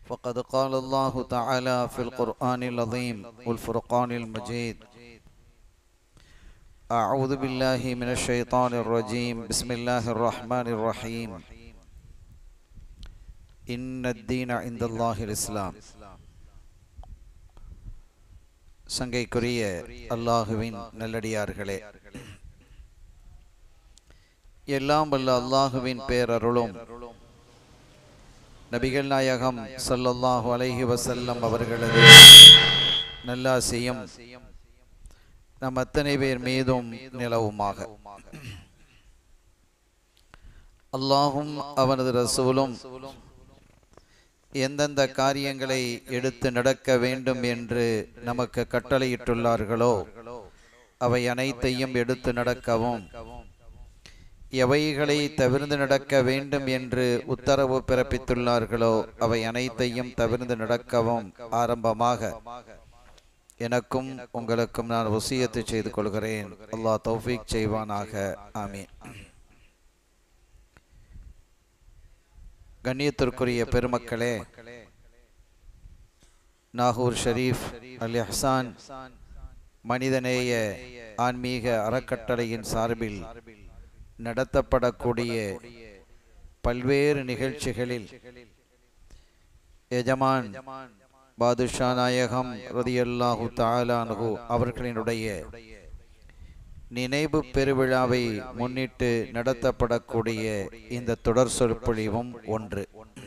فقد قال الله تعالى في القرآن العظيم والفرقان المجيد أعوذ بالله من الشيطان الرجيم بسم الله الرحمن الرحيم إن الدين عند الله الإسلام சங்கைக்குரிய அல்லாஹுவின் நல்லடியார்களே எல்லாம் வல்ல அல்லாஹுவின் பேரருளும் நபிகள் நாயகம் ஸல்லல்லாஹு அலைஹி வஸல்லம் அவர்களது நல்லாசியும் நம் அத்தனை பேர் மீதும் நிலவுமாக அல்லாஹும் அவனது ரசூலும் எந்தெந்த காரியங்களை எடுத்து நடக்க வேண்டும் என்று நமக்கு கட்டளையிட்டுள்ளார்களோ அவை அனைத்தையும் எடுத்து நடக்கவும் எவைகளை தவிர்ந்து நடக்க வேண்டும் என்று உத்தரவு பிறப்பித்துள்ளார்களோ அவை அனைத்தையும் தவிர்ந்து நடக்கவும் ஆரம்பமாக எனக்கும் உங்களுக்கும் நான் வசியத்து செய்து கொள்கிறேன் அல்லாஹ் தௌஃபீக் செய்வானாக ஆமீன் கண்ணியத்திற்குரிய பெருமக்களே நாகூர் ஷரீஃப் அல் இஹ்சான் மனிதநேய ஆன்மீக அறக்கட்டளையின் சார்பில் நடத்தப்படக்கூடிய பல்வேறு நிகழ்ச்சிகளில் எஜமான் பாதுஷா நாயகம் ரதியல்லாஹு தாலானு அவர்களினுடைய நினைவு பெருவிழாவை முன்னிட்டு நடத்தப்படக்கூடிய இந்த தொடர் சொற்பொழிவும் ஒன்று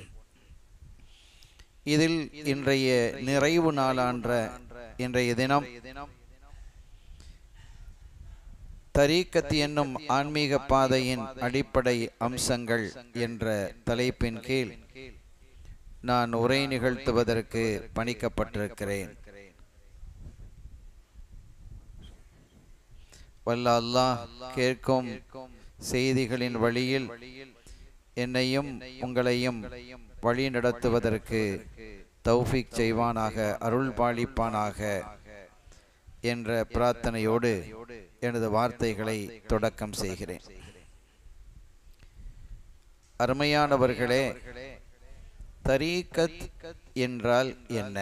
இதில் இன்றைய நிறைவு நாளான்ற இன்றைய தினம் தரீக்கத் என்னும் ஆன்மீக பாதையின் அடிப்படை அம்சங்கள் என்ற தலைப்பின் கீழ் நான் உரை நிகழ்த்துவதற்கு பணிக்கப்பட்டிருக்கிறேன் வல்ல அல்லாஹ் கேட்கும் செய்திகளின் வழியில் என்னையும் உங்களையும் வழி நடத்துவதற்கு தௌஃபிக் செய்வானாக அருள் பாலிப்பானாக என்ற பிரார்த்தனையோடு எனது வார்த்தைகளை தொடக்கம் செய்கிறேன் அருமையானவர்களே தரீக்கத் என்றால் என்ன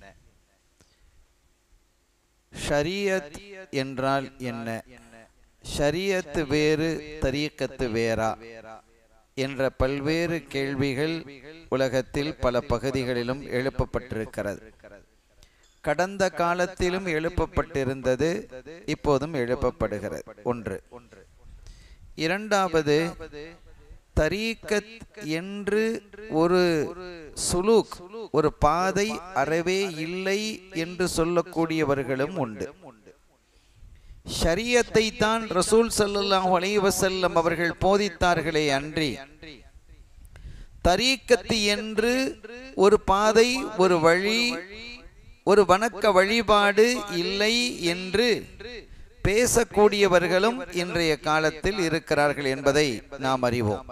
ஷரியத் என்றால் என்ன ஷரியத் வேறு தரீக்கத்து வேறா என்ற பல்வேறு கேள்விகள் உலகத்தில் பல பகுதிகளிலும் எழுப்பப்பட்டிருக்கிறது கடந்த காலத்திலும் எழுப்பப்பட்டிருந்தது இப்போதும் எழுப்பப்படுகிறது ஒன்று இரண்டாவது தரீக்கத் என்று ஒரு சுலூக் ஒரு பாதை அறவே இல்லை என்று சொல்லக்கூடியவர்களும் உண்டு ஷரியத்தை தான் ரசூல் சல்லாஹூ அலைவசல்லம் அவர்கள் போதித்தார்களே அன்றி தரீக்கத்து என்று ஒரு பாதை ஒரு வழி ஒரு வணக்க வழிபாடு இல்லை என்று பேசக்கூடியவர்களும் இன்றைய காலத்தில் இருக்கிறார்கள் என்பதை நாம் அறிவோம்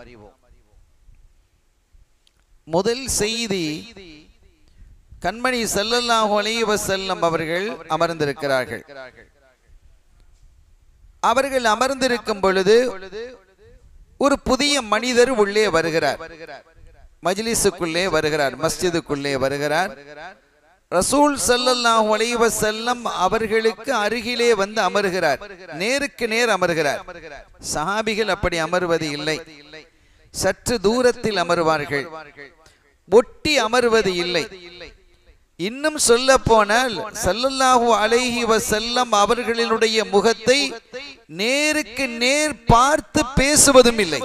முதல் செய்தி கண்மணி செல்லல்லாஹு அலைவ செல்லம் அவர்கள் அமர்ந்திருக்கிறார்கள் அவர்கள் அமர்ந்திருக்கும் பொழுது ஒரு புதிய மனிதர் உள்ளே வருகிறார் மஜ்லிஸுக்குள்ளே வருகிறார் மஸ்ஜிதுக்குள்ளே வருகிறார் ரசூல் சல்லல்லாஹு அலைவ செல்லம் அவர்களுக்கு அருகிலே வந்து அமர்கிறார் நேருக்கு நேர் அமர்கிறார் சஹாபிகள் அப்படி அமர்வது இல்லை சற்று தூரத்தில் அமர்வார்கள் ஒட்டி அமர்வது இல்லை இன்னும் சொல்ல போனால் சல்லல்லாஹு அலைஹி வசல்லம் அவர்களினுடைய முகத்தை நேருக்கு நேர் பார்த்து பேசுவதும் இல்லை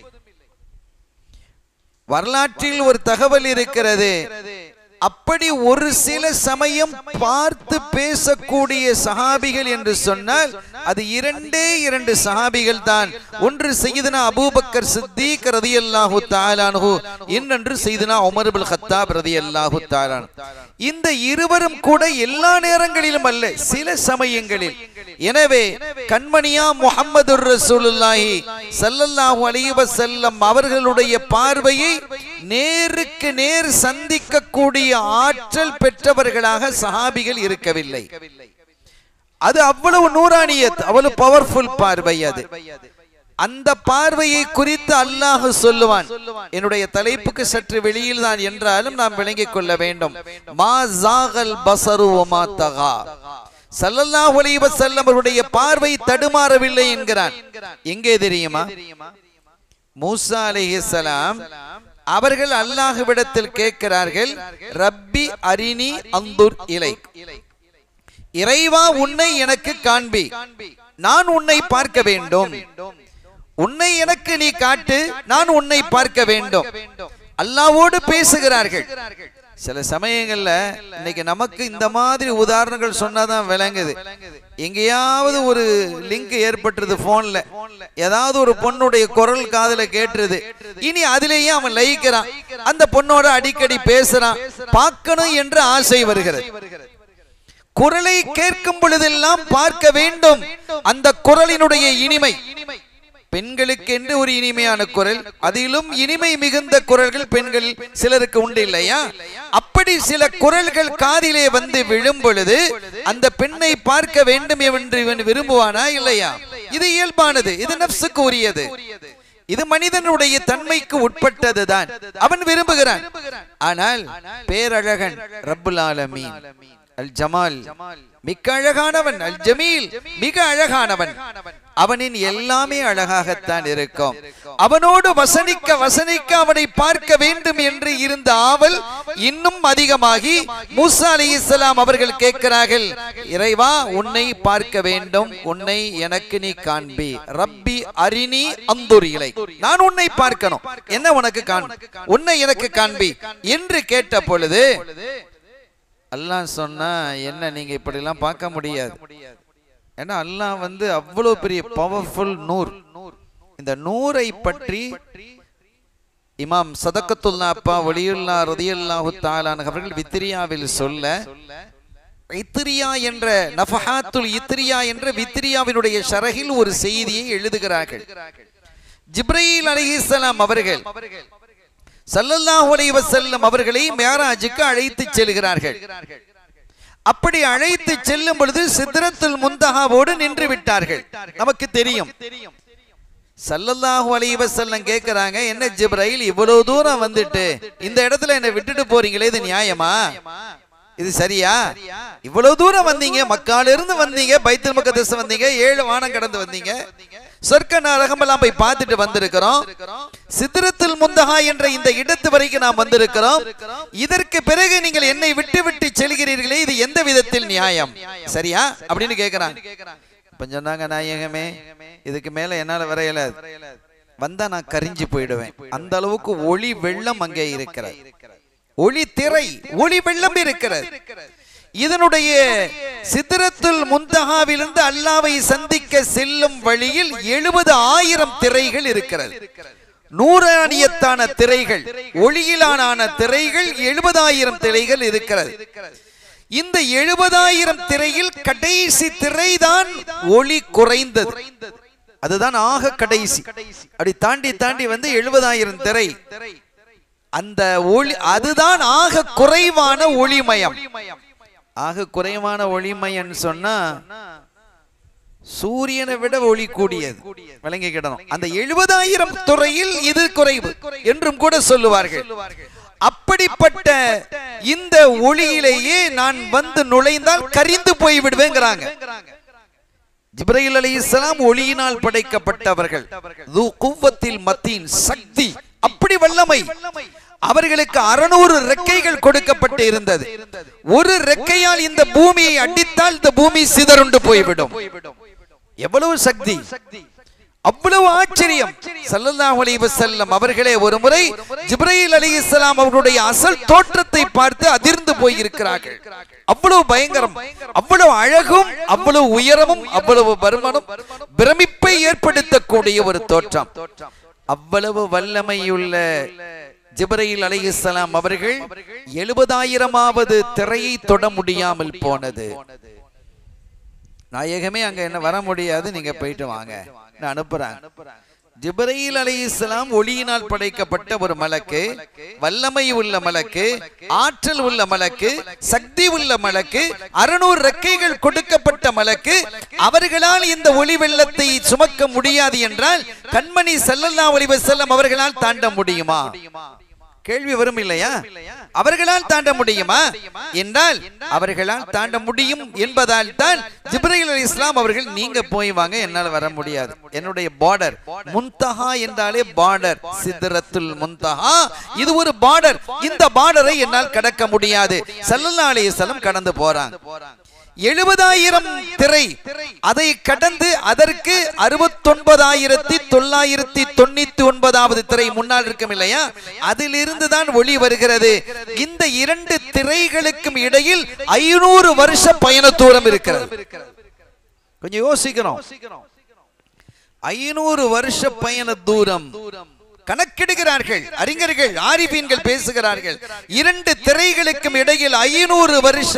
வரலாற்றில் ஒரு தகவல் இருக்கிறது அப்படி ஒரு சில சமயம் பார்த்து பேசக்கூடிய சஹாபிகள் என்று சொன்னால் அது இரண்டே இரண்டு சஹாபிகள் தான் ஒன்று செய்தனா அபூபக்கர் சித்திக் ரதி அல்லாஹு தாலானு இன்னொன்று செய்தனா உமர் பில் ஹத்தாப் ரதி அல்லாஹு தாலான் இந்த இருவரும் கூட எல்லா நேரங்களிலும் அல்ல சில சமயங்களில் எனவே கண்மணியா முகமது ரசூலுல்லாஹி சல்லல்லாஹு அலைஹி வஸல்லம் அவர்களுடைய பார்வையை நேருக்கு நேர் சந்திக்கக்கூடிய ஆற்றல் பெற்றவர்களாக சஹாபிகள் இருக்கவில்லை அது அவ்வளவு நூறானியத் அவ்வளவு பவர்ஃபுல் பார்வை அது அந்த பார்வையை குறித்து அல்லாஹ் சொல்லுவான் என்னுடைய தலைப்புக்கு சற்று வெளியில் தான் என்றாலும் நாம் விளங்கிக் கொள்ள வேண்டும் மா ஜாகல் பசரு வமா தகா ஸல்லல்லாஹு அலைஹி வஸல்லம் அவருடைய பார்வை தடுமாறவில்லை என்கிறான் எங்கே தெரியுமா மூசா அலைஹிஸ்ஸலாம் அவர்கள் அல்லாஹ்விடத்தில் கேட்கிறார்கள் ரப்பி அரினி அந்துர் இலை இறைவா உன்னை எனக்கு காண்பி நான் உன்னை பார்க்க வேண்டும் உன்னை எனக்கு நீ காட்டு நான் உன்னை பார்க்க வேண்டும் அல்லாவோடு பேசுகிறார்கள் சில சமயங்கள்ல இன்னைக்கு நமக்கு இந்த மாதிரி உதாரணங்கள் சொன்னாதான் விளங்குது எங்கேயாவது ஒரு லிங்க் ஏற்பட்டுருது போன்ல ஏதாவது ஒரு பொண்ணுடைய குரல் காதுல கேட்டுருது இனி அதிலேயே அவன் லயிக்கிறான் அந்த பொண்ணோட அடிக்கடி பேசுறான் பார்க்கணும் என்ற ஆசை வருகிறது குரலை கேட்கும் பொழுதெல்லாம் பார்க்க வேண்டும் அந்த குரலினுடைய இனிமை பெண்களுக்கு என்று ஒரு இனிமையான குரல் அதிலும் இனிமை மிகுந்த குரல்கள் பெண்கள் சிலருக்கு உண்டு இல்லையா அப்படி சில குரல்கள் காதிலே வந்து விழும் பொழுது அந்த பெண்ணை பார்க்க வேண்டும் என்று இவன் விரும்புவானா இல்லையா இது இயல்பானது இது நப்சுக்கு உரியது இது மனிதனுடைய தன்மைக்கு உட்பட்டதுதான் அவன் விரும்புகிறான் ஆனால் பேரழகன் ரப்புல் ஆலமீன் அல் ஜமால் மிக்க அழகானவன் அல் ஜமீல் மிக அழகானவன் அவனின் எல்லாமே அழகாகத்தான் இருக்கும் அவனோடு வசனிக்க வசனிக்க அவனை பார்க்க வேண்டும் என்று இருந்த ஆவல் இன்னும் அதிகமாகி மூசா அலி இஸ்லாம் அவர்கள் கேட்கிறார்கள் இறைவா உன்னை பார்க்க வேண்டும் உன்னை எனக்கு நீ காண்பி ரப்பி அரினி அந்துர் இலை நான் உன்னை பார்க்கணும் என்ன உனக்கு காண் உன்னை எனக்கு காண்பி என்று கேட்ட பொழுது அல்லாஹ் சொன்னா என்ன நீங்க இப்படி எல்லாம் பார்க்க முடியாது ஏன்னா அல்லாஹ் வந்து அவ்வளவு பெரிய பவர்ஃபுல் நூர் இந்த நூரை பற்றி இமாம் சதக்கத்துல்லா அப்பா ஒளியுல்லா ரதியுல்லாஹு தாலான் அவர்கள் வித்திரியாவில் சொல்ல இத்திரியா என்ற நஃபஹாத்துல் இத்திரியா என்ற வித்திரியாவினுடைய ஷரகில் ஒரு செய்தியை எழுதுகிறார்கள் ஜிப்ரீல் அலைஹிஸ்ஸலாம் அவர்கள் சல்லல்லாஹு அலைஹி வஸல்லம் அவர்களை மேராஜுக்கு அழைத்து செல்கிறார்கள் அப்படி அழைத்து செல்லும் பொழுது சித்திரத்துல் முந்தகாவோடு நின்று விட்டார்கள் நமக்கு தெரியும் சல்லல்லாஹு அலைஹி வஸல்லம் கேக்குறாங்க என்ன ஜிப்ரைல் இவ்வளவு தூரம் வந்துட்டு இந்த இடத்துல என்ன விட்டுட்டு போறீங்களே இது நியாயமா இது சரியா இவ்வளவு தூரம் வந்தீங்க மக்கால இருந்து வந்தீங்க பைத்துல் முகதஸ் வந்தீங்க ஏழு வானம் கடந்து வந்தீங்க சொர்க்க நரகம் எல்லாம் போய் பார்த்துட்டு வந்திருக்கிறோம் சித்திரத்தில் முந்தகா என்ற இந்த இடத்து வரைக்கும் நாம் வந்திருக்கிறோம் இதற்கு பிறகு நீங்கள் என்னை விட்டு விட்டு செல்கிறீர்களே இது எந்த விதத்தில் நியாயம் சரியா அப்படின்னு கேக்குறாங்க இப்ப சொன்னாங்க நாயகமே இதுக்கு மேல என்னால வர இயலாது வந்தா நான் கரிஞ்சு போயிடுவேன் அந்த அளவுக்கு ஒளி வெள்ளம் அங்கே இருக்கிறது ஒளி திரை ஒளி வெள்ளம் இருக்கிறது இதனுடைய சித்திரத்துல் முந்தகாவிலிருந்து அல்லாவை சந்திக்க செல்லும் வழியில் எழுபது ஆயிரம் திரைகள் இருக்கிறது நூறாணியத்தான திரைகள் ஒளியிலான திரைகள் எழுபதாயிரம் திரைகள் இருக்கிறது இந்த எழுபதாயிரம் திரையில் கடைசி திரைதான் ஒளி குறைந்தது அதுதான் ஆக கடைசி அப்படி தாண்டி தாண்டி வந்து எழுபதாயிரம் திரை அந்த ஒளி அதுதான் ஆக குறைவான ஒளிமயம் ஆக குறைவான ஒளிமயம் சொன்னா சூரியனை விட ஒளி கூடியது விளங்கிக்கிடணும் அந்த எழுபதாயிரம் துறையில் இது குறைவு என்றும் கூட சொல்லுவார்கள் அப்படிப்பட்ட இந்த ஒளியிலேயே நான் வந்து நுழைந்தால் கரிந்து போய் விடுவேங்கிறாங்க ஜிப்ரையில் அலி இஸ்லாம் ஒளியினால் படைக்கப்பட்டவர்கள் து குவ்வத்தில் மத்தியின் சக்தி அப்படி வல்லமை அவர்களுக்கு அறுநூறு ரெக்கைகள் கொடுக்கப்பட்டு இருந்தது ஒரு ரெக்கையால் இந்த பூமியை அடித்தால் இந்த பூமி சிதறுண்டு போய்விடும் எவ்வளவு சக்தி அவ்வளவு ஆச்சரியம் ஸல்லல்லாஹு அலைஹி வஸல்லம் அவர்களே ஒரு முறை ஜிப்ரீல் அலைஹிஸ்ஸலாம் அவர்களுடைய அசல் தோற்றத்தை பார்த்து அதிர்ந்து போய் இருக்கிறார்கள் அவ்வளவு பயங்கரம் அவ்வளவு அழகும் அவ்வளவு உயரமும் அவ்வளவு பருமனும் பிரமிப்பை ஏற்படுத்தக்கூடிய ஒரு தோற்றம் அவ்வளவு வல்லமையுள்ள ஜிப்ரீல் அலைஹிஸ்ஸலாம் அவர்கள் எழுபதாயிரமாவது திரையை தொட முடியாமல் போனது நாயகமே அங்க என்ன வர முடியாது நீங்க போயிட்டு வாங்க நான் அனுப்புறாங்க ஜிப்ரீல் அலைஹிஸ்ஸலாம் ஒளியினால் படைக்கப்பட்ட ஒரு மலக்கு வல்லமை உள்ள மலக்கு ஆற்றல் உள்ள மலக்கு சக்தி உள்ள மலக்கு அறுநூறு ரெக்கைகள் கொடுக்கப்பட்ட மலக்கு அவர்களால் இந்த ஒளி வெள்ளத்தை சுமக்க முடியாது என்றால் கண்மணி ஸல்லல்லாஹு அலைஹி வஸல்லம் அவர்களால் தாண்ட முடியுமா கேள்வி வரும் இல்லையா அவர்களால் தாண்ட முடியுமா என்றால் அவர்களால் தாண்ட முடியும் என்பதால் தான் ஜிப்ரீல் அலி இஸ்லாம் அவர்கள் நீங்க போய் வாங்க என்னால் வர முடியாது என்னுடைய பார்டர் முன்தஹா என்றாலே பார்டர் சிதறத்துல் முன்தஹா இது ஒரு பார்டர் இந்த பார்டரை என்னால் கடக்க முடியாது சல்லல்லா அலைஹிஸ்ஸலாம் கடந்து போறாங்க எழுபதாயிரம் திரை அதை கடந்து அதற்கு அறுபத்தொன்பதாயிரத்தி தொள்ளாயிரத்தி தொண்ணூத்தி ஒன்பதாவது திரை முன்னால் இருக்கும் இல்லையா அதிலிருந்து தான் ஒளி வருகிறது இந்த இரண்டு திரைகளுக்கும் இடையில் ஐநூறு வருஷ பயண தூரம் இருக்கிறது கொஞ்சம் யோசிக்கணும் ஐநூறு வருஷ பயண தூரம் கணக்கெடுக்கிறார்கள் அறிஞர்கள் ஆரிபீன்கள் பேசுகிறார்கள் இரண்டு திரைகளுக்கும் இடையில் ஐநூறு வருஷ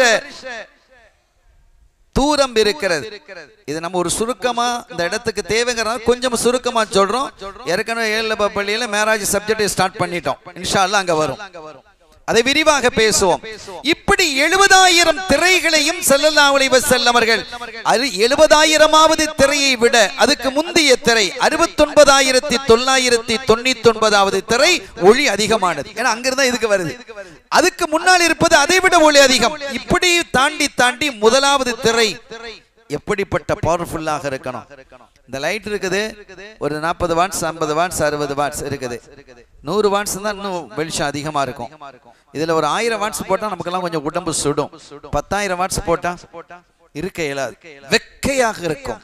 தூரம் இருக்கிறது இது நம்ம ஒரு சுருக்கமா இந்த இடத்துக்கு தேவைங்கிறனால கொஞ்சம் சுருக்கமா சொல்றோம் ஏற்கனவே ஏழு பள்ளியில மேராஜ் சப்ஜெக்ட் ஸ்டார்ட் பண்ணிட்டோம் இன்ஷா அல்லாஹ் அங்க வரும் அதை விரிவாக பேசுவோம் இப்படி எழுபதாயிரம் திரைகளையும் ஸல்லல்லாஹு அலைஹி வஸல்லம் அவர்கள் அது எழுபதாயிரமாவது திரையை விட அதுக்கு முந்தைய திரை அறுபத்தொன்பதாயிரத்தி தொள்ளாயிரத்தி தொண்ணூத்தி ஒன்பதாவது திரை ஒளி அதிகமானது ஏன்னா அங்கிருந்தா இதுக்கு வருது அதுக்கு முன்னால் இருப்பது அதை விட ஒளி அதிகம் இப்படி தாண்டி தாண்டி முதலாவது திரை எப்படிப்பட்ட பவர்ஃபுல்லாக இருக்கணும் இந்த லைட் இருக்குது ஒரு நாற்பது வாட்ஸ் ஐம்பது வாட்ஸ் அறுபது வாட்ஸ் இருக்குது நூறு வாட்ஸ் தான் இன்னும் வெளிச்சம் அதிகமா இருக்கும் இதுல ஒரு ஆயிரம் வாட்ஸ் போட்டா நமக்கெல்லாம் கொஞ்சம் உடம்பு சுடும் பத்தாயிரம் வாட்ஸ் போட்டா இருக்க இயலாது வெக்கையாக இருக்கும்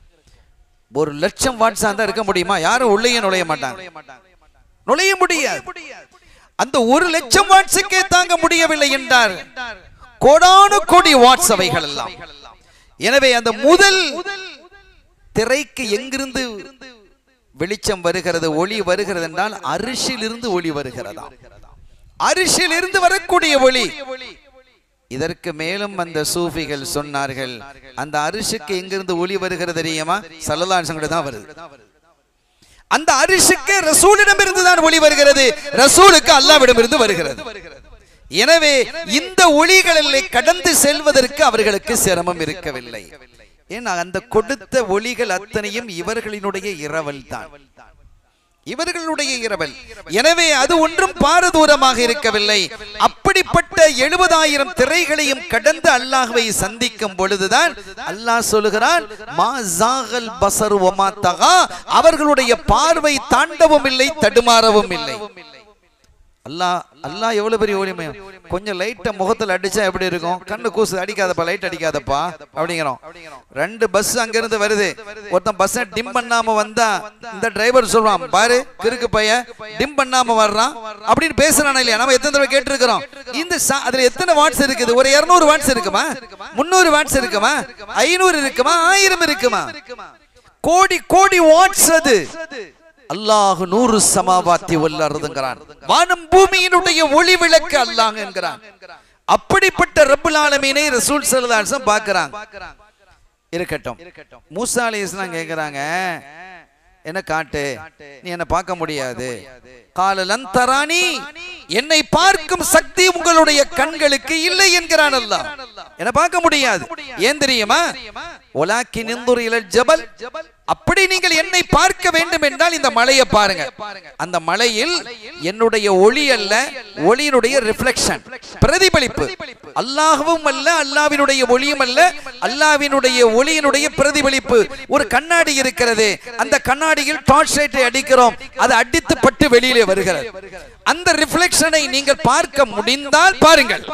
ஒரு லட்சம் வாட்ஸா தான் இருக்க முடியுமா யாரும் உள்ளேயே நுழைய மாட்டாங்க நுழைய முடியாது அந்த ஒரு லட்சம் வாட்ஸுக்கே தாங்க முடியவில்லை என்றார் கோடானு கோடி வாட்ஸ் அவைகள் எல்லாம் எனவே அந்த முதல் திரைக்கு எங்கிருந்து வெளிச்சம் வருகிறது ஒளி வருகிறது என்றால் அரிசிலிருந்து ஒளி வருகிறதா அரிசிலிருந்து வரக்கூடிய ஒளி இதற்கு மேலும் அந்த சூஃபிகள் சொன்னார்கள் அந்த அரிசிக்கு எங்கிருந்து ஒளி வருகிறது தெரியுமா சல்லல்லாஹு தான் வருது அந்த அரிசிக்கு ரசூலிடமிருந்து தான் ஒளி வருகிறது ரசூலுக்கு அல்லாவிடமிருந்து வருகிறது எனவே இந்த ஒளிகளை கடந்து செல்வதற்கு அவர்களுக்கு சிரமம் இருக்கவில்லை ஏன்னா அந்த கொடுத்த ஒளிகள் அத்தனையும் இவர்களினுடைய இரவல் தான் இவர்களுடைய இரவல் எனவே அது ஒன்றும் பாரதூரமாக இருக்கவில்லை அப்படிப்பட்ட எழுபதாயிரம் திரைகளையும் கடந்து அல்லாஹ்வை சந்திக்கும் பொழுதுதான் அல்லாஹ் சொல்லுகிறான் மா ஜாகல் பசரு வமா தகா அவர்களுடைய பார்வை தாண்டவும் இல்லை தடுமாறவும் இல்லை அல்லாஹ் அல்லாஹ் எவ்வளவு பெரிய ஒளிமயம் கொஞ்சம் லைட்டை முகத்துல அடிச்சா எப்படி இருக்கும் கண்ணு கூசு அடிக்காதப்பா லைட் அடிக்காதப்பா அப்படிங்கிறோம் ரெண்டு பஸ் அங்க இருந்து வருது ஒருத்தன் பஸ் டிம் பண்ணாம வந்தா இந்த டிரைவர் சொல்றான் பாரு கிறுக்கு பையன் டிம் பண்ணாம வர்றான் அப்படின்னு பேசுறானா இல்லையா நம்ம எத்தனை தடவை கேட்டிருக்கிறோம் இந்த சா- அதுல எத்தனை வாட்ஸ் இருக்குது ஒரு 200 வாட்ஸ் இருக்குமா முந்நூறு வாட்ஸ் இருக்குமா ஐநூறு இருக்குமா ஆயிரம் இருக்குமா கோடி கோடி வாட்ஸ் அது அல்லாஹ் நூறு சமாவாத்தி வல்லறதுங்கிறான் வானம் பூமியினுடைய ஒளி விளக்கு அல்லாஹ் என்கிறான் அப்படிப்பட்ட ரப்புல் ஆலமீனை ரசூல் ஸல்லல்லாஹு அலைஹி வஸல்லம் பார்க்கறாங்க இருக்கட்டும் மூசா அலைஹிஸ்ஸலாம் கேக்குறாங்க என்ன காட்டு நீ என்ன பார்க்க முடியாது காலலன் தராணி என்னை பார்க்கும் சக்தி உங்களுடைய கண்களுக்கு இல்லை என்கிறான் அல்லாஹ் என்ன பார்க்க முடியாது ஏன் தெரியுமா ஒலாக்கி நிந்துர் இலல் ஜபல் அப்படி நீங்கள் என்னை பார்க்க வேண்டும் என்றால் இந்த மலையை பாருங்க அந்த மலையில் என்னுடைய ஒளி அல்ல ஒளியினுடைய ரிஃப்ளெக்ஷன் பிரதிபலிப்பு அல்லாஹ்வும் அல்ல அல்லாவினுடைய ஒளியும் அல்ல அல்லாவினுடைய ஒளியினுடைய பிரதிபலிப்பு ஒரு கண்ணாடி இருக்கிறது அந்த கண்ணாடியில் டார்ச் லைட்டை அடிக்கிறோம் அது அடித்து பட்டு வெளியிலே வருகிறது அந்த ரிஃப்ளெக்ஷனை நீங்கள் பார்க்க முடிந்தால் பாருங்கள்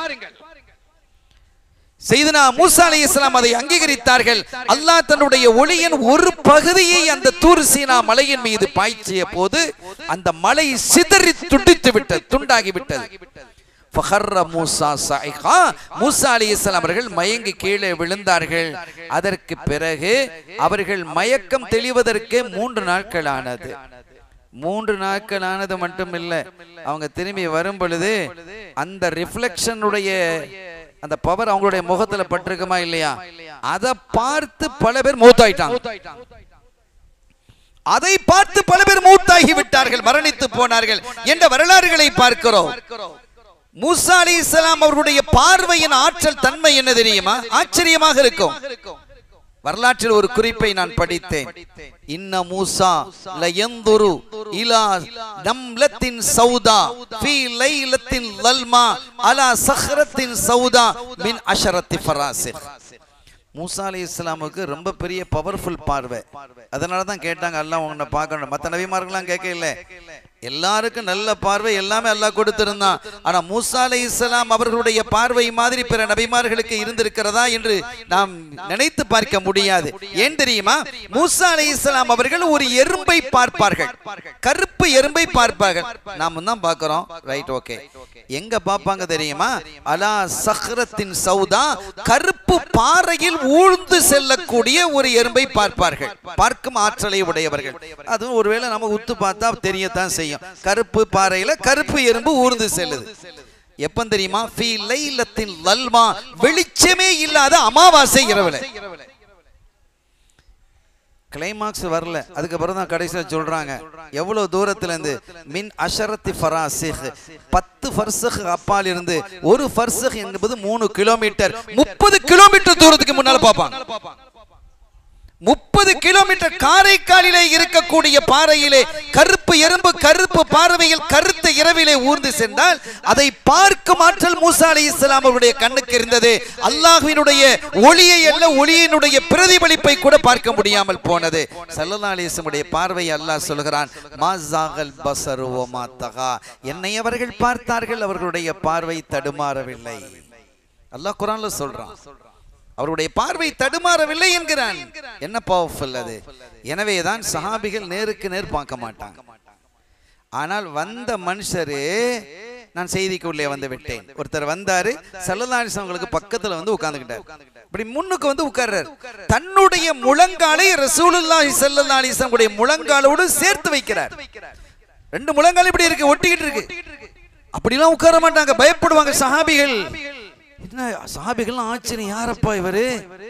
செய்தனா மூசா அலை இஸ்லாம் அதை அங்கீகரித்தார்கள் அல்லாஹ் தன்னுடைய ஒளியின் ஒரு பகுதியை அந்த தூர் சீனா மலையின் மீது பாய்ச்சிய போது அந்த மலை சிதறி துண்டித்து விட்டது துண்டாகி விட்டது ஃபஹர்ர மூசா சாயிகா மூசா அலைஹிஸ்ஸலாம் அவர்கள் மயங்கி கீழே விழுந்தார்கள் அதற்கு பிறகு அவர்கள் மயக்கம் தெளிவதற்கு மூன்று நாட்கள் ஆனது மூன்று நாட்கள் ஆனது மட்டும் இல்ல அவங்க திரும்பி வரும் பொழுது அந்த ரிஃப்ளெக்ஷனுடைய அந்த பவர் அவங்களுடைய முகத்துல பட்டிருக்குமா இல்லையா அதை பார்த்து பல பேர் மூத்தாயிட்டாங்க அதை பார்த்து பல பேர் மூத்தாகி விட்டார்கள் மரணித்து போனார்கள் என்ற வரலாறுகளை பார்க்கிறோம் மூசா அலி இஸ்லாம் அவர்களுடைய பார்வையின் ஆற்றல் தன்மை என்ன தெரியுமா ஆச்சரியமாக இருக்கும் வரலாற்றில் ஒரு குறிப்பை நான் படித்தேன் இன்ன மூசா லயந்துரு இலா நம்லத்தின் சௌதா ஃபீ லைலத்தின் லல்மா அலா சஹ்ரத்தின் சௌதா மின் அஷரத்தி ஃபராசிக் மூசா அலி இஸ்லாமுக்கு ரொம்ப பெரிய பவர்ஃபுல் பார்வை அதனால தான் கேட்டாங்க அல்லாஹ் உன்னை பார்க்கணும் மற்ற நபிமார்கள்லாம் கேட்க இல்லை எல்லாருக்கும் நல்ல பார்வை எல்லாமே அல்லாஹ் கொடுத்திருந்தான் ஆனா மூசா அலை இஸ்லாம் அவர்களுடைய பார்வை மாதிரி பிற நபிமார்களுக்கு இருந்திருக்கிறதா என்று நாம் நினைத்து பார்க்க முடியாது ஏன் தெரியுமா மூசா அலை இஸ்லாம் அவர்கள் ஒரு எறும்பை பார்ப்பார்கள் கருப்பு எறும்பை பார்ப்பார்கள் நாம தான் பார்க்கிறோம் ரைட் ஓகே எங்க பார்ப்பாங்க தெரியுமா அலா சஹ்ரத்தின் சௌதா கருப்பு பாறையில் ஊழ்ந்து செல்லக்கூடிய ஒரு எறும்பை பார்ப்பார்கள் பார்க்கும் ஆற்றலை உடையவர்கள் அதுவும் ஒருவேளை நம்ம உத்து பார்த்தா தெரியத்தான் செய்யும் கருப்பு பாறையில கருப்பு எறும்பு ஊர்ந்து செல்லுது எப்ப தெரியுமா ஃபீ லைலத்தின் லல்மா வெளிச்சமே இல்லாத அமாவாசை இரவுல கிளைமாக்ஸ் வரல அதுக்கப்புறம் தான் கடைசியில் சொல்றாங்க எவ்வளவு தூரத்துல இருந்து மின் அஷரத்தி ஃபராசிஹ் பத்து ஃபர்சக் அப்பால் இருந்து ஒரு ஃபர்சக் என்பது மூணு கிலோமீட்டர் முப்பது கிலோமீட்டர் தூரத்துக்கு முன்னால பார்ப்பாங்க முப்பது கிலோமீட்டர் காரைக்காலிலே இருக்கக்கூடிய பாறையிலே கருப்பு எறும்பு கருப்பு பார்வையில் கருத்த இரவிலே ஊர்ந்து சென்றால் அதை பார்க்கும் ஆற்றல் மூசா அலி இஸ்லாம் அவருடைய கண்ணுக்கு இருந்தது அல்லாஹ்வினுடைய ஒளியை அல்ல ஒளியினுடைய பிரதிபலிப்பை கூட பார்க்க முடியாமல் போனது சல்லல்லா அலிஸ்லமுடைய பார்வை அல்லாஹ் சொல்கிறான் மாசாகல் பசரு ஒமா தகா என்னை அவர்கள் பார்த்தார்கள் அவர்களுடைய பார்வை தடுமாறவில்லை அல்லாஹ் குரான்ல சொல்றான் அவருடைய பார்வை தடுமாறவில்லை என்கிறான் என்ன பவர்ஃபுல் அது எனவேதான் சஹாபிகள் நேருக்கு நேர் பார்க்க மாட்டாங்க ஆனால் வந்த மனுஷரு நான் செய்திக்கு உள்ளே வந்து விட்டேன் ஒருத்தர் வந்தாரு சல்லல்லாஹு அவங்களுக்கு பக்கத்துல வந்து உட்கார்ந்துக்கிட்டார் இப்படி முன்னுக்கு வந்து உட்கார்றாரு தன்னுடைய முழங்காலை ரசூலுல்லாஹி ஸல்லல்லாஹு அலைஹி வஸல்லம் உடைய முழங்காலோடு சேர்த்து வைக்கிறார் ரெண்டு முழங்கால் இப்படி இருக்கு ஒட்டிக்கிட்டு இருக்கு அப்படிலாம் உட்கார மாட்டாங்க பயப்படுவாங்க சஹாபிகள் என்ன சஹாபிகள்லாம் ஆச்சரியம் யாரப்பா இவரு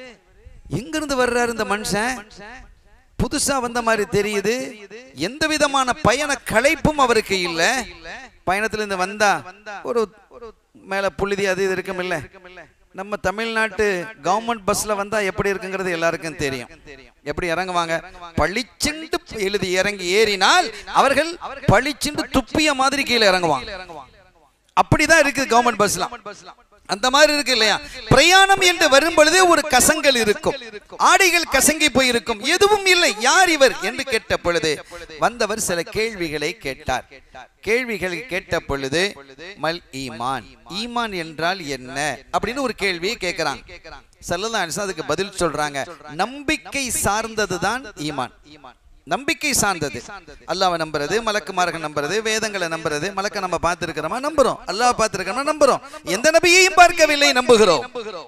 எங்க இருந்து வர்றாரு இந்த மனுஷன் புதுசா வந்த மாதிரி தெரியுது எந்த விதமான பயண களைப்பும் அவருக்கு இல்ல பயணத்துல இருந்து வந்தா ஒரு ஒரு மேல புழுதி அது இது இருக்கும் இல்ல நம்ம தமிழ்நாட்டு கவர்மெண்ட் பஸ்ல வந்தா எப்படி இருக்குங்கிறது எல்லாருக்கும் தெரியும் எப்படி இறங்குவாங்க பளிச்சுண்டு எழுதி இறங்கி ஏறினால் அவர்கள் பளிச்சுண்டு துப்பிய மாதிரி கீழே இறங்குவாங்க அப்படிதான் இருக்குது கவர்மெண்ட் பஸ்லாம் அந்த மாதிரி இருக்கு இல்லையா பிரயாணம் என்று வரும் பொழுதே ஒரு கசங்கள் இருக்கும் ஆடைகள் கசங்கி போயிருக்கும் எதுவும் இல்லை யார் இவர் என்று கேட்ட பொழுது வந்தவர் சில கேள்விகளை கேட்டார் கேள்விகளை கேட்ட பொழுது மல் ஈமான் ஈமான் என்றால் என்ன அப்படின்னு ஒரு கேள்வியை கேட்கிறாங்க சல்லல்லா அதுக்கு பதில் சொல்றாங்க நம்பிக்கை சார்ந்ததுதான் ஈமான் நம்பிக்கை சார்ந்தது அல்லாவை நம்புறது மலக்குமார்கள் நம்புறது வேதங்களை நம்புறது மலக்க நம்ம பார்த்திருக்கிறோமா நம்புறோம் அல்லாஹ் பார்த்திருக்கிறோமா நம்புறோம் எந்த நபியையும் பார்க்கவில்லை நம்புகிறோம்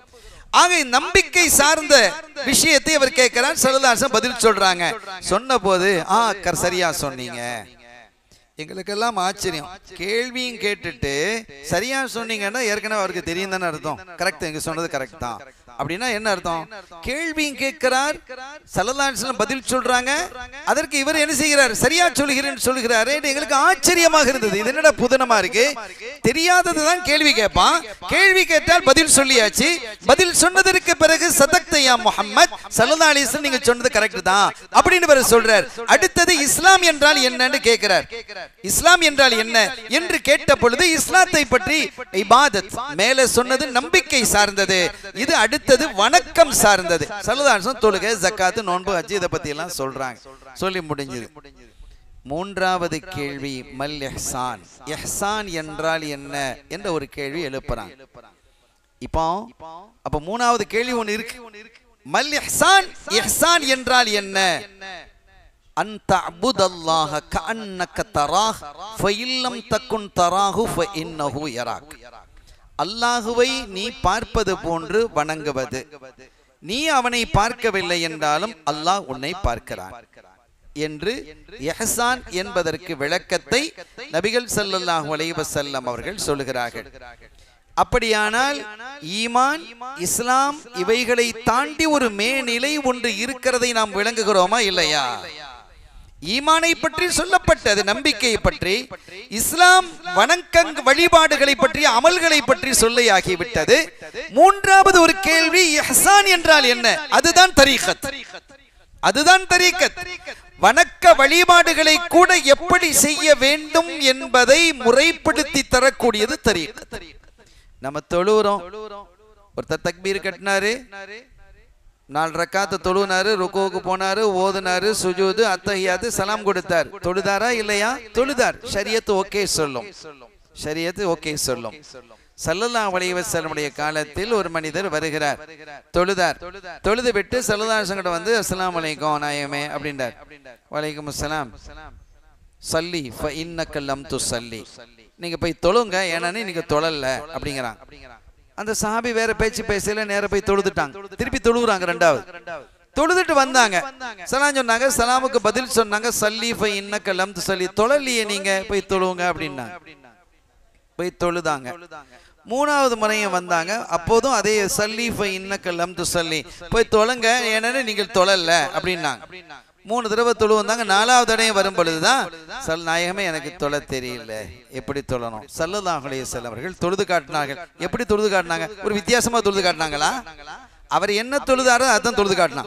ஆக நம்பிக்கை சார்ந்த விஷயத்தை அவர் கேட்கிறார் சரதாசன் பதில் சொல்றாங்க சொன்ன போது ஆ கர் சரியா சொன்னீங்க எங்களுக்கெல்லாம் ஆச்சரியம் கேள்வியும் கேட்டுட்டு சரியா சொன்னீங்கன்னா ஏற்கனவே அவருக்கு தெரியும் தானே அர்த்தம் கரெக்ட் எங்க சொன்னது கரெக்ட் தான் அப்படின்னா என்ன அர்த்தம் கேள்வியும் கேட்கிறார் சல்லல்லாஹு பதில் சொல்றாங்க அதற்கு இவர் என்ன செய்கிறார் சரியா சொல்கிறேன்னு சொல்கிறாரு எங்களுக்கு ஆச்சரியமாக இருந்தது இது என்னடா புதனமா இருக்கு தெரியாதது தான் கேள்வி கேட்பான் கேள்வி கேட்டால் பதில் சொல்லியாச்சு பதில் சொன்னதற்கு பிறகு சதக்தையா முஹம்மத் சல்லா அலிஸ்லாம் நீங்க சொன்னது கரெக்ட் தான் அப்படின்னு பிறகு சொல்றார் அடுத்தது இஸ்லாம் என்றால் என்னன்னு கேட்கிறார் இஸ்லாம் என்றால் என்ன என்று கேட்ட பொழுது இஸ்லாத்தை பற்றி இபாதத் மேலே சொன்னது நம்பிக்கை சார்ந்தது இது அடுத்தது வணக்கம் சார்ந்தது சல்லதாசம் தொழுகை ஜக்காத்து நோன்பு ஹஜ் இதை பத்தி எல்லாம் சொல்றாங்க சொல்லி முடிஞ்சது மூன்றாவது கேள்வி மல் எஹ்சான் எஹ்சான் என்றால் என்ன என்ற ஒரு கேள்வி எழுப்புறாங்க இப்போ அப்ப மூணாவது கேள்வி ஒன்று இருக்கு மல் எஹ்சான் எஹ்சான் என்றால் என்ன அன் தஅபுதல்லாஹ கஅன்னக தராஹ் ஃபஇல்லம் தக்குன் தராஹு ஃபஇன்னஹு யராக் அல்லாஹுவை நீ பார்ப்பது போன்று வணங்குவது நீ அவனை பார்க்கவில்லை என்றாலும் அல்லாஹ் உன்னை பார்க்கிறான் என்று எஹசான் என்பதற்கு விளக்கத்தை நபிகள் ஸல்லல்லாஹு அலைஹி வஸல்லம் அவர்கள் சொல்கிறார்கள் அப்படியானால் ஈமான் இஸ்லாம் இவைகளை தாண்டி ஒரு மேநிலை ஒன்று இருக்கிறதை நாம் விளங்குகிறோமா இல்லையா ஈமானை பற்றி சொல்லப்பட்டது நம்பிக்கையை பற்றி இஸ்லாம் வணக்கங் வழிபாடுகளை பற்றி அமல்களை பற்றி சொல்லையாகிவிட்டது மூன்றாவது ஒரு கேள்வி இஹ்சான் என்றால் என்ன அதுதான் தரீகத் அதுதான் தரீகத் வணக்க வழிபாடுகளை கூட எப்படி செய்ய வேண்டும் என்பதை முறைப்படுத்தி தரக்கூடியது தரீகத் நம்ம தொழுகிறோம் ஒருத்தர் தக்பீர் கட்டினாரு நாலு ரக்காத்து தொழுனாரு ருக்குவுக்கு போனாரு ஓதுனாரு சுஜூது அத்தஹியாத்து சலாம் கொடுத்தார் தொழுதாரா இல்லையா தொழுதார் ஷரியத்து ஓகே சொல்லும் ஷரியத்து ஓகே சொல்லும் சல்லல்லா வலைவசலமுடைய காலத்தில் ஒரு மனிதர் வருகிறார் தொழுதார் தொழுது விட்டு சல்லல்லாசங்கிட்ட வந்து அஸ்ஸலாமு அலைக்கும் நாயமே அப்படின்றார் வலைக்கும் அஸ்ஸலாம் சல்லி ஃப இன்னக்க லம் துஸல்லி நீங்க போய் தொழுங்க ஏன்னா நீங்க தொழல அப்படிங்கிறான் அந்த சஹாபி வேற பேச்சு பேசல நேர போய் தொழுதுட்டாங்க திருப்பி தொழுகுறாங்க ரெண்டாவது தொழுதுட்டு வந்தாங்க சலாம் சொன்னாங்க சலாமுக்கு பதில் சொன்னாங்க சல்லி ஃப இன்னக்க லம் துஸல்லி தொழலையே நீங்க போய் தொழுவுங்க அப்படின்னாங்க போய் தொழுதாங்க மூணாவது முறையும் வந்தாங்க அப்போதும் அதே சல்லி ஃப இன்னக்க லம் துஸல்லி போய் தொழுங்க ஏன்னா நீங்கள் தொழல அப்படின்னாங்க மூணு தடவை தொழு வந்தாங்க நாலாவது தடையும் வரும் பொழுதுதான் சல் நாயகமே எனக்கு தொழ தெரியல எப்படி தொழணும் சல்லல்லாஹுடைய செல்லவர்கள் தொழுது காட்டினார்கள் எப்படி தொழுது காட்டினாங்க ஒரு வித்தியாசமா தொழுது காட்டினாங்களா அவர் என்ன தொழுதாரோ அதான் தொழுது காட்டினான்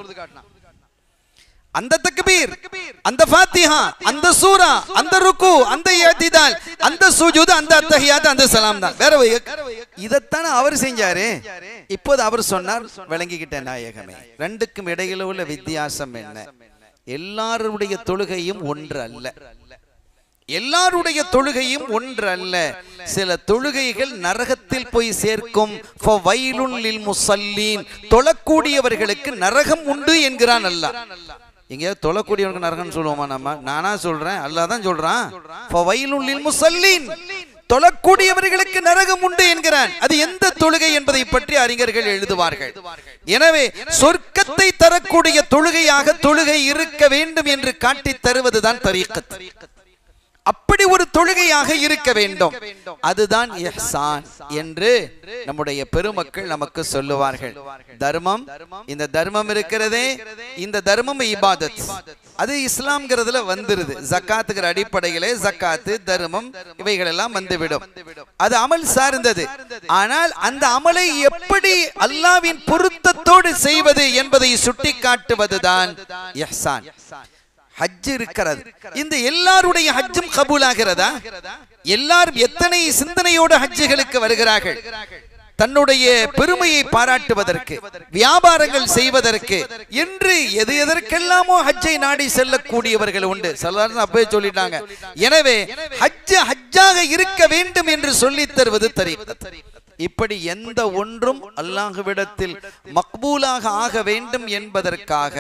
அந்த தக்பீர் அந்த ஃபாத்திஹா அந்த சூரா அந்த ருக்கு அந்த இஅ்திதால் அந்த சுஜூத் அந்த அத்தஹியாத் அந்த சலாம் தான் வேற வழி- இதைத்தானே அவர் செஞ்சாரு இப்போது அவர் சொன்னார் விளங்கிக்கிட்ட நாயகமே ரெண்டுக்கும் இடையில உள்ள வித்தியாசம் என்ன எல்லாருடைய தொழுகையும் ஒன்று அல்ல எல்லாருடைய தொழுகையும் ஒன்று அல்ல சில தொழுகைகள் நரகத்தில் போய் சேர்க்கும் ஃபவைலுன் லில் முஸல்லீன் தொழக்கூடியவர்களுக்கு நரகம் உண்டு என்கிறான் அல்லாஹ் எங்கேயாவது தொழக்கூடியவனுக்கு நரகம்னு சொல்லுவோமா நம்ம நானா சொல்றேன் அல்லாஹ் தான் சொல்றான் ஃபவைலுன் லில் முஸல்லீன் தொழக்கூடியவர்களுக்கு நரகம் உண்டு என்கிறான் அது எந்த தொழுகை என்பதை பற்றி அறிஞர்கள் எழுதுவார்கள் எனவே சொர்க்கத்தை தரக்கூடிய தொழுகையாக தொழுகை இருக்க வேண்டும் என்று காட்டித் தருவதுதான் தரீக்கத் அப்படி ஒரு தொழுகையாக இருக்க வேண்டும் அதுதான் இஹ்சான் என்று நம்முடைய பெருமக்கள் நமக்கு சொல்லுவார்கள் தர்மம் இந்த தர்மம் இருக்கிறதே இந்த தர்மம் இபாதத் அது இஸ்லாம்ங்கிறதுல வந்துருது ஜக்காத்துங்கிற அடிப்படையிலே ஜக்காத்து தர்மம் இவைகள் எல்லாம் வந்துவிடும் அது அமல் சார்ந்தது ஆனால் அந்த அமலை எப்படி அல்லாவின் பொருத்தத்தோடு செய்வது என்பதை சுட்டிக்காட்டுவதுதான் இஹ்சான் ஹஜ் இருக்கிறது இந்த எல்லாருடைய ஹஜ்ஜும் கபூலாகிறதா எல்லாரும் எத்தனை சிந்தனையோடு ஹஜ்ஜுகளுக்கு வருகிறார்கள் தன்னுடைய பெருமையை பாராட்டுவதற்கு வியாபாரங்கள் செய்வதற்கு என்று எது எதற்கெல்லாமோ ஹஜ்ஜை நாடி செல்லக்கூடியவர்கள் உண்டு சாதாரண அப்பவே சொல்லிட்டாங்க எனவே ஹஜ் ஹஜ்ஜாக இருக்க வேண்டும் என்று சொல்லித் தருவது தரீக்கத் இப்படி எந்த ஒன்றும் அல்லாஹ்விடத்தில் மக்பூலாக ஆக வேண்டும் என்பதற்காக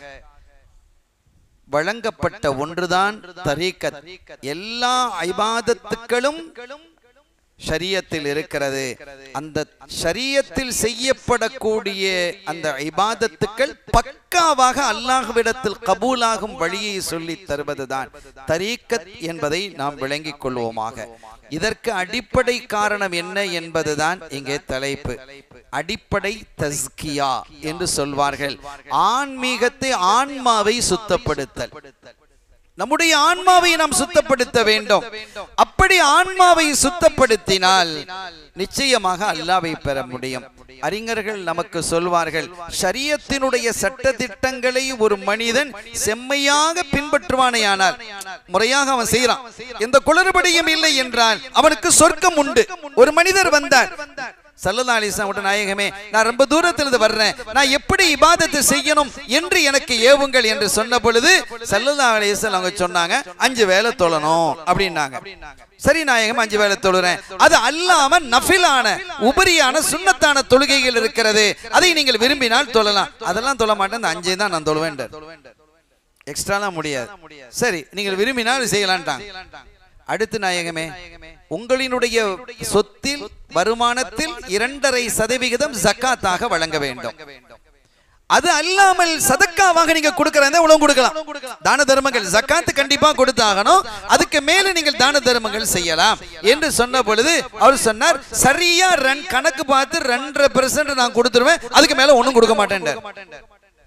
வழங்கப்பட்ட ஒன்றுதான் தரீக்கத் எல்லா ஐபாதத்துக்களும் ஷரியத்தில் இருக்கிறது அந்த ஷரியத்தில் செய்யப்படக்கூடிய அந்த இபாதத்துக்கள் பக்காவாக அல்லாஹ்விடத்தில் கபூலாகும் வழியை சொல்லி தருவதுதான் தரீக்கத் என்பதை நாம் விளங்கிக் கொள்வோமாக இதற்கு அடிப்படை காரணம் என்ன என்பதுதான் இங்கே தலைப்பு அடிப்படை தஸ்கியா என்று சொல்வார்கள் ஆன்மீகத்தை ஆன்மாவை சுத்தப்படுத்தல் நம்முடைய ஆன்மாவை நாம் சுத்தப்படுத்த வேண்டும் அப்படி ஆன்மாவை சுத்தப்படுத்தினால் நிச்சயமாக அல்லாவை பெற முடியும் அறிஞர்கள் நமக்கு சொல்வார்கள் ஷரியத்தினுடைய சட்ட திட்டங்களை ஒரு மனிதன் செம்மையாக பின்பற்றுவானேயானால் முறையாக அவன் செய்யறான் எந்த குளறுபடியும் இல்லை என்றால் அவனுக்கு சொர்க்கம் உண்டு ஒரு மனிதர் வந்தார் சல்லல்லா அலிஸ்லாம் நாயகமே நான் ரொம்ப தூரத்துல இருந்து வர்றேன் நான் எப்படி இபாதத்தை செய்யணும் என்று எனக்கு ஏவுங்கள் என்று சொன்ன பொழுது சல்லல்லா அலிஸ்லாம் அவங்க சொன்னாங்க அஞ்சு வேலை தொழணும் அப்படின்னாங்க சரி நாயகம் அஞ்சு வேலை தொழுறேன் அது அல்லாம நஃபிலான உபரியான சுண்ணத்தான தொழுகைகள் இருக்கிறது அதை நீங்கள் விரும்பினால் தொழலாம் அதெல்லாம் தொழ மாட்டேன் இந்த அஞ்சே தான் நான் தொழுவேன் எக்ஸ்ட்ராலாம் முடியாது சரி நீங்கள் விரும்பினால் செய்யலான்ட்டாங்க அடுத்து நாயகமே உங்களினுடைய சொத்தில் வருமானத்தில் இரண்டரை சதவிகிதம் ஜக்காத்தாக வழங்க வேண்டும் அது அல்லாமல் சதக்காவாக நீங்க கொடுக்கறதா உலகம் கொடுக்கலாம் தான தர்மங்கள் ஜக்காத்து கண்டிப்பா கொடுத்தாகணும் அதுக்கு மேல நீங்கள் தான தர்மங்கள் செய்யலாம் என்று சொன்ன பொழுது அவர் சொன்னார் சரியா ரன் கணக்கு பார்த்து ரெண்டரை பெர்சன்ட் நான் கொடுத்துருவேன் அதுக்கு மேல ஒண்ணும் கொடுக்க மாட்டேன்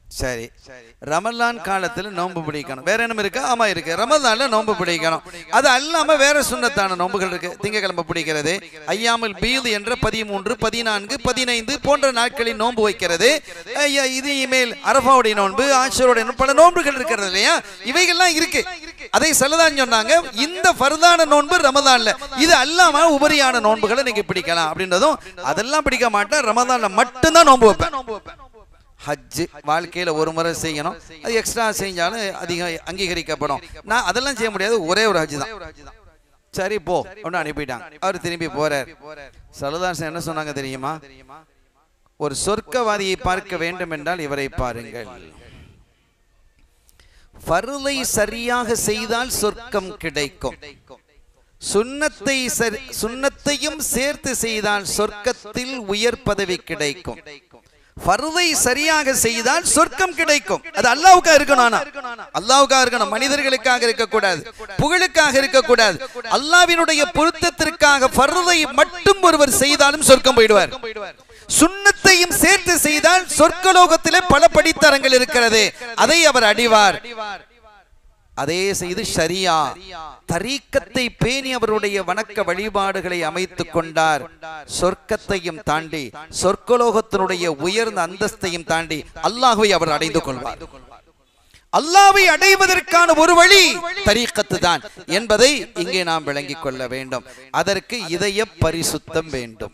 சரி ரமலான் காலத்துல நோன்பு பிடிக்கணும் வேற என்ன இருக்கா ஆமா இருக்கு ரமலான்ல நோன்பு பிடிக்கணும் அது அல்லாம வேற சுண்ணத்தான நோன்புகள் இருக்கு திங்கக்கிழமை பிடிக்கிறது ஐயாமல் பீது என்ற பதிமூன்று பதினான்கு பதினைந்து போன்ற நாட்களில் நோன்பு வைக்கிறது ஐயா, இது இமேல் அரபாவுடைய நோன்பு ஆஷருடைய நோன்பு பல நோன்புகள் இருக்கிறது இல்லையா இவைகள்லாம் இருக்கு அதை சொல்லதான் சொன்னாங்க இந்த ஃபர்தான நோன்பு ரமதான்ல இது அல்லாம உபரியான நோன்புகளை நீங்க பிடிக்கலாம் அப்படின்றதும் அதெல்லாம் பிடிக்க மாட்டேன் ரமதான்ல மட்டும்தான் நோன்பு வைப்பேன் ஹஜ்ஜு வாழ்க்கையில் ஒரு முறை செய்யணும் அது எக்ஸ்ட்ரா செஞ்சாலும் அதிகம் அங்கீகரிக்கப்படும் நான் அதெல்லாம் செய்ய முடியாது ஒரே ஒரு ஹஜ் தான் சரி போ ஒன்று அனுப்பிட்டாங்க அவர் திரும்பி போறார் சலதாசன் என்ன சொன்னாங்க தெரியுமா ஒரு சொர்க்கவாதியை பார்க்க வேண்டும் என்றால் இவரை பாருங்கள் ஃபர்லை சரியாக செய்தால் சொர்க்கம் கிடைக்கும் சுன்னத்தை சரி சுன்னத்தையும் சேர்த்து செய்தால் சொர்க்கத்தில் உயர் பதவி கிடைக்கும் ஃபர்தை சரியாக செய்தால் சொர்க்கம் கிடைக்கும் அது அல்லாவுக்காக இருக்கணும் ஆனா அல்லாவுக்காக இருக்கணும் மனிதர்களுக்காக இருக்கக்கூடாது புகழுக்காக இருக்கக்கூடாது அல்லாவினுடைய பொருத்தத்திற்காக ஃபர்தை மட்டும் ஒருவர் செய்தாலும் சொர்க்கம் போயிடுவார் சுன்னத்தையும் சேர்த்து செய்தால் சொர்க்கலோகத்திலே பல படித்தரங்கள் இருக்கிறது அதை அவர் அடிவார் அதே செய்து ஷரியா தரீக்கத்தை பேணி அவருடைய வணக்க வழிபாடுகளை அமைத்துக் கொண்டார் சொர்க்கத்தையும் தாண்டி சொர்க்கலோகத்தினுடைய உயர்ந்த அந்தஸ்தையும் தாண்டி அல்லாஹ்வை அவர் அடைந்து கொள்வார் அல்லாவை அடைவதற்கான ஒரு வழி தரீக்கத்து தான் என்பதை இங்கே நாம் விளங்கிக் கொள்ள வேண்டும் அதற்கு இதய பரிசுத்தம் வேண்டும்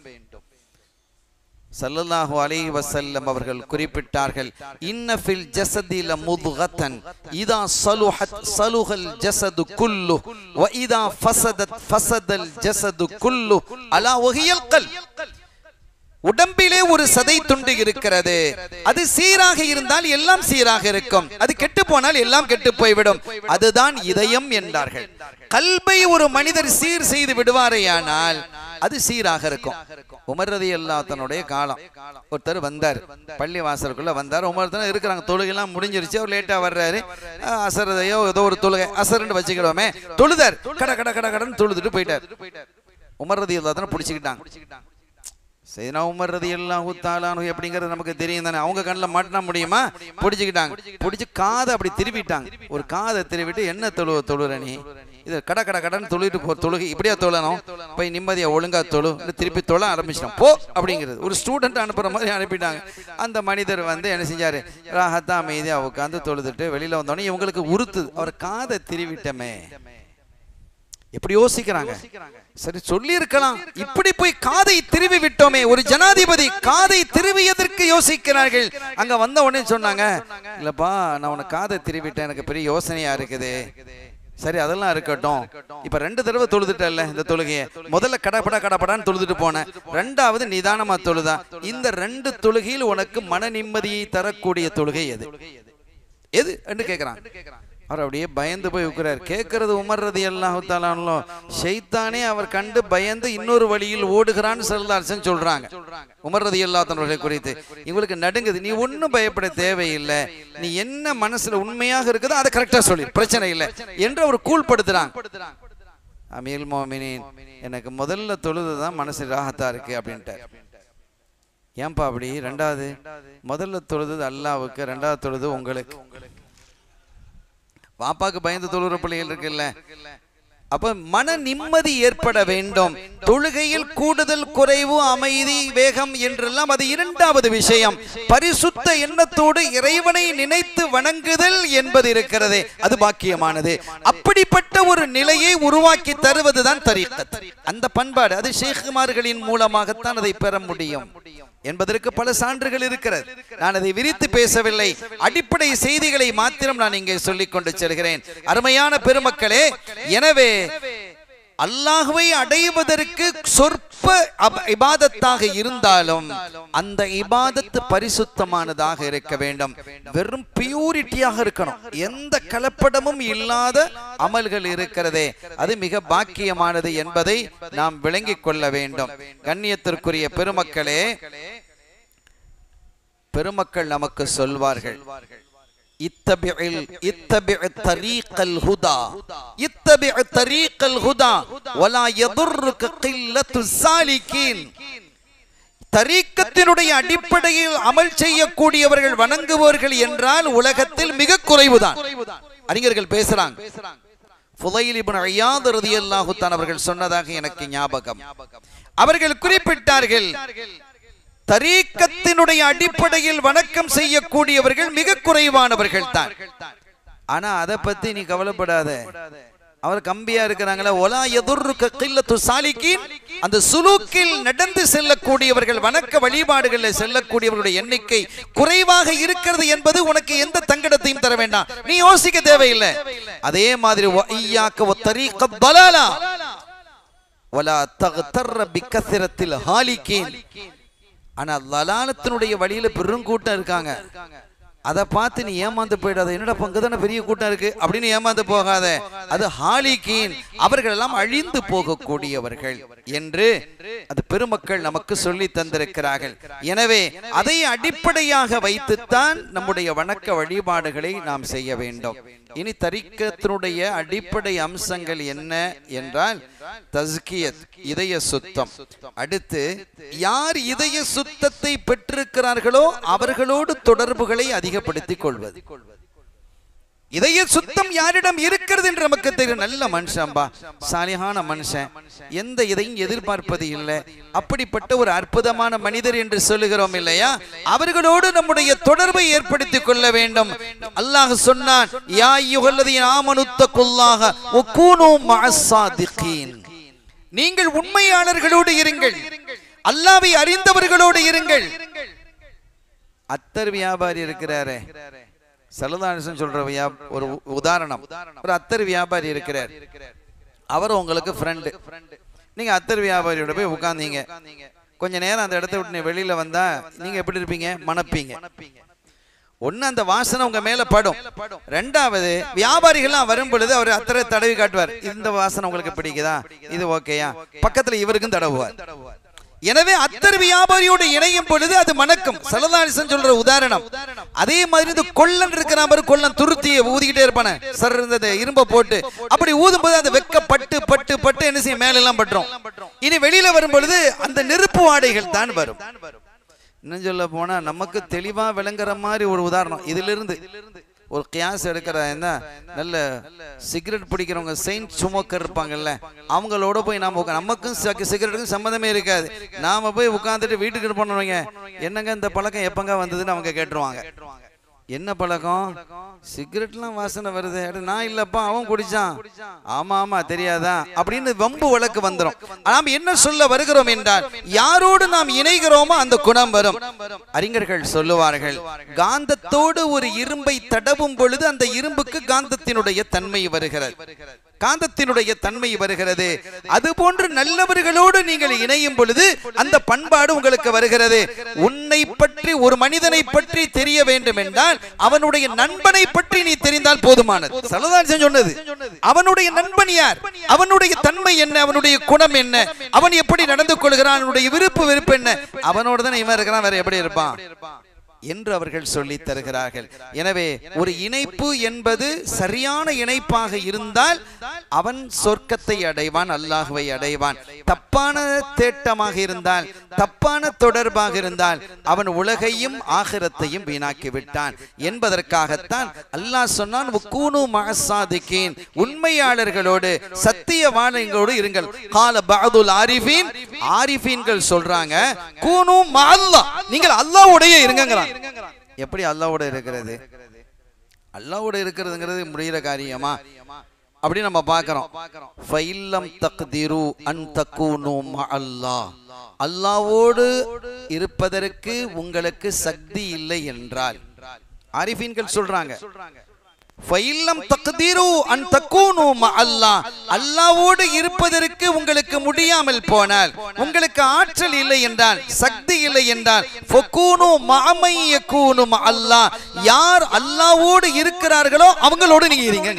சல்லல்லாஹு அலைஹி வஸல்லம் அவர்கள் குறிப்பிட்டார்கள் இன்ன ஃபில் ஜஸதி லமுத்கத்தன் இதா சலுஹத் சலுஹல் ஜஸது குல்லு வ இதா ஃபஸதத் ஃபஸதல் ஜஸது குல்லு அலா வஹியல் கல் உடம்பிலே ஒரு சதை துண்டு இருக்கிறது அது சீராக இருந்தால் எல்லாம் சீராக இருக்கும் அது கெட்டு போனால் எல்லாம் கெட்டு போய்விடும் அதுதான் இதயம் என்றார்கள் கல்வை ஒரு மனிதர் சீர் செய்து விடுவாரேயானால் அது சீராக இருக்கும் உமர் ரதி தன்னுடைய காலம் ஒருத்தர் வந்தார் பள்ளி வாசலுக்குள்ள வந்தார் உமர் தான் இருக்கிறாங்க தொழுகைலாம் முடிஞ்சிருச்சு அவர் லேட்டா வர்றாரு அஹ், அசரதையோ ஏதோ ஒரு தொழுகை அசருன்னு வச்சுக்கிடுவோமே தொழுதார் கட கட கட கடன்னு தொழுதுட்டு போயிட்டார் உமர் ரதி அல்லா பிடிச்சிக்கிட்டாங்க சைனா உமர் ரதி எல்லாம் ஊத்தாலானு அப்படிங்கிறது நமக்கு தெரியும் தானே அவங்க கண்ணில் மாட்டினா முடியுமா பிடிச்சிக்கிட்டாங்க பிடிச்சி காதை அப்படி திருப்பிட்டாங்க ஒரு காதை திருவிட்டு என்ன தொழு தொழுற நீ இது கட கட கடன்னு தொழுவிட்டு போ தொழுகை இப்படியா தொழணும் போய் நிம்மதியா ஒழுங்கா தொழு இல்ல திருப்பி தொழ ஆரம்பிச்சிட்டோம் போ அப்படிங்கிறது ஒரு ஸ்டூடெண்ட் அனுப்புற மாதிரி அனுப்பிட்டாங்க அந்த மனிதர் வந்து என்ன செஞ்சாரு ராகத்தா அமைதியா உட்காந்து தொழுதுட்டு வெளியில வந்தோடனே இவங்களுக்கு உறுத்துது அவர் காதை திருவிட்டமே எப்படி யோசிக்கிறாங்க சரி சொல்லி இருக்கலாம் இப்படி போய் காதை திருவி விட்டோமே ஒரு ஜனாதிபதி காதை திருவியதற்கு யோசிக்கிறார்கள் அங்க வந்த உடனே சொன்னாங்க இல்லப்பா நான் உனக்கு காதை திருவிட்டேன் எனக்கு பெரிய யோசனையா இருக்குது சரி அதெல்லாம் இருக்கட்டும் இப்ப ரெண்டு தடவை தொழுதுட்டல்ல இந்த தொழுகையை முதல்ல கடப்படா கடப்படான்னு தொழுதுட்டு போனேன் ரெண்டாவது நிதானமா தொழுதா இந்த ரெண்டு தொழுகையில் உனக்கு மன நிம்மதியை தரக்கூடிய தொழுகை எது எது என்று கேட்கிறான் அவர் அப்படியே பயந்து போய் உட்கிறார் கேட்கறது உமர்றது எல்லாம் தாலானோ ஷைத்தானே அவர் கண்டு பயந்து இன்னொரு வழியில் ஓடுகிறான்னு செல்லார்சன் சொல்றாங்க உமர்றது எல்லாத்தவர்களை குறித்து இவங்களுக்கு நடுங்குது நீ ஒன்றும் பயப்பட தேவையில்லை நீ என்ன மனசுல உண்மையாக இருக்குதோ அதை கரெக்டா சொல்லி பிரச்சனை இல்லை என்று அவர் கூழ்படுத்துறாங்க அமீல் மோமினின் எனக்கு முதல்ல தொழுது தான் மனசு ராகத்தா இருக்கு அப்படின்ட்டார் ஏன்பா அப்படி ரெண்டாவது முதல்ல தொழுது அல்லாவுக்கு ரெண்டாவது தொழுது உங்களுக்கு பாப்பாக்கு பயந்து தொழுற பிள்ளைகள் இருக்குல்ல அப்ப மன நிம்மதி ஏற்பட வேண்டும் தொழுகையில் கூடுதல் குறைவு அமைதி வேகம் என்றெல்லாம் அது இரண்டாவது விஷயம் பரிசுத்த எண்ணத்தோடு இறைவனை நினைத்து வணங்குதல் என்பது இருக்கிறதே அது பாக்கியமானது அப்படிப்பட்ட ஒரு நிலையை உருவாக்கி தருவதுதான் தரீக்கத் அந்த பண்பாடு அது ஷேகுமார்களின் மூலமாகத்தான் அதை பெற முடியும் என்பதற்கு பல சான்றுகள் இருக்கிறது நான் அதை விரித்து பேசவில்லை அடிப்படை செய்திகளை மாத்திரம் நான் இங்கே சொல்லிக் கொண்டு செல்கிறேன் அருமையான பெருமக்களே எனவே அல்லாஹுவை அடைவதற்கு சொற்ப அப- இபாதத்தாக இருந்தாலும் அந்த இபாதத்து பரிசுத்தமானதாக இருக்க வேண்டும் வெறும் பியூரிட்டியாக இருக்கணும் எந்த கலப்படமும் இல்லாத அமல்கள் இருக்கிறதே அது மிக பாக்கியமானது என்பதை நாம் விளங்கிக் கொள்ள வேண்டும் கண்ணியத்திற்குரிய பெருமக்களே பெருமக்கள் நமக்கு சொல்வார்கள் இத்தபிஇல் இத்தபிஇ தரீக்கல் ஹுதா இத்தபிஇ தரீக்கல் ஹுதா வலா யதுர்ருக கில்லத்து சாலிகீன் தரீக்கத்தினுடைய அடிப்படையில் அமல் செய்யக்கூடியவர்கள் வணங்குபவர்கள் என்றால் உலகத்தில் மிக குறைவுதான் அறிஞர்கள் பேசுறாங்க ஃபுதைல் இப்னு ஐயாத் ரலியல்லாஹு தஆலா அவர்கள் சொன்னதாக எனக்கு ஞாபகம் அவர்கள் குறிப்பிட்டார்கள் தரீக்கத்தினுடைய அடிப்படையில் வணக்கம் செய்யக்கூடியவர்கள் மிக குறைவானவர்கள் தான் ஆனா அதை பத்தி நீ கவலைப்படாத அவர் கம்பியா இருக்கிறாங்களா ஒலா எதுர்ருக்க கில்லத்து சாலிக்கின் அந்த சுலூக்கில் நடந்து செல்லக்கூடியவர்கள் வணக்க வழிபாடுகளில் செல்லக்கூடியவர்களுடைய எண்ணிக்கை குறைவாக இருக்கிறது என்பது உனக்கு எந்த தங்கடத்தையும் தர வேண்டாம் நீ யோசிக்க தேவையில்லை அதே மாதிரி வ ஈயாக்க வ தரீக பலாலா வலா தக்தர்ர பிக்கசிரத்தில் ஹாலிக்கீன் ஆனா லலாலத்தினுடைய வழியில பெருங்கூட்டம் இருக்காங்க அதை பார்த்து நீ ஏமாந்து போயிடாத என்னடா பங்கு தானே பெரிய கூட்டம் இருக்கு அப்படின்னு ஏமாந்து போகாத அது ஹாலிகீன் அவர்கள் எல்லாம் அழிந்து போகக்கூடியவர்கள் என்று அது பெருமக்கள் நமக்கு சொல்லி தந்திருக்கிறார்கள் எனவே அதை அடிப்படையாக வைத்துத்தான் நம்முடைய வணக்க வழிபாடுகளை நாம் செய்ய வேண்டும் இனி தரிக்கத்தினுடைய அடிப்படை அம்சங்கள் என்ன என்றால் தஸ்கியத் இதய சுத்தம் அடுத்து யார் இதய சுத்தத்தை பெற்றிருக்கிறார்களோ அவர்களோடு தொடர்புகளை அதிகப்படுத்திக் கொள்வது இதய சுத்தம் யாரிடம் இருக்கிறது என்று நமக்கு தெரியும் நல்ல மனுஷன்பா சாலியான மனுஷன் எந்த இதையும் எதிர்பார்ப்பது இல்லை அப்படிப்பட்ட ஒரு அற்புதமான மனிதர் என்று சொல்லுகிறோம் இல்லையா அவர்களோடு நம்முடைய தொடர்பை ஏற்படுத்திக் கொள்ள வேண்டும் அல்லாஹ் சொன்னான் யா யுகல்லதீன் ஆமனுத்தகுல்லாஹ வகூனு மஅஸ்ஸாதிகீன் நீங்கள் உண்மையாளர்களோடு இருங்கள் அல்லாவை அறிந்தவர்களோடு இருங்கள் அத்தர் வியாபாரி இருக்கிறாரே சலதானிசன் சொல்ற வியா ஒரு உ- உதாரணம் ஒரு அத்தர் வியாபாரி இருக்கிறார் அவர் உங்களுக்கு ஃப்ரெண்டு நீங்க அத்தர் வியாபாரியோட போய் உட்கார்ந்தீங்க கொஞ்ச நேரம் அந்த இடத்த விட்டு நீ வெளியில வந்தா நீங்க எப்படி இருப்பீங்க மணப்பீங்க ஒண்ணு அந்த வாசனை உங்க மேல படும் ரெண்டாவது வியாபாரிகள்லாம் வரும் பொழுது அவர் அத்தரை தடவி காட்டுவார் இந்த வாசனை உங்களுக்கு பிடிக்குதா இது ஓகேயா பக்கத்துல இவருக்கும் தடவுவார் எனவே அத்தர் வியாபாரியோடு இணையும் பொழுது அது மணக்கும் சலதானிசன் சொல்ற உதாரணம் அதே மாதிரி இந்த கொள்ளன் இருக்கிற மாதிரி கொள்ளன் துருத்தியை ஊதிக்கிட்டே இருப்பானே சர் இருந்தது இரும்ப போட்டு அப்படி ஊதும் போது அது வெக்க பட்டு பட்டு பட்டு என்ன செய்யும் மேல எல்லாம் பட்டுரும் இனி வெளியில வரும் பொழுது அந்த நெருப்பு வாடைகள் தான் வரும் இன்னும் சொல்ல போனா நமக்கு தெளிவா விளங்குற மாதிரி ஒரு உதாரணம் இதிலிருந்து ஒரு கியாஸ் எடுக்கிற என்ன நல்ல சிகரெட் பிடிக்கிறவங்க செயின்ட் சுமக்கர் இருப்பாங்கல்ல அவங்களோட போய் நாம உட்கா- நமக்கும் சிக- சிகரெட்டுக்கும் சம்மந்தமே இருக்காது நாம போய் உட்காந்துட்டு வீட்டுக்கு பண்ணுவாங்க என்னங்க இந்த பழக்கம் எப்பங்க வந்ததுன்னு அவங்க கேட்டுருவாங்க என்ன பழக்கம் சிகரெட்லாம் வாசனை வருது அட, நான் இல்லப்பா அவன் குடிச்சான் ஆமா ஆமா தெரியாதா அப்படின்னு வம்பு வழக்கு வந்துரும் நாம் என்ன சொல்ல வருகிறோம் என்றால் யாரோடு நாம் இணைகிறோமோ அந்த குணம் வரும் அறிஞர்கள் சொல்லுவார்கள் காந்தத்தோடு ஒரு இரும்பை தடவும் பொழுது அந்த இரும்புக்கு காந்தத்தினுடைய தன்மை வருகிறது காந்தத்தினுடைய தன்மை வருகிறது அது போன்று நல்லவர்களோடு நீங்கள் இணையும் பொழுது அந்த பண்பாடு உங்களுக்கு வருகிறது உன்னை பற்றி ஒரு மனிதனை பற்றி தெரிய வேண்டும் என்றால் அவனுடைய நண்பனை பற்றி நீ தெரிந்தால் போதுமானது சலதாசன் சொன்னது அவனுடைய நண்பன் யார் அவனுடைய தன்மை என்ன அவனுடைய குணம் என்ன அவன் எப்படி நடந்து கொள்கிறான் அவனுடைய விருப்பு வெறுப்பு என்ன அவனோட தான் இவன் இருக்கிறான் வேற எப்படி இருப்பான் என்று அவர்கள் சொல்லி தருகிறார்கள் எனவே ஒரு இணைப்பு என்பது சரியான இணைப்பாக இருந்தால் அவன் சொர்க்கத்தை அடைவான் அல்லாஹுவை அடைவான் தப்பான தேட்டமாக இருந்தால் தப்பான தொடர்பாக இருந்தால் அவன் உலகையும் ஆகிரத்தையும் வீணாக்கி விட்டான் என்பதற்காகத்தான் அல்லாஹ் சொன்னான் "வக்கூனு மஅஸ்ஸாதிகீன்." உண்மையாளர்களோடு சத்தியவானங்களோடு இருங்கள் கால பஅதுல் ஆரிஃபீன் ஆரிஃபீன்கள் சொல்றாங்க கூனு மஅல்லாஹ் நீங்கள் அல்லாஹ்வுடைய இருங்கங்கறான் எப்படி அல்லாஹ்வோட இருக்கிறது அல்லாஹ்வோட இருக்கிறதுங்கிறது முடிகிற காரியமா அப்படி நம்ம பார்க்கிறோம் ஃபைல்லம் தக்திரு அன் தக்கூனு மஅல்லாஹ் அல்லாஹ்வோடு இருப்பதற்கு உங்களுக்கு சக்தி இல்லை என்றால் ஆரிஃபீன்கள் சொல்றாங்க ஃபைல்லம் தக்தீரு அன் தக்கூனு மஅல்லாஹ் அல்லாஹ்வோடு இருப்பதற்கு உங்களுக்கு முடியாமல் போனால் உங்களுக்கு ஆற்றல் இல்லை என்றால் சக்தி இல்லை என்றால் ஃபக்கூனு மஅமை யக்கூனு மஅல்லாஹ் யார் அல்லாஹ்வோடு இருக்கிறார்களோ அவங்களோடு நீங்க இருங்க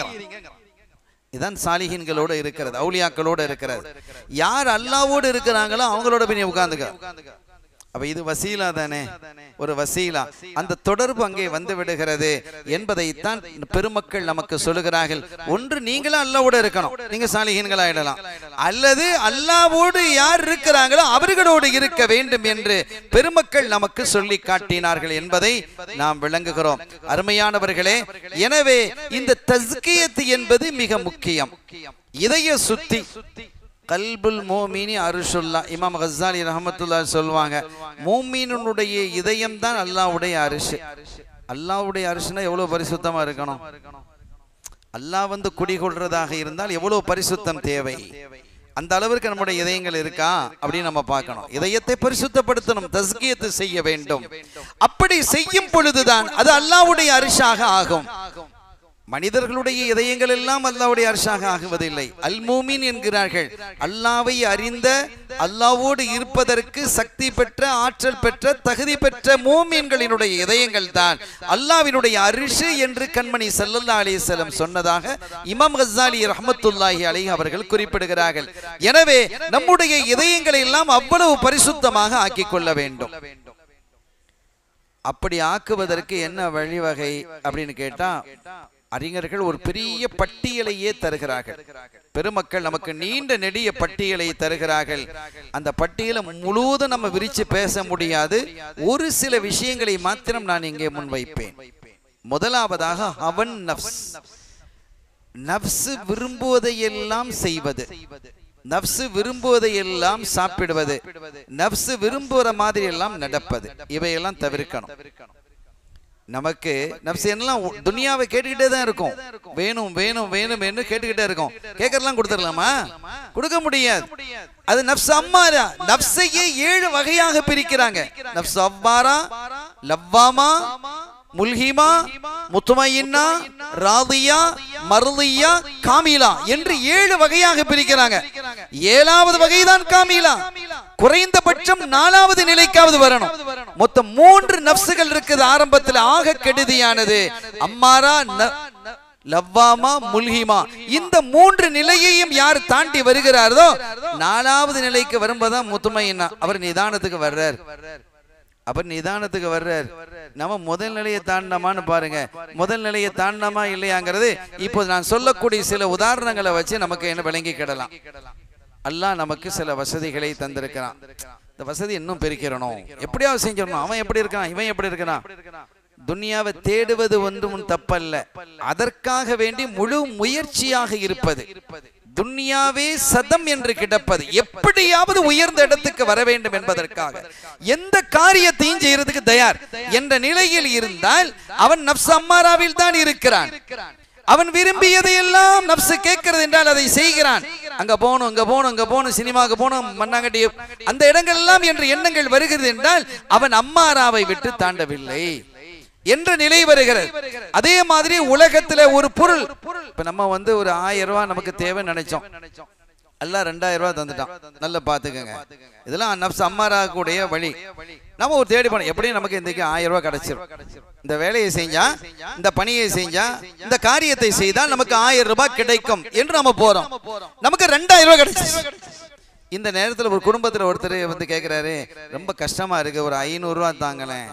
இதான் சாலிஹீன்களோட இருக்கிறது அவுலியாக்களோட இருக்கிறது யார் அல்லாஹ்வோடு இருக்கிறாங்களோ அவங்களோட போய் நீ உட்கார்ந்துக்க அப்ப இது வசீலா தானே ஒரு வசீலா அந்த தொடர்பு அங்கே வந்து விடுகிறது என்பதைத்தான் பெருமக்கள் நமக்கு சொல்லுகிறார்கள் ஒன்று நீங்களும் அல்லாவோட இருக்கணும் நீங்க சாலிகீன்கள் ஆயிடலாம் அல்லது அல்லாவோடு யார் இருக்கிறாங்களோ அவர்களோடு இருக்க வேண்டும் என்று பெருமக்கள் நமக்கு சொல்லி காட்டினார்கள் என்பதை நாம் விளங்குகிறோம் அருமையானவர்களே எனவே இந்த தஸ்கியத்து என்பது மிக முக்கியம் இதய சுத்தி கல்புல் மோமினி அருஷுல்லா இமாம் கசாலி ரஹமத்துல்லா சொல்லுவாங்க மோமீனுடைய இதயம் தான் அல்லாவுடைய அரிசு அல்லாவுடைய அரிசுனா எவ்வளவு பரிசுத்தமா இருக்கணும் அல்லாஹ் வந்து குடிகொள்றதாக இருந்தால் எவ்வளவு பரிசுத்தம் தேவை அந்த அளவிற்கு நம்முடைய இதயங்கள் இருக்கா அப்படின்னு நம்ம பார்க்கணும் இதயத்தை பரிசுத்தப்படுத்தணும் தஸ்கியத்து செய்ய வேண்டும் அப்படி செய்யும் பொழுதுதான் அது அல்லாவுடைய அரிசாக ஆகும் மனிதர்களுடைய இதயங்கள் எல்லாம் அல்லாவுடைய அரசாக ஆகுவதில்லை அல் மூமின் என்கிறார்கள் அல்லாவை அறிந்த அல்லாவோடு இருப்பதற்கு சக்தி பெற்ற ஆற்றல் பெற்ற தகுதி பெற்ற மூமின்களினுடைய இதயங்கள் தான் அல்லாவினுடைய அரிசு என்று கண்மணி சல்லல்லா அலிசல்லம் சொன்னதாக இமாம் கசாலி ரஹமத்துல்லாஹி அலி அவர்கள் குறிப்பிடுகிறார்கள் எனவே நம்முடைய இதயங்களை எல்லாம் அவ்வளவு பரிசுத்தமாக ஆக்கிக் கொள்ள வேண்டும் அப்படி ஆக்குவதற்கு என்ன வழிவகை அப்படின்னு கேட்டா அறிஞர்கள் ஒரு பெரிய பட்டியலையே தருகிறார்கள் பெருமக்கள் நமக்கு நீண்ட நெடிய பட்டியலை தருகிறார்கள் அந்த பட்டியலை முழுவதும் நம்ம விரிச்சு பேச முடியாது ஒரு சில விஷயங்களை மாத்திரம் நான் இங்கே முன்வைப்பேன் முதலாவதாக அவன் நப்ஸ் நப்ஸ் விரும்புவதையெல்லாம் செய்வது நப்சு விரும்புவதையெல்லாம் சாப்பிடுவது நப்சு விரும்புகிற மாதிரி எல்லாம் நடப்பது இவையெல்லாம் தவிர்க்கணும் நமக்கு நப்சு எல்லாம் துனியாவை கேட்டுக்கிட்டே தான் இருக்கும் வேணும் வேணும் வேணும் என்று கேட்டுக்கிட்டே இருக்கும் கேட்கறதெல்லாம் கொடுத்துடலாமா கொடுக்க முடியாது அது நப்சு அம்மாரா நப்சையே ஏழு வகையாக பிரிக்கிறாங்க நப்சு அவ்வாரா லவ்வாமா முல்ஹிமா முத்துமையின்னா ராதியா மருதியா காமிலா என்று ஏழு வகையாக பிரிக்கிறாங்க ஏழாவது வகைதான் காமிலா குறைந்தபட்சம் நாலாவது நிலைக்காவது வரணும் மொத்தம் மூன்று நப்சுகள் இருக்குது ஆரம்பத்தில் ஆக கெடுதியானது அம்மாரா லவ்வாமா முல்ஹிமா இந்த மூன்று நிலையையும் யார் தாண்டி வருகிறாரோ நாலாவது நிலைக்கு வரும்போதுதான் முத்துமையின்னா அவர் நிதானத்துக்கு வர்றார் அவர் நிதானத்துக்கு வர்றார் நம்ம முதல் நிலையை தாண்டமான்னு பாருங்க முதல் நிலையை தாண்டமா இல்லையாங்கிறது இப்போ நான் சொல்லக்கூடிய சில உதாரணங்களை வச்சு நமக்கு என்ன விளங்கிக்கிடலாம் அல்லாஹ் நமக்கு சில வசதிகளை தந்திருக்கிறான் இந்த வசதி இன்னும் பெருக்கிறணும் எப்படியாவது செஞ்சிடணும் அவன் எப்படி இருக்கான் இவன் எப்படி இருக்கிறான் துனியாவை தேடுவது ஒன்றும் தப்பல்ல அதற்காக வேண்டி முழு முயற்சியாக இருப்பது துன்யாவே சதம் என்று கிடப்பது எப்படியாவது உயர்ந்த இடத்துக்கு வர வேண்டும் என்பதற்காக எந்த காரியத்தையும் செய்யறதுக்கு தயார் என்ற நிலையில் இருந்தால் அவன் நப்ஸ் அம்மாராவில் தான் இருக்கிறான் அவன் விரும்பியதையெல்லாம் நப்சு கேட்கிறது என்றால் அதை செய்கிறான் அங்க போகணும் அங்க போகணும் அங்க போகணும் சினிமாவுக்கு போகணும் மண்ணாங்கட்டி அந்த இடங்கள் எல்லாம் என்று எண்ணங்கள் வருகிறது என்றால் அவன் அம்மாராவை விட்டு தாண்டவில்லை என்ற நிலை வருகிறது அதே மாதிரி உலகத்துல ஒரு பொருள் இப்ப நம்ம வந்து ஒரு ஆயிரம் ரூபாய் நமக்கு தேவை நினைச்சோம் எல்லாம் ரெண்டாயிரம் ரூபாய் தந்துட்டான் நல்லா பாத்துக்கங்க இதெல்லாம் நப்ஸ் அம்மாரா கூடிய வழி நம்ம ஒரு தேடி போனோம் எப்படியும் நமக்கு இன்றைக்கு ஆயிரம் ரூபாய் கிடைச்சிரும் இந்த வேலையை செஞ்சா இந்த பணியை செஞ்சா இந்த காரியத்தை செய்தால் நமக்கு ஆயிரம் ரூபாய் கிடைக்கும் என்று நம்ம போறோம் நமக்கு ரெண்டாயிரம் ரூபாய் கிடைச்சிச்சு இந்த நேரத்துல ஒரு குடும்பத்துல ஒருத்தர் வந்து கேக்குறாரு ரொம்ப கஷ்டமா இருக்கு ஒரு ஐநூறு ரூபாய் தாங்களேன்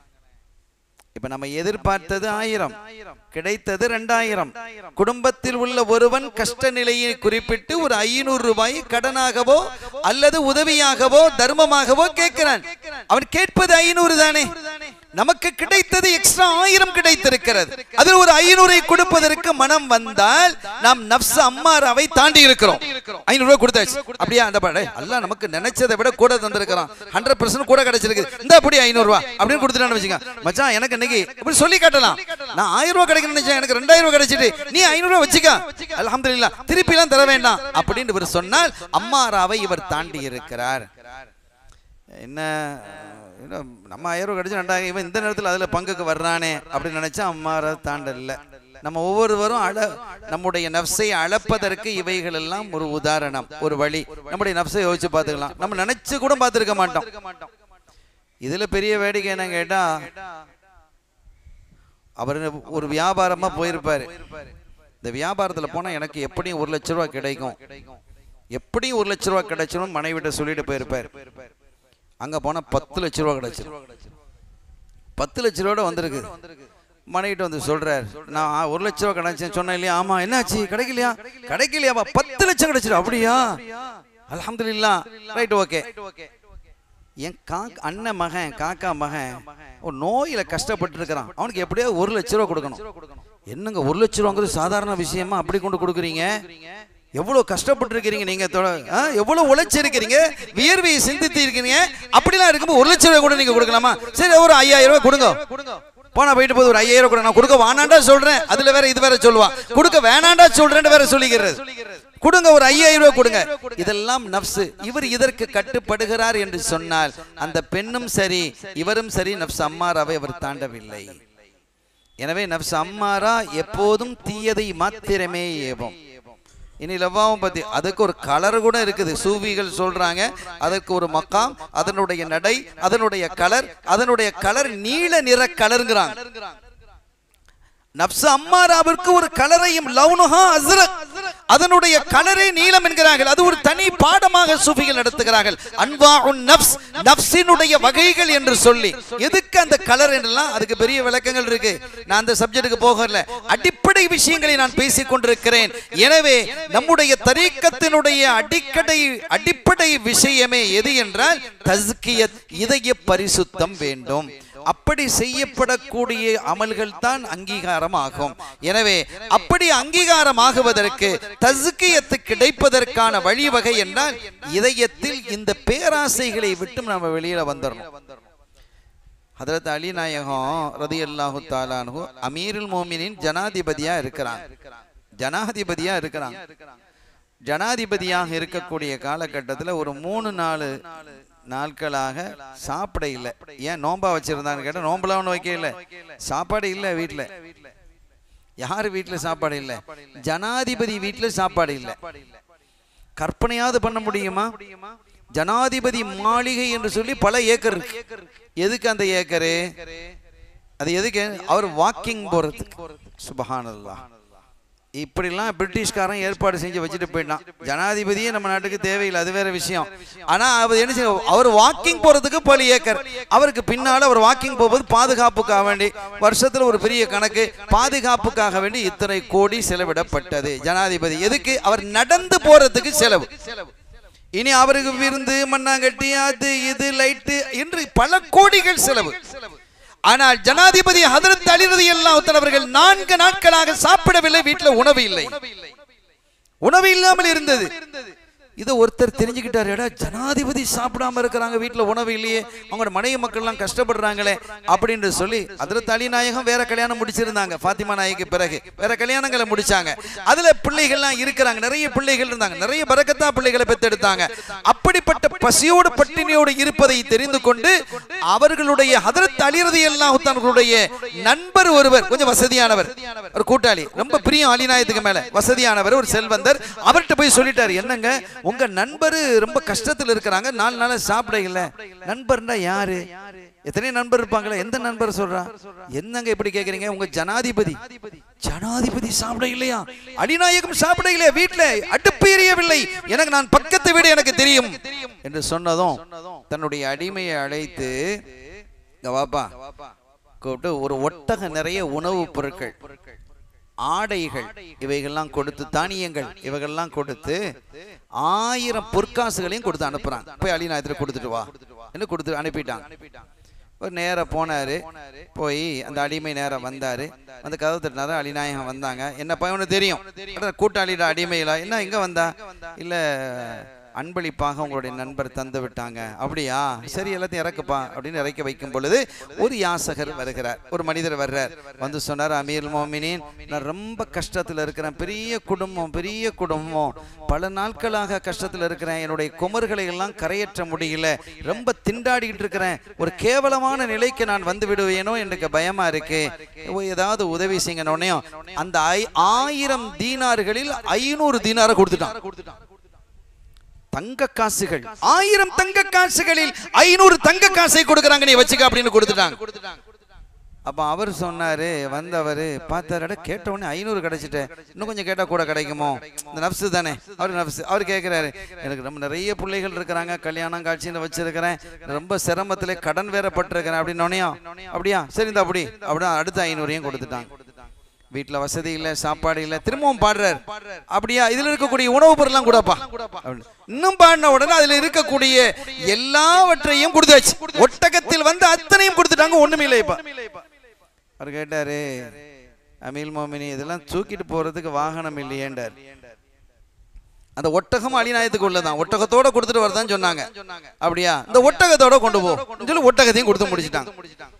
இப்ப நம்ம எதிர்பார்த்தது ஆயிரம் கிடைத்தது ரெண்டாயிரம் குடும்பத்தில் உள்ள ஒருவன் கஷ்ட நிலையை குறிப்பிட்டு ஒரு ஐநூறு ரூபாய் கடனாகவோ அல்லது உதவியாகவோ தர்மமாகவோ கேட்கிறான் அவன் கேட்பது ஐநூறு தானே நமக்கு கிடைத்தது எக்ஸ்ட்ரா ஆயிரம் கிடைத்திருக்கிறது அதில் ஒரு ஐநூறை கொடுப்பதற்கு மனம் வந்தால் நாம் நப்ச அம்மாராவை தாண்டி இருக்கிறோம் ஐநூறு ரூபாய் கொடுத்தாச்சு அப்படியா அந்த பாடு அல்ல நமக்கு நினைச்சதை விட கூட தந்திருக்கிறான் ஹண்ட்ரட் பர்சன்ட் கூட கிடைச்சிருக்கு இந்த அப்படி ஐநூறு ரூபாய் அப்படின்னு கொடுத்துட்டான்னு வச்சுக்க மச்சான் எனக்கு இன்னைக்கு இப்படி சொல்லி காட்டலாம் நான் ஆயிரம் ரூபாய் கிடைக்கணும்னு நினைச்சேன் எனக்கு ரெண்டாயிரம் ரூபாய் கிடைச்சிட்டு நீ ஐநூறு ரூபாய் வச்சுக்க அல்ஹம்துலில்லாஹ் திருப்பி எல்லாம் தர வேண்டாம் அப்படின்னு இவர் சொன்னால் அம்மாராவை இவர் தாண்டி இருக்கிறார் என்ன என்ன, நம்ம ஆயிரம் ரூபாய் கிடைச்சு ரெண்டாயிரம் இவன் இந்த நேரத்தில் அதில் பங்குக்கு வர்றானே அப்படின்னு நினைச்சா அம்மாரை தாண்டல நம்ம ஒவ்வொருவரும் அள நம்முடைய நப்சை அளப்பதற்கு இவைகள் எல்லாம் ஒரு உதாரணம் ஒரு வழி நம்முடைய நப்சை யோசிச்சு பார்த்துக்கலாம் நம்ம நினைச்சு கூட பார்த்துருக்க மாட்டோம் இதுல பெரிய வேடிக்கை என்ன கேட்டா அவர் ஒரு வியாபாரமா போயிருப்பாரு இந்த வியாபாரத்துல போனா எனக்கு எப்படியும் ஒரு லட்ச ரூபா கிடைக்கும் எப்படியும் ஒரு லட்ச ரூபா கிடைச்சிடும் மனைவிட்ட சொல்லிட்டு போயிருப்பார் அங்க போனா பத்து லட்ச ரூபா கிடைச்சிரும் பத்து லட்ச ரூபா வந்திருக்கு மனைவிட்டு வந்து சொல்றார் நான் ஆ, ஒரு லட்ச ரூபா கிடைச்சேன் சொன்னேன் இல்லையா ஆமா என்னாச்சு கிடைக்கலையா கிடைக்கலையாவா பத்து லட்சம் கிடைச்சிரும் அப்படியா அல்ஹம்துலில்லாஹ் ரைட் ஓகே என் காக் அண்ணன் மகன் காக்கா மகன் ஒரு நோயில கஷ்டப்பட்டு இருக்கிறான் அவனுக்கு எப்படியோ ஒரு லட்ச ரூபா கொடுக்கணும் என்னங்க ஒரு லட்ச ரூபாங்கிறது சாதாரண விஷயமா அப்படி கொண்டு கொடுக்குறீங்க எவ்வளவு கஷ்டப்பட்டு இருக்கிறீங்க நீங்க தொட- ஆ, எவ்வளவு உழைச்சிருக்கிறீங்க வியர்வையை சிந்தித்து இருக்கீங்க அப்படிலாம் இருக்கும்போது ஒரு லட்ச ரூபாய் கூட நீங்க கொடுக்கலாமா சரி ஒரு ஐயாயிரம் ரூபாய் கொடுங்க போனா போயிட்டு போது ஒரு ஐயாயிரம் கூட நான் கொடுக்க வேணாண்டா சொல்றேன் அதுல வேற இது வேற சொல்லுவான் கொடுக்க வேணாண்டா சொல்றேன்னு வேற சொல்லிக்கிறது கொடுங்க ஒரு ஐயாயிரம் ரூபாய் கொடுங்க இதெல்லாம் நப்சு இவர் இதற்கு கட்டுப்படுகிறார் என்று சொன்னால் அந்த பெண்ணும் சரி இவரும் சரி நப்சு அம்மாராவை அவர் தாண்டவில்லை எனவே நப்சு அம்மாரா எப்போதும் தீயதை மாத்திரமே ஏவும் இனி லவ்வாவும் பத்தி அதுக்கு ஒரு கலர் கூட இருக்குது சூஃபிகள் சொல்றாங்க அதற்கு ஒரு மக்காம் அதனுடைய நடை அதனுடைய கலர் அதனுடைய கலர் நீல நிற கலருங்கிறாங்க நப்சு அம்மாராவிற்கு ஒரு கலரையும் லவுனுஹா அஸ்ரக் அதனுடைய கலரே நீலம் என்கிறார்கள் அது ஒரு தனி பாடமாக சூஃபிகள் நடத்துகிறார்கள் அன்வாஉன் நப்ஸ் நப்சினுடைய வகைகள் என்று சொல்லி எதுக்கு அந்த கலர் என்றெல்லாம் அதுக்கு பெரிய விளக்கங்கள் இருக்கு நான் அந்த சப்ஜெக்ட்டுக்கு போகல அடிப்படை விஷயங்களை நான் பேசிக் கொண்டிருக்கிறேன் எனவே நம்முடைய தரீக்கத்தினுடைய அடிக்கடை அடிப்படை விஷயமே எது என்றால் தஸ்கியத் இதய பரிசுத்தம் வேண்டும் அப்படி செய்யப்படக்கூடிய அமல்கள் தான் அங்கீகாரம் ஆகும் எனவே அப்படி அங்கீகாரம் ஆகுவதற்கு தஸ்கியத்து கிடைப்பதற்கான வழிவகை என்றால் இதயத்தில் இந்த பேராசைகளை விட்டு நம்ம வெளியில வந்துடணும் ஹதரத் அலி நாயகம் ரதி அல்லாஹு தாலானு அமீருல் மோமினின் ஜனாதிபதியா இருக்கிறாங்க ஜனாதிபதியா இருக்கிறாங்க ஜனாதிபதியாக இருக்கக்கூடிய காலகட்டத்தில் ஒரு மூணு நாலு நாட்களாக சாப்பிட இல்லை ஏன் நோம்பா வச்சிருந்தான்னு கேட்டா நோம்பலாம் ஒன்றும் வைக்க இல்லை சாப்பாடு இல்லை வீட்டில் யார் வீட்டில் சாப்பாடு இல்லை ஜனாதிபதி வீட்டில் சாப்பாடு இல்லை கற்பனையாவது பண்ண முடியுமா ஜனாதிபதி மாளிகை என்று சொல்லி பல ஏக்கர் இருக்கு எதுக்கு அந்த ஏக்கரு அது எதுக்கு அவர் வாக்கிங் போறதுக்கு சுபஹானல்லாஹ் இப்படிலாம் பிரிட்டிஷ்காரன் ஏற்பாடு செஞ்சு வச்சுட்டு போயிட்டான் ஜனாதிபதியே நம்ம நாட்டுக்கு தேவையில்லை அது வேற விஷயம் ஆனா அவர் என்ன செய்ய அவர் வாக்கிங் போறதுக்கு பல ஏக்கர் அவருக்கு பின்னால அவர் வாக்கிங் போவது பாதுகாப்புக்காக வேண்டி வருஷத்துல ஒரு பெரிய கணக்கு பாதுகாப்புக்காக வேண்டி இத்தனை கோடி செலவிடப்பட்டது ஜனாதிபதி எதுக்கு அவர் நடந்து போறதுக்கு செலவு இனி அவருக்கு விருந்து மண்ணாங்கட்டி அது இது லைட்டு என்று பல கோடிகள் செலவு ஆனால் ஜனாதிபதி ஹதரத் அலிரதி எல்லாம் அவர்கள் நான்கு நாட்களாக சாப்பிடவில்லை வீட்டில் உணவு இல்லை உணவு இல்லாமல் இருந்தது இதை ஒருத்தர் தெரிஞ்சுக்கிட்டாரு எடா ஜனாதிபதி சாப்பிடாம இருக்கிறாங்க வீட்டுல உணவு இல்லையே அவங்களோட மனைவி மக்கள்லாம் கஷ்டப்படுறாங்களே அப்படின்னு சொல்லி அதில் தலிநாயகம் வேற கல்யாணம் முடிச்சிருந்தாங்க ஃபாத்திமா நாய்க்கு பிறகு வேற கல்யாணங்களை முடிச்சாங்க அதுல பிள்ளைகள்லாம் இருக்கிறாங்க நிறைய பிள்ளைகள் இருந்தாங்க நிறைய பரக்கத்தா பிள்ளைகளை பெத்தெடுத்தாங்க அப்படிப்பட்ட பசியோடு பட்டினியோடு இருப்பதை தெரிந்து கொண்டு அவர்களுடைய ஹதரத் அலிரதி எல்லாம் தன்னுடைய நண்பர் ஒருவர் கொஞ்சம் வசதியானவர் ஒரு கூட்டாளி ரொம்ப பிரியம் அலிநாயத்துக்கு மேல வசதியானவர் ஒரு செல்வந்தர் அவர்கிட்ட போய் சொல்லிட்டாரு என்னங்க உங்க நண்பர் ரொம்ப கஷ்டத்துல இருக்கிறாங்க நாலு நாளா சாப்பிட இல்ல நண்பர்னா யாரு எத்தனை நண்பர் இருப்பாங்களே எந்த நண்பர் சொல்றா என்னங்க இப்படி கேக்குறீங்க உங்க ஜனாதிபதி ஜனாதிபதி சாப்பிட இல்லையா அடிநாயகம் சாப்பிட இல்லையா வீட்டுல அடுப்பு எரியவில்லை எனக்கு நான் பக்கத்தை விட எனக்கு தெரியும் என்று சொன்னதும் தன்னுடைய அடிமையை அழைத்து இங்க வாப்பா கூப்பிட்டு ஒரு ஒட்டகம் நிறைய உணவுப் பொருட்கள் ஆடைகள் இவைகள்லாம் கொடுத்து தானியங்கள் இவைகள்லாம் கொடுத்து ஆயிரம் பொற்காசுகளையும் கொடுத்து அனுப்புறாங்க போய் அலிநாயத்தில் கொடுத்துட்டு வா என்று கொடுத்து அனுப்பிட்டாங்க ஒரு நேரம் போனாரு போய் அந்த அடிமை நேரம் வந்தாரு வந்து கதவு தட்டினாரு அலிநாயகம் வந்தாங்க என்னப்பா இவனுக்கு தெரியும் அட, கூட்டாளியோட அடிமையில என்ன இங்க வந்தா இல்ல அன்பளிப்பாக உங்களுடைய நண்பர் தந்து விட்டாங்க அப்படியா சரி எல்லாத்தையும் இறக்குப்பா அப்படின்னு இறக்கி வைக்கும் பொழுது ஒரு யாசகர் வருகிறார் ஒரு மனிதர் வர்றார் வந்து சொன்னார் அமீர் மோமினின் நான் ரொம்ப கஷ்டத்தில் இருக்கிறேன் பெரிய குடும்பம் பெரிய குடும்பம் பல நாட்களாக கஷ்டத்தில் இருக்கிறேன் என்னுடைய குமர்களை எல்லாம் கரையேற்ற முடியல ரொம்ப திண்டாடிக்கிட்டு இருக்கிறேன் ஒரு கேவலமான நிலைக்கு நான் வந்து விடுவேனோ எனக்கு பயமா இருக்கு ஓ, ஏதாவது உதவி செய்யணுன்னே அந்த ஐ- ஆயிரம் தீனார்களில் ஐநூறு தீனாரை கொடுத்துட்டான் தங்க காசுகள் ஆயிரம் தங்க காசுகளில் ஐநூறு தங்க காசை கொடுக்கறாங்க நீ வச்சுக்க அப்படின்னு கொடுத்துட்டாங்க அப்போ அவர் சொன்னாரு வந்தவர் பார்த்தாரு கேட்ட உடனே ஐநூறு கிடைச்சிட்டேன் இன்னும் கொஞ்சம் கேட்டால் கூட கிடைக்குமோ இந்த நப்சு தானே அவர் நப்சு அவர் கேட்குறாரு எனக்கு ரொம்ப நிறைய பிள்ளைகள் இருக்கிறாங்க கல்யாணம் காட்சின்னு வச்சிருக்கிறேன் ரொம்ப சிரமத்தில் கடன் வேற பட்டிருக்கிறேன் அப்படின்னோனையும் அப்படியா சரி இந்த அப்படி அப்படியே அடுத்த ஐநூறையும் கொடுத்துட்டாங்க வீட்டில் வசதி இல்லை சாப்பாடு இல்லை திரும்பவும் பாடுறார் அப்படியா இதில் இருக்கக்கூடிய உணவுப் பொருள்லாம் கூடப்பா அப்படின்னு. இன்னும் பாடின உடனே அதில் இருக்கக்கூடிய எல்லாவற்றையும் கொடுத்தாச்சு ஒட்டகத்தில் வந்து அத்தனையும் கொடுத்துட்டாங்க ஒண்ணுமே இல்லை இப்ப அவர் கேட்டாரு அமீல் மோமினி இதெல்லாம் தூக்கிட்டு போறதுக்கு வாகனம் இல்லையேண்டார் அந்த ஒட்டகம் அழிநாயத்துக்கு உள்ளதான் ஒட்டகத்தோட கொடுத்துட்டு வரதான் சொன்னாங்க அப்படியா இந்த ஒட்டகத்தோட கொண்டு போ சொல்லி ஒட்டகத்தையும் கொடுத்து முடிச்சிட்டாங்க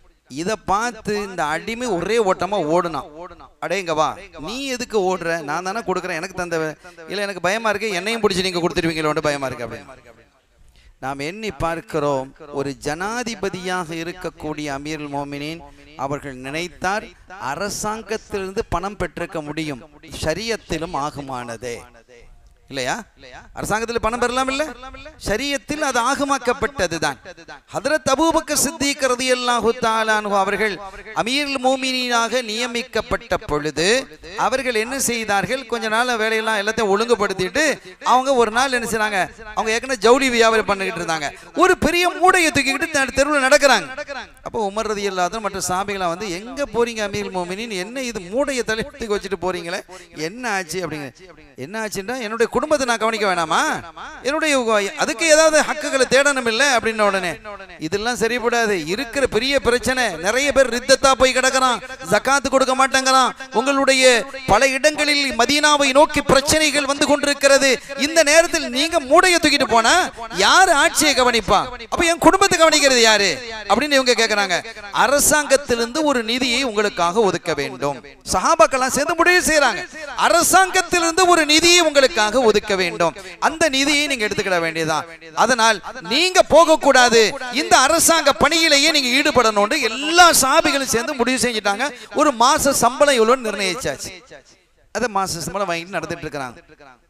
இத பார்த்து இந்த அடிமை ஒரே ஓட்டமா ஓடுனான் அடேங்க வா நீ எதுக்கு ஓடுற நான் தானே கொடுக்குறேன் எனக்கு தந்த இல்ல எனக்கு பயமா இருக்கு என்னையும் பிடிச்சி நீங்க கொடுத்துருவீங்களோன்னு பயமா இருக்கு அப்படின்னு நாம் எண்ணி பார்க்கிறோம் ஒரு ஜனாதிபதியாக இருக்கக்கூடிய அமீர் மோமினின் அவர்கள் நினைத்தார் அரசாங்கத்திலிருந்து பணம் பெற்றிருக்க முடியும் ஷரியத்திலும் ஆகுமானதே இல்லையா அரசாங்கத்தில் பணம் பெறலாம் இல்ல ஷரியத்தில் அது ஆகமாக்கப்பட்டதுதான் ஹதரத் அபூபக்கர் சித்திக் ரலியல்லாஹு தஆலா அன்ஹு அவர்கள் அமீர் மூமினாக நியமிக்கப்பட்ட பொழுது அவர்கள் என்ன செய்தார்கள் கொஞ்ச நாள் வேலையெல்லாம் எல்லாத்தையும் ஒழுங்குபடுத்திட்டு அவங்க ஒரு நாள் என்ன செய்றாங்க அவங்க ஏற்கனவே ஜவுளி வியாபாரம் பண்ணிக்கிட்டு இருந்தாங்க ஒரு பெரிய மூடையை தூக்கிக்கிட்டு தெ- தெருவுல நடக்கிறாங்க அப்போ உமர் ரதி இல்லாத மற்ற சாமிகளா வந்து எங்க போறீங்க அமீர் மோமினின் என்ன இது மூடையை தலையெடுத்து வச்சுட்டு போறீங்களே என்ன ஆச்சு அப்படிங்க என்ன ஆச்சுன்னா என்னுடைய குடும்பத்தை நான் கவனிக்க வேணாமா என்னுடைய உ- அதுக்கு ஏதாவது ஹக்குகளை தேடணும் இல்ல அப்படின்ன உடனே இதெல்லாம் சரிப்படாது இருக்கிற பெரிய பிரச்சனை நிறைய பேர் ரித்தத்தா போய் கிடக்குறான் ஜகாத்து கொடுக்க மாட்டேங்கிறான் உங்களுடைய பல இடங்களில் மதீனாவை நோக்கி பிரச்சனைகள் வந்து கொண்டிருக்கிறது இந்த நேரத்தில் நீங்க மூடையை தூக்கிட்டு போனா யார் ஆட்சியை கவனிப்பா அப்ப என் குடும்பத்தை கவனிக்கிறது யாரு அப்படின்னு இவங்க கேக்குறாங்க அரசாங்கத்திலிருந்து ஒரு நிதியை உங்களுக்காக ஒதுக்க வேண்டும் சஹாபாக்கெல்லாம் சேர்ந்து முடிவு செய்யறாங்க அரசாங்கத்திலிருந்து ஒரு நிதியை உங்களுக்காக ஒதுக்க வேண்டும் அந்த நிதியை நீங்க எடுத்துக்கிட வேண்டியதான் அதனால் நீங்க போக கூடாது இந்த அரசாங்க பணியிலேயே நீங்க ஈடுபடணும்னு எல்லா சாபிகளும் சேர்ந்து முடிவு செஞ்சுட்டாங்க ஒரு மாச சம்பளம் எவ்வளவு நிர்ணயிச்சாச்சு அதை மாச சம்பளம் வாங்கிட்டு நடந்துட்டு இருக்கிறாங்க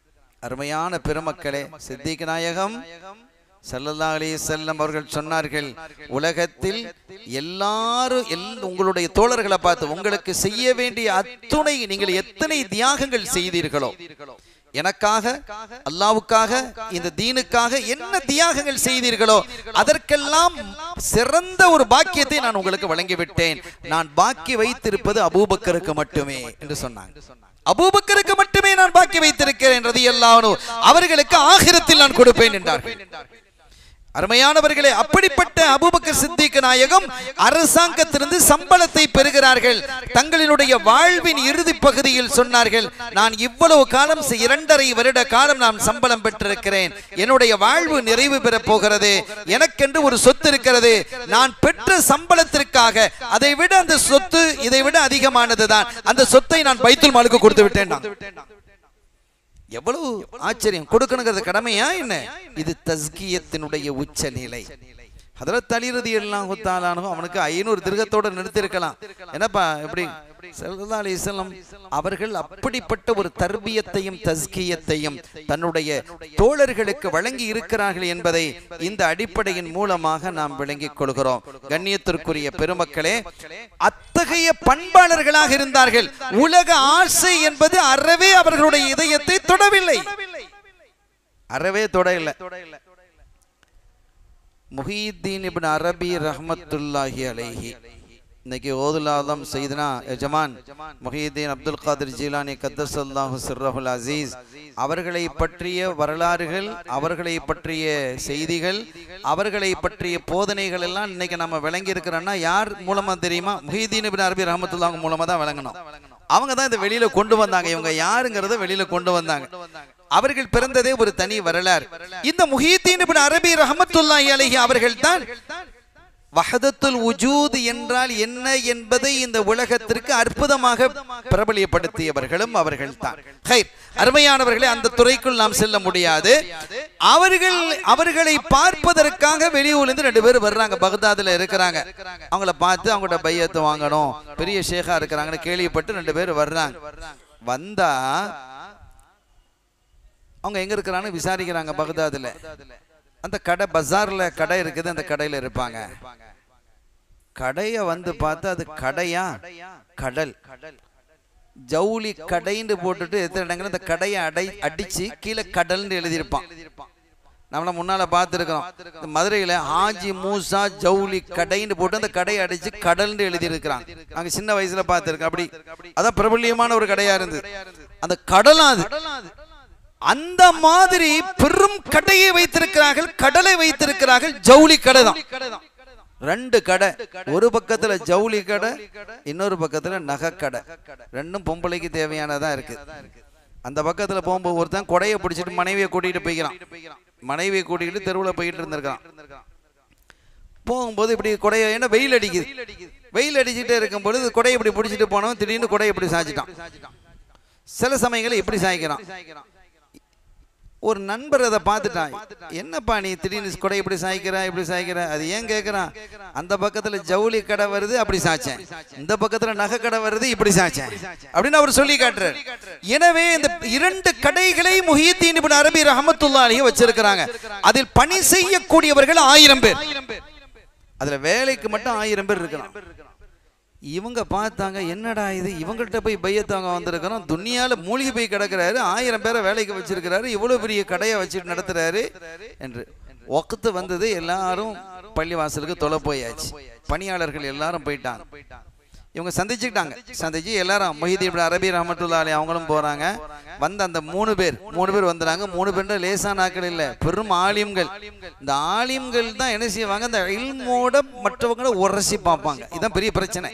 அருமையான பெருமக்களே சித்திக் நாயகம் ஸல்லல்லாஹு அலைஹி செல்லம் அவர்கள் சொன்னார்கள் உலகத்தில் எல்லாரும் எல் உங்களுடைய தோழர்களை பார்த்து உங்களுக்கு செய்ய வேண்டிய அத்துணை நீங்கள் எத்தனை தியாகங்கள் செய்தீர்களோ எனக்காக அல்லாவுக்காக இந்த தீனுக்காக என்ன தியாகங்கள் செய்தீர்களோ அதற்கெல்லாம் சிறந்த ஒரு பாக்கியத்தை நான் உங்களுக்கு வழங்கிவிட்டேன் நான் பாக்கி வைத்திருப்பது அபூபக்கருக்கு மட்டுமே என்று சொன்னாங்க அபூபக்கருக்கு மட்டுமே நான் பாக்கி வைத்திருக்கிறேன் ரதியல்லாஹு அவர்களுக்கு ஆகிரத்தில் நான் கொடுப்பேன் என்றார்கள் அருமையானவர்களே அப்படிப்பட்ட அபூபக்கர் சித்திக் நாயகம் அரசாங்கத்திலிருந்து சம்பளத்தை பெறுகிறார்கள் தங்களினுடைய வாழ்வின் இறுதி பகுதியில் சொன்னார்கள் நான் இவ்வளவு காலம் செ- இரண்டரை வருட காலம் நான் சம்பளம் பெற்றிருக்கிறேன் என்னுடைய வாழ்வு நிறைவு பெற போகிறது எனக்கென்று ஒரு சொத்து இருக்கிறது நான் பெற்ற சம்பளத்திற்காக அதை விட அந்த சொத்து இதை விட அதிகமானதுதான் அந்த சொத்தை நான் பைத்துல் மாலுக்கு கொடுத்து விட்டேன் நான். எவ்வளவு ஆச்சரியம் கொடுக்கணுங்கிறது கடமையா என்ன இது தஸ்கியத்தினுடைய உச்ச நிலை ஹதரத் அலி ரலியல்லாஹு தஆலானு அவனுக்கு ஐநூறு திருகத்தோட நிறுத்திருக்கலாம் என்னப்பா எப்படி ஸல்லல்லாஹு அலைஹி வஸல்லம் அவர்கள் அப்படிப்பட்ட ஒரு தர்பியத்தையும் தஸ்கியத்தையும் தன்னுடைய தோழர்களுக்கு வழங்கி இருக்கிறார்கள் என்பதை இந்த அடிப்படையின் மூலமாக நாம் விளங்கிக் கொள்கிறோம் கண்ணியத்திற்குரிய பெருமக்களே அத்தகைய பண்பாளர்களாக இருந்தார்கள் உலக ஆசை என்பது அறவே அவர்களுடைய இதயத்தை தொடவில்லை அறவே தொட இல்லை முஹீத்தீன் இப்னு அரபி ரஹ்மத்துல்லாஹி அலைஹி இன்னைக்கு ஓதுலாதம் செய்தனா எஜமான் முஹீத்தீன் அப்துல் காதிர் ஜீலானி கத்தசல்லாஹு சிர்ரஹுல் அசீஸ் அவர்களை பற்றிய வரலாறுகள் அவர்களை பற்றிய செய்திகள் அவர்களை பற்றிய போதனைகள் எல்லாம் இன்னைக்கு நம்ம விளங்கி இருக்கிறோம்னா யார் மூலமா தெரியுமா முஹீத்தீன் இப்னு அரபி ரஹ்மத்துல்லாஹ் மூலமா தான் விளங்கணும் அவங்க தான் இதை வெளியில கொண்டு வந்தாங்க இவங்க யாருங்கிறத வெளியில கொண்டு வந்தாங்க அவர்கள் பிறந்ததே ஒரு தனி வரலாறு இந்த முஹீத்தீன் இப்னு அரபி ரஹமத்துல்லாஹி அலைஹி அவர்கள் தான் வஹதத்துல் உஜூத் என்றால் என்ன என்பதை இந்த உலகத்திற்கு அற்புதமாக பிரபலியப்படுத்தியவர்களும் அவர்கள் தான் அருமையானவர்களே அந்த துறைக்குள் நாம் செல்ல முடியாது அவர்கள் அவர்களை பார்ப்பதற்காக வெளியூர்லேருந்து ரெண்டு பேர் வர்றாங்க பகதாதுல இருக்கிறாங்க அவங்கள பார்த்து அவங்களோட பையத்தை வாங்கணும் பெரிய ஷேகா இருக்கிறாங்கன்னு கேள்விப்பட்டு ரெண்டு பேர் வர்றாங்க வந்தா அவங்க எங்க இருக்கிறான்னு விசாரிக்கிறாங்க பகதாதுல அந்த கடை பஜார்ல கடை இருக்குது அந்த கடையில இருப்பாங்க கடைய வந்து பார்த்தா அது கடையா கடல் ஜவுளி கடைன்னு போட்டுட்டு எத்தனை இடங்கள் இந்த கடையை அடை அடிச்சு கீழே கடல்னு எழுதியிருப்பான் நம்மள முன்னால பார்த்துருக்கோம் இந்த மதுரையில ஆஜி மூசா ஜவுளி கடைன்னு போட்டு அந்த கடையை அடிச்சு கடல்னு எழுதியிருக்கிறாங்க நாங்க சின்ன வயசுல பார்த்துருக்கோம் அப்படி அதான் பிரபல்யமான ஒரு கடையா இருந்தது அந்த கடலா அது அந்த மாதிரி பெரும் கடையை வைத்திருக்கிறார்கள் கடலை வைத்திருக்கிறார்கள் ஜவுளி கடை தான் ரெண்டு கடை ஒரு பக்கத்துல ஜவுளி கடை இன்னொரு பக்கத்துல நகை கடை ரெண்டும் பொம்பளைக்கு தேவையானதா இருக்கு அந்த பக்கத்துல போகும்போது ஒருத்தன் கொடையை பிடிச்சிட்டு மனைவியை கூட்டிட்டு போய்க்கிறான் மனைவியை கூட்டிட்டு தெருவுல போயிட்டு இருந்திருக்கான் போகும்போது இப்படி கொடையை ஏன்னா வெயில் அடிக்குது வெயில் அடிச்சுட்டே இருக்கும் பொழுது கொடையை இப்படி பிடிச்சிட்டு போனவன் திடீர்னு கொடையை இப்படி சாய்ச்சிட்டான் சில சமயங்களில் இப்படி சாய்க்கிறான் ஒரு நண்பர் அதை பார்த்துட்டான் என்னப்பா நீ திடீர்னு கொடை இப்படி சாய்க்கிற இப்படி சாய்க்கிற அது ஏன் கேட்குறான் அந்த பக்கத்துல ஜவுளி கடை வருது அப்படி சாய்ச்சேன் இந்த பக்கத்துல நகை கடை வருது இப்படி சாய்ச்சேன் அப்படின்னு அவர் சொல்லி காட்டுறாரு எனவே இந்த இரண்டு கடைகளை முஹியத்தீன் இப்னு அரபி ரஹமத்துல்லா அலைஹி வச்சிருக்கிறாங்க அதில் பணி செய்யக்கூடியவர்கள் ஆயிரம் பேர் அதுல வேலைக்கு மட்டும் ஆயிரம் பேர் இருக்கிறான் இவங்க பார்த்தாங்க என்னடா இது இவங்கள்ட்ட போய் பையத்தவங்க வந்திருக்கிறோம் துனியால மூழ்கி போய் கிடக்குறாரு ஆயிரம் பேரை வேலைக்கு வச்சிருக்கிறாரு இவ்வளவு பெரிய கடையை வச்சுட்டு நடத்துறாரு என்று ஒக்கத்து வந்தது எல்லாரும் பள்ளிவாசலுக்கு தொலை போயாச்சு பணியாளர்கள் எல்லாரும் போயிட்டாங்க இவங்க சந்திச்சுக்கிட்டாங்க சந்திச்சு எல்லாரும் மொஹிதீன் இப்னு அரபி ரஹமத்துல்லா அலி அவங்களும் போறாங்க வந்த அந்த மூணு பேர் மூணு பேர் வந்துறாங்க மூணு பேர் லேசான ஆட்கள் இல்ல பெரும் ஆலிம்கள் இந்த ஆலிம்கள் தான் என்ன செய்வாங்க இந்த இல்மோட மற்றவங்களை உரசி பார்ப்பாங்க இதுதான் பெரிய பிரச்சனை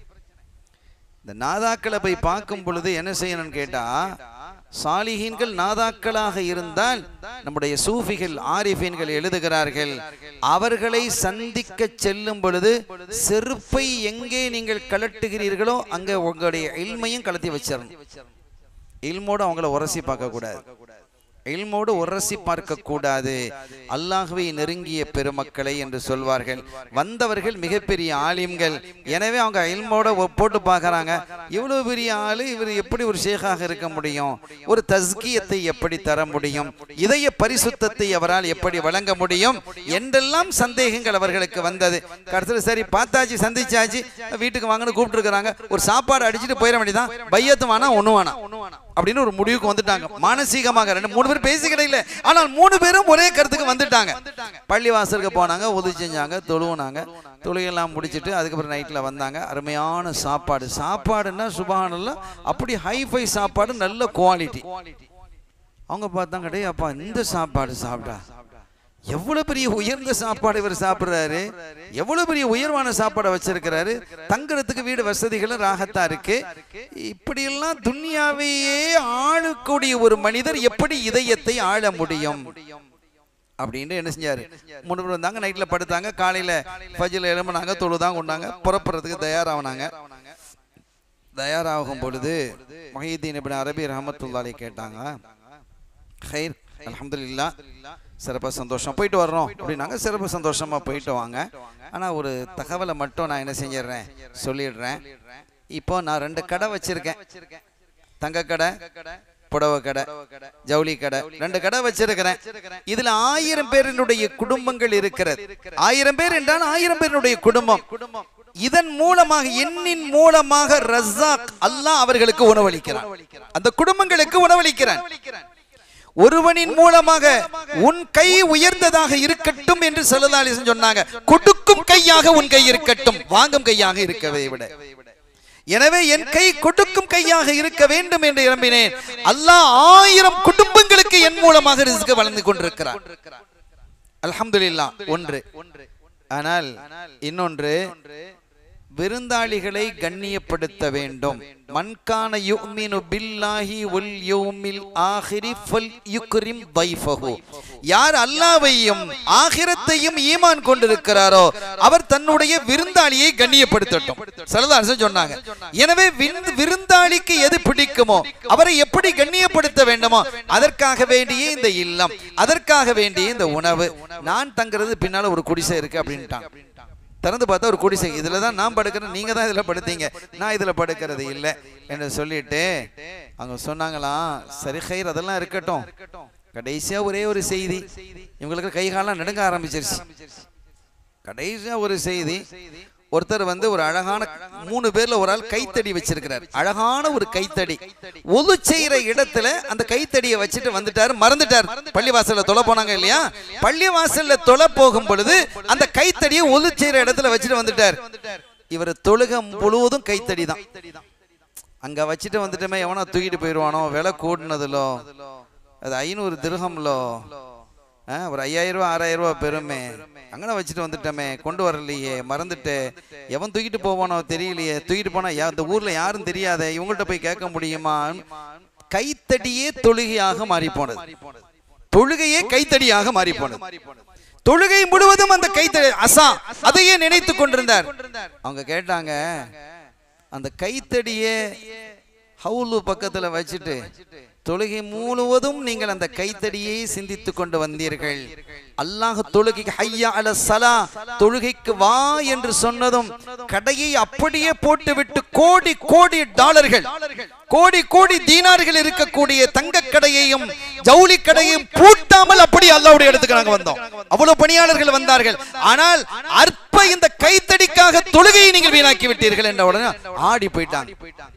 இந்த நாதாக்களை போய் பார்க்கும் பொழுது என்ன செய்யணும்னு கேட்டா சாலிஹீன்கள் நாதாக்களாக இருந்தால் நம்முடைய சூஃபிகள் ஆரிஃபீன்கள் எழுதுகிறார்கள் அவர்களை சந்திக்க செல்லும் பொழுது செருப்பை எங்கே நீங்கள் கலட்டுகிறீர்களோ அங்கே உங்களுடைய இல்மையும் கலத்தி வச்சிடணும் இல்மோடு அவங்கள உரசி பார்க்க கூடாது இல்மோடு உரசி பார்க்க கூடாது அல்லாஹ்வை நெருங்கிய பெருமக்களை என்று சொல்வார்கள் வந்தவர்கள் மிகப்பெரிய ஆலிம்கள் எனவே அவங்க இல்மோட ஒ- போட்டு பார்க்கறாங்க இவ்வளவு பெரிய ஆளு இவர் எப்படி ஒரு ஷேகாக இருக்க முடியும் ஒரு தஸ்கியத்தை எப்படி தர முடியும் இதய பரிசுத்தத்தை அவரால் எப்படி வழங்க முடியும் என்றெல்லாம் சந்தேகங்கள் அவர்களுக்கு வந்தது கடைசியில் சரி பார்த்தாச்சு சந்திச்சாச்சு வீட்டுக்கு வாங்கன்னு கூப்பிட்டுருக்காங்க ஒரு சாப்பாடு அடிச்சுட்டு போயிட வேண்டியதான் பையத்து வேணா ஒண்ணு வேணாம் அப்படின்னு ஒரு முடிவுக்கு வந்துட்டாங்க மானசீகமாக ரெண்டு மூணு பேர் பேசிக்கிட்டே இல்லை ஆனால் மூணு பேரும் ஒரே கருத்துக்கு வந்துட்டாங்க பள்ளி வாசலுக்கு போனாங்க உதவி செஞ்சாங்க தொழுவுனாங்க தொழுகையெல்லாம் முடிச்சிட்டு அதுக்கப்புறம் நைட்டில் வந்தாங்க அருமையான சாப்பாடு சாப்பாடுன்னா சுபஹானல்லாஹ் அப்படி ஹைஃபை சாப்பாடு நல்ல குவாலிட்டி அவங்க பார்த்தாங்க டேய் அப்பா இந்த சாப்பாடு சாப்பிட்டா எவ்வளவு பெரிய உயர்ந்த சாப்பாடு இவர் சாப்பிடுறாரு எவ்வளவு பெரிய உயர்வான சாப்பாடை வச்சிருக்கிறாரு தங்குறதுக்கு வீடு வசதிகளும் ராகத்தா இருக்கு இப்படியெல்லாம் துன்யாவையே ஆளக்கூடிய ஒரு மனிதர் எப்படி இதயத்தை ஆள முடியும் அப்படின்னு என்ன செஞ்சாரு மூணு பேர் வந்தாங்க நைட்ல படுத்தாங்க காலையில ஃபஜ்ல எழும்புனாங்க தொழுதாங்க கொண்டாங்க புறப்படுறதுக்கு தயாராகினாங்க தயாராகும் பொழுது மஹீதீன் இப்னு அரபி ரஹமத்துல்லாஹி கேட்டாங்க ஹைர் அல்ஹம்துலில்லாஹ் சிறப்பாக சந்தோஷம் போயிட்டு வர்றோம் அப்படின்னாங்க சிறப்பு சந்தோஷமா போயிட்டு வாங்க ஆனா ஒரு தகவலை மட்டும் நான் என்ன செஞ்சிடுறேன் சொல்லிடுறேன் இப்போ நான் ரெண்டு கடை வச்சிருக்கேன் தங்க கடை புடவை கடை ஜவுளி கடை ரெண்டு கடை வச்சிருக்கிறேன் இதுல ஆயிரம் பேரினுடைய குடும்பங்கள் இருக்கிறது ஆயிரம் பேர் என்றால் ஆயிரம் பேரினுடைய குடும்பம் இதன் மூலமாக எண்ணின் மூலமாக ரஸாக் அல்லாஹ் அவர்களுக்கு உணவளிக்கிறான் அந்த குடும்பங்களுக்கு உணவளிக்கிறான் ஒருவனின் மூலமாக உன் கை உயர்ந்ததாக இருக்கட்டும் என்று செல்லதாலிசன் சொன்னாங்க கொடுக்கும் கையாக உன் கை இருக்கட்டும் வாங்கும் கையாக இருக்கவே விட எனவே என் கை கொடுக்கும் கையாக இருக்க வேண்டும் என்று விரும்பினேன் அல்லாஹ் ஆயிரம் குடும்பங்களுக்கு என் மூலமாக ரிஸ்க் வளர்ந்து கொண்டிருக்கிறார் அல்ஹம்துலில்லாஹ் ஒன்று ஆனால் இன்னொன்று விருந்தாளிகளை கண்ணியப்படுத்த வேண்டும் மன்கான யுமினு பில்லாஹி வல் யௌமில் ஆஹிரி ஃபல் யுக்ரிம் தைஃபஹு யார் அல்லாஹ்வையும் ஆகிரத்தையும் ஈமான் கொண்டிருக்கிறாரோ அவர் தன்னுடைய விருந்தாளியை கண்ணியப்படுத்தட்டும் சரதாசன் சொன்னாங்க எனவே விருந்து- விருந்தாளிக்கு எது பிடிக்குமோ அவரை எப்படி கண்ணியப்படுத்த வேண்டுமோ அதற்காக வேண்டிய இந்த இல்லம் அதற்காக வேண்டிய இந்த உணவு நான் தங்குறது பின்னால ஒரு குடிசை இருக்கு அப்படின்ட்டான் திறந்து பார்த்தா ஒரு குடிசை இதுல தான் நான் படுக்கிறேன் நீங்க தான் இதுல படுத்தீங்க நான் இதுல படுக்கிறது இல்லை என்று சொல்லிட்டு அவங்க சொன்னாங்களாம் சரி ஹைர் அதெல்லாம் இருக்கட்டும் கடைசியா ஒரே ஒரு செய்தி இவங்களுக்கு கை காலம் நடுங்க ஆரம்பிச்சிருச்சு கடைசியா ஒரு செய்தி ஒருத்தர் வந்து ஒரு அழகான மூணு பேர்ல ஒரு ஆள் கைத்தடி வச்சிருக்கிறார் அழகான ஒரு கைத்தடி ஒது செய்யற இடத்துல அந்த கைத்தடியை வச்சுட்டு வந்துட்டாரு மறந்துட்டார் பள்ளிவாசல்ல தொலை போனாங்க இல்லையா பள்ளிவாசல்ல தொலை போகும் பொழுது அந்த கைத்தடியை ஒது செய்யற இடத்துல வச்சுட்டு வந்துட்டார் இவர் தொழுகம் முழுவதும் கைத்தடி தான் அங்க வச்சுட்டு வந்துட்டோமே எவனோ தூக்கிட்டு போயிடுவானோ விலை கூடினதுலோ அது ஐநூறு திருகம்லோ ஆ, ஒரு ஐயாயிரம் ரூபா ஆறாயிரம் ரூபா பெருமே அங்கே வச்சுட்டு வந்துட்டோமே கொண்டு வரலையே மறந்துட்டு எவன் தூக்கிட்டு போவானோ தெரியலையே தூக்கிட்டு போனா யா- இந்த ஊர்ல யாரும் தெரியாத இவங்கள்ட்ட போய் கேட்க முடியுமா கைத்தடியே தொழுகையாக மாறி போனது தொழுகையே கைத்தடியாக மாறி போனது தொழுகை முழுவதும் அந்த கைத்தடி அசா அதையே நினைத்து கொண்டிருந்தார் அவங்க கேட்டாங்க அந்த கைத்தடியே ஹவுலு பக்கத்துல வச்சுட்டு தொழுகை முழுவதும் நீங்கள் அந்த கைத்தடியை சிந்தித்து கொண்டு வந்தீர்கள் அல்லாஹ் தொழுகைக்கு ஹையா அல சலா தொழுகைக்கு வா என்று சொன்னதும் கடையை அப்படியே போட்டுவிட்டு கோடி கோடி டாலர்கள் கோடி கோடி தீனார்கள் இருக்கக்கூடிய தங்க கடையையும் ஜவுளி கடையையும் பூட்டாமல் அப்படி அல்லாவுடைய இடத்துக்கு நாங்க வந்தோம் அவ்வளவு பணியாளர்கள் வந்தார்கள் ஆனால் அற்ப இந்த கைத்தடிக்காக தொழுகையை நீங்கள் வீணாக்கி விட்டீர்கள் என்ற உடனே ஆடி போயிட்டாங்க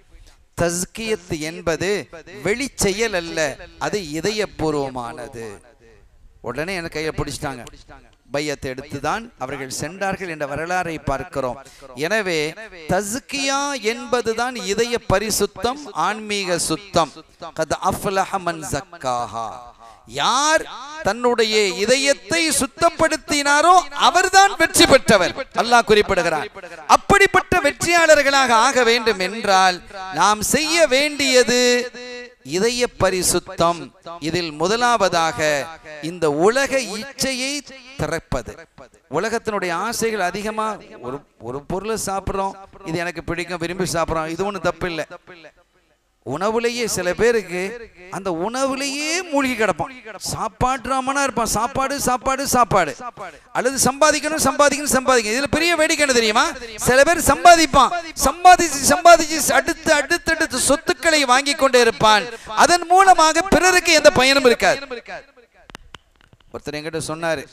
தஸ்கியத் என்பது வெளி செயல் அல்ல அது இதயபூர்வமானது உடனே எனக்கு கையை பிடிச்சிட்டாங்க பையத்தை எடுத்துதான் அவர்கள் சென்றார்கள் என்ற வரலாறை பார்க்கிறோம் எனவே தஸ்கியா என்பதுதான் இதய பரிசுத்தம் ஆன்மீக சுத்தம் கத் அஃப்லஹ மன் ஜக்காஹா யார் தன்னுடைய இதயத்தை சுத்தப்படுத்தினாரோ அவர்தான் வெற்றி பெற்றவர் அல்லாஹ் குறிப்பிடுகிறார் அப்படிப்பட்ட வெற்றியாளர்களாக ஆக வேண்டும் என்றால் நாம் செய்ய வேண்டியது இதய பரிசுத்தம் இதில் முதலாவதாக இந்த உலக இச்சையை திறப்பது உலகத்தினுடைய ஆசைகள் அதிகமா ஒரு ஒரு பொருளை சாப்பிடுறோம் இது எனக்கு பிடிக்கும் விரும்பி சாப்பிடுறோம் இது ஒண்ணு தப்பு இல்லை உணவுலேயே சில பேருக்கு அந்த உணவுலேயே மூழ்கி கிடப்பான் சாப்பாடுறாமனா இருப்பான் சாப்பாடு சாப்பாடு சாப்பாடு அல்லது சம்பாதிக்கணும் சம்பாதிக்கணும் சம்பாதிக்கணும் இதுல பெரிய வேடிக்கை என்ன தெரியுமா சில பேர் சம்பாதிப்பான் சம்பாதிச்சு சம்பாதிச்சு அடுத்து அடுத்து அடுத்து சொத்துக்களை வாங்கி கொண்டே இருப்பான் அதன் மூலமாக பிறருக்கு எந்த பயனும் இருக்காது ஒருத்தர் என்கிட்ட சொன்னாரு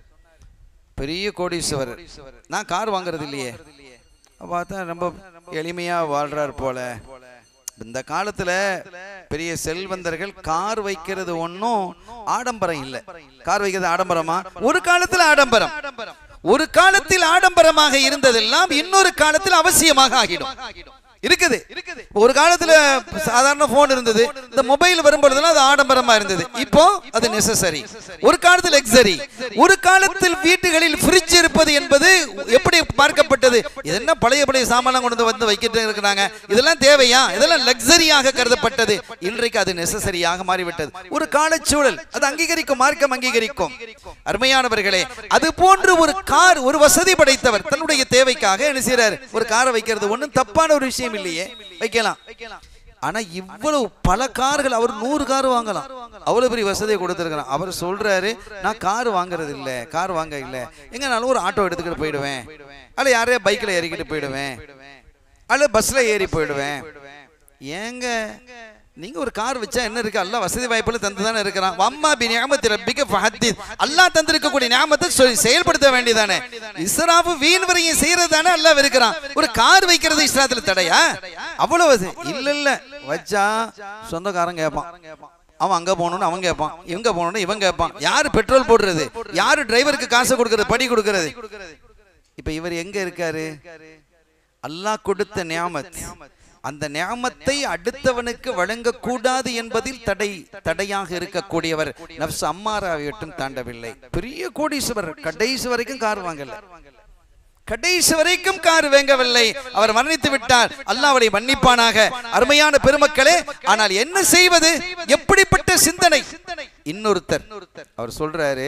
பெரிய கோடீஸ்வரர் நான் கார் வாங்குறது இல்லையே பார்த்தா ரொம்ப எளிமையா வாழ்றார் போல இந்த காலத்துல பெரிய செல்வந்தர்கள் கார் வைக்கிறது ஒன்றும் ஆடம்பரம் இல்லை கார் வைக்கிறது ஆடம்பரமா ஒரு காலத்துல ஆடம்பரம் ஒரு காலத்தில் ஆடம்பரமாக இருந்ததெல்லாம் இன்னொரு காலத்தில் அவசியமாக ஆகிடும் இருக்குது ஒரு காலத்துல சாதாரண போன் இருந்தது இந்த மொபைல் வரும்பொழுதெல்லாம் அது ஆடம்பரமா இருந்தது இப்போ அது நெசசரி ஒரு காலத்தில் எக்ஸரி ஒரு காலத்தில் வீட்டுகளில் ஃப்ரிட்ஜ் இருப்பது என்பது எப்படி பார்க்கப்பட்டது இது என்ன பழைய பழைய சாமான்லாம் கொண்டு வந்து வைக்கிட்டு இருக்கிறாங்க இதெல்லாம் தேவையா இதெல்லாம் லக்ஸரியாக கருதப்பட்டது இன்றைக்கு அது நெசசரியாக மாறிவிட்டது ஒரு காலச்சூழல் அது அங்கீகரிக்கும் மார்க்கம் அங்கீகரிக்கும் அருமையானவர்களே அது போன்று ஒரு கார் ஒரு வசதி படைத்தவர் தன்னுடைய தேவைக்காக என்ன செய்யறாரு ஒரு காரை வைக்கிறது ஒண்ணும் தப்பான ஒரு விஷயம் இல்லையே வைக்கலாம் ஆனா இவ்வளவு பல கார்கள் அவர் நூறு கார் வாங்கலாம் அவ்வளவு பெரிய வசதியை கொடுத்துருக்கிறான் அவர் சொல்றாரு நான் கார் வாங்குறது இல்ல கார் வாங்க இல்ல எங்கனாலும் ஒரு ஆட்டோ எடுத்துக்கிட்டு போயிடுவேன் அல்ல யாரையா பைக்ல ஏறிக்கிட்டு போயிடுவேன் அல்ல பஸ்ல ஏறி போயிடுவேன் ஏங்க நீங்க ஒரு கார் வச்சா என்ன இருக்கு அல்லாஹ் வசதி வாய்ப்புல தந்து தானே இருக்கிறான் அம்மா பி நியமத்தி ரப்பிக ஃபஹத்தித் அல்லாஹ் தந்திருக்கக்கூடிய நியமத்தை சொல்லி செயல்படுத்த வேண்டியதானே இஸ்ராஃபு வீண் வரையும் செய்யறது தானே அல்லாஹ் இருக்கிறான் ஒரு கார் வைக்கிறது இஸ்லாத்துல தடையா அவ்வளவு அது. இல்ல இல்ல வச்சா சொந்தக்காரன் கேட்பான் அவன் அங்க போகணும்னு அவன் கேட்பான் இவங்க போகணும்னு இவன் கேட்பான் யாரு பெட்ரோல் போடுறது யாரு டிரைவருக்கு காசு கொடுக்கறது படி கொடுக்கறது இப்ப இவர் எங்க இருக்காரு அல்லாஹ் கொடுத்த நியாமத் அந்த நியாமத்தை அடுத்தவனுக்கு வழங்கக்கூடாது என்பதில் தடை தடையாக இருக்கக்கூடியவர் நப்ஸ் அம்மாராவியட்டும் தாண்டவில்லை பெரிய கோடீஸ்வரர் கடைசி வரைக்கும் கார் வாங்கல கடைசி வரைக்கும் கார் வேங்கவில்லை அவர் மரணித்து விட்டார் அல்லாஹ் அவரை மன்னிப்பானாக அருமையான பெருமக்களே ஆனால் என்ன செய்வது எப்படிப்பட்ட சிந்தனை இன்னொருத்தர் அவர் சொல்றாரு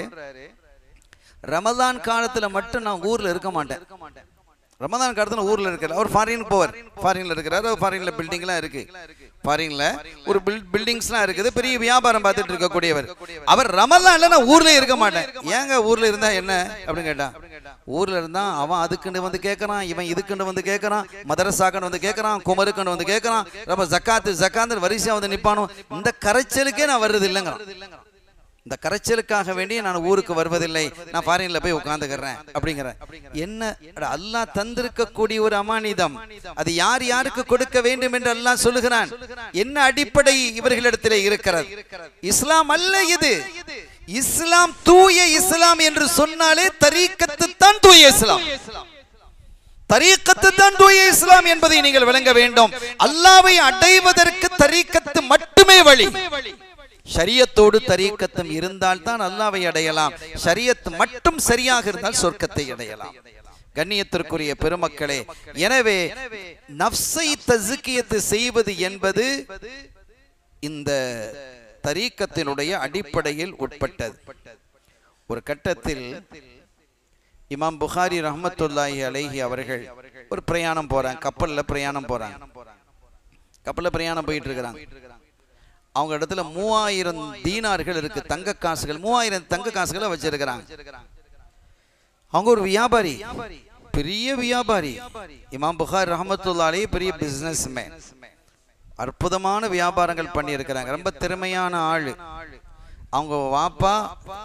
ரமதான் காலத்துல மட்டும் நான் ஊர்ல இருக்க மாட்டேன் ரமதான் காலத்துல ஊர்ல இருக்கிறார் அவர் ஃபாரின் போவார் ஃபாரின்ல இருக்கிறார் ஃபாரின்ல பில்டிங்லாம் இருக்கு ஃபாரின்ல ஒரு பில்டிங்ஸ்லாம் இருக்குது பெரிய வியாபாரம் பார்த்துட்டு இருக்கக்கூடியவர் அவர் ரமதான்ல நான் ஊர்ல இருக்க மாட்டேன் ஏங்க ஊர்ல இருந்தா என்ன அப்படின்னு கேட்டான் ஊர்ல இருந்தா அவன் அதுக்குன்னு வந்து கேட்கறான் இவன் இதுக்குன்னு வந்து கேட்கறான் மதரசாக்கன்னு வந்து கேட்கறான் குமருக்குன்னு வந்து கேட்கறான் ரொம்ப ஜக்காத்து ஜக்காத்து வரிசையா வந்து நிப்பானோ இந்த கரைச்சலுக்கே நான் வர்றது இல்லைங்கிறான் இந்த கரைச்சலுக்காக வேண்டி நான் ஊருக்கு வருவதில்லை நான் ஃபாரின்ல போய் உட்காந்துக்கிறேன் அப்படிங்கிற என்ன அட, அல்லாஹ் தந்திருக்கக்கூடிய ஒரு அமானிதம் அது யார் யாருக்கு கொடுக்க வேண்டும் என்று அல்லாஹ் சொல்லுகிறான் என்ன அடிப்படை இவர்களிடத்திலே இருக்கிறது இஸ்லாம் அல்ல இது இஸ்லாம் தூய இஸ்லாம் என்று சொன்னாலே தரீக்கத்து தான் தூய இஸ்லாம் தரீக்கத்து தான் தூய இஸ்லாம் என்பதை நீங்கள் விளங்க வேண்டும் அல்லாவை அடைவதற்கு தரீக்கத்து மட்டுமே வழி ஷரியத்தோடு தரீக்கத்தும் இருந்தால் தான் அல்லாவை அடையலாம் ஷரியத் மட்டும் சரியாக இருந்தால் சொர்க்கத்தை அடையலாம் கண்ணியத்திற்குரிய பெருமக்களே எனவே நப்சை தசுக்கியத்து செய்வது என்பது இந்த தரீக்கத்தினுடைய அடிப்படையில் உட்பட்டது ஒரு கட்டத்தில் இமாம் புகாரி ரஹமத்துல்லாஹி அலைஹி அவர்கள் ஒரு பிரயாணம் போறாங்க கப்பல்ல பிரயாணம் போறாங்க கப்பல்ல பிரயாணம் போயிட்டு இருக்கிறாங்க அவங்க இடத்துல மூவாயிரம் தீனார்கள் இருக்கு தங்க காசுகள் மூவாயிரம் தங்க காசுகளை வச்சிருக்கிறாங்க அவங்க ஒரு வியாபாரி பெரிய வியாபாரி இமாம் புகார் ரஹமத்துல்லா அலைஹி பெரிய பிசினஸ் மேன் அற்புதமான வியாபாரங்கள் பண்ணியிருக்கிறாங்க ரொம்ப திறமையான ஆளு அவங்க வாப்பா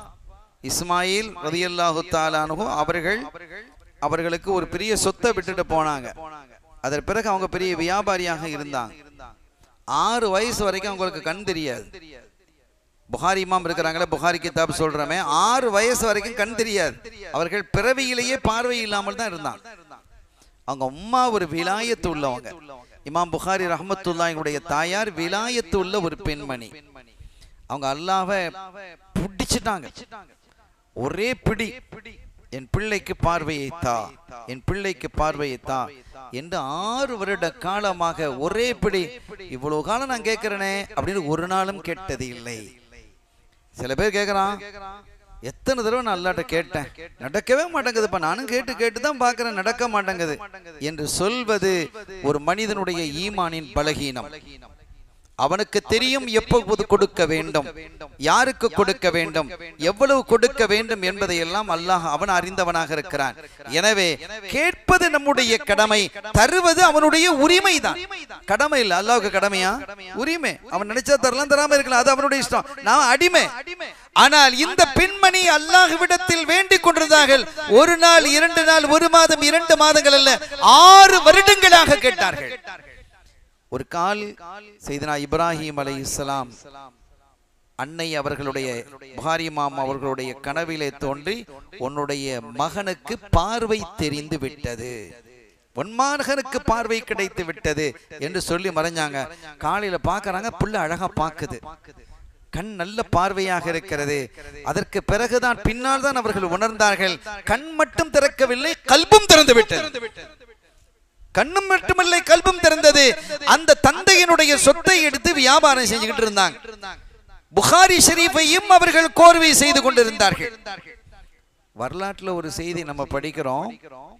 இஸ்மாயில் ரதியல்லாஹு தாலானு அவர்கள் அவர்களுக்கு ஒரு பெரிய சொத்தை விட்டுட்டு போனாங்க அதன் பிறகு அவங்க பெரிய வியாபாரியாக இருந்தாங்க ஆறு வயசு வரைக்கும் அவங்களுக்கு கண் தெரியாது புகாரி இமாம் இருக்கிறாங்களே புகாரி கிதாப் சொல்றமே ஆறு வயசு வரைக்கும் கண் தெரியாது அவர்கள் பிறவியிலேயே பார்வை இல்லாமல் தான் இருந்தாங்க அவங்க அம்மா ஒரு விலாயத்து உள்ளவங்க இமாம் புகாரி ரஹமத்துல்லாஹினுடைய தாயார் விலாயத்து உள்ள ஒரு பெண்மணி அவங்க அல்லாஹ்வை பிடிச்சிட்டாங்க ஒரே பிடி என் பிள்ளைக்கு பார்வையை தா என் பிள்ளைக்கு பார்வையை தா என்று ஆறு வருட காலமாக ஒரே பிடி இவ்வளவு காலம் நான் கேட்கிறேனே அப்படின்னு ஒரு நாளும் கேட்டது இல்லை சில பேர் கேட்கறான் எத்தனை தடவை நான் அல்லாட்ட கேட்டேன் நடக்கவே மாட்டேங்குதுப்பா நானும் கேட்டு கேட்டு தான் பார்க்கிறேன் நடக்க மாட்டேங்குது என்று சொல்வது ஒரு மனிதனுடைய ஈமானின் பலகீனம் அவனுக்கு தெரியும் எப்போது கொடுக்க வேண்டும் யாருக்கு கொடுக்க வேண்டும் எவ்வளவு கொடுக்க வேண்டும் என்பதை எல்லாம் அல்லாஹ் அவன் அறிந்தவனாக இருக்கிறான் எனவே கேட்பது நம்முடைய கடமை தருவது அவனுடைய உரிமை தான் கடமை இல்ல அல்லாவுக்கு கடமையா உரிமை அவன் நினைச்சா தரலாம் தராம இருக்கலாம் அது அவனுடைய இஷ்டம் நான் அடிமை ஆனால் இந்த பெண்மணி அல்லாஹ்விடத்தில் வேண்டிக் கொண்டிருந்தார்கள் ஒரு நாள் இரண்டு நாள் ஒரு மாதம் இரண்டு மாதங்கள் அல்ல ஆறு வருடங்களாக கேட்டார்கள் ஒரு கால் செய்தனா இப்ராஹிம் அலை இஸ்லாம் அன்னை அவர்களுடைய புகாரி மாமா அவர்களுடைய கனவிலே தோன்றி உன்னுடைய மகனுக்கு பார்வை தெரிந்து விட்டது உன் மகனுக்கு பார்வை கிடைத்து விட்டது என்று சொல்லி மறைஞ்சாங்க காலையில பாக்குறாங்க புள்ள அழகா பாக்குது கண் நல்ல பார்வையாக இருக்கிறது அதற்கு பிறகுதான் பின்னால் தான் அவர்கள் உணர்ந்தார்கள் கண் மட்டும் திறக்கவில்லை கல்பும் திறந்து விட்டது கண்ணும் மட்டுமில்லை கல்பும் திறந்தது அந்த தந்தையினுடைய சொத்தை எடுத்து வியாபாரம் செஞ்சுக்கிட்டு இருந்தாங்க புகாரி ஷெரீஃபையும் அவர்கள் கோர்வை செய்து கொண்டிருந்தார்கள் வரலாற்றுல ஒரு செய்தி நம்ம படிக்கிறோம்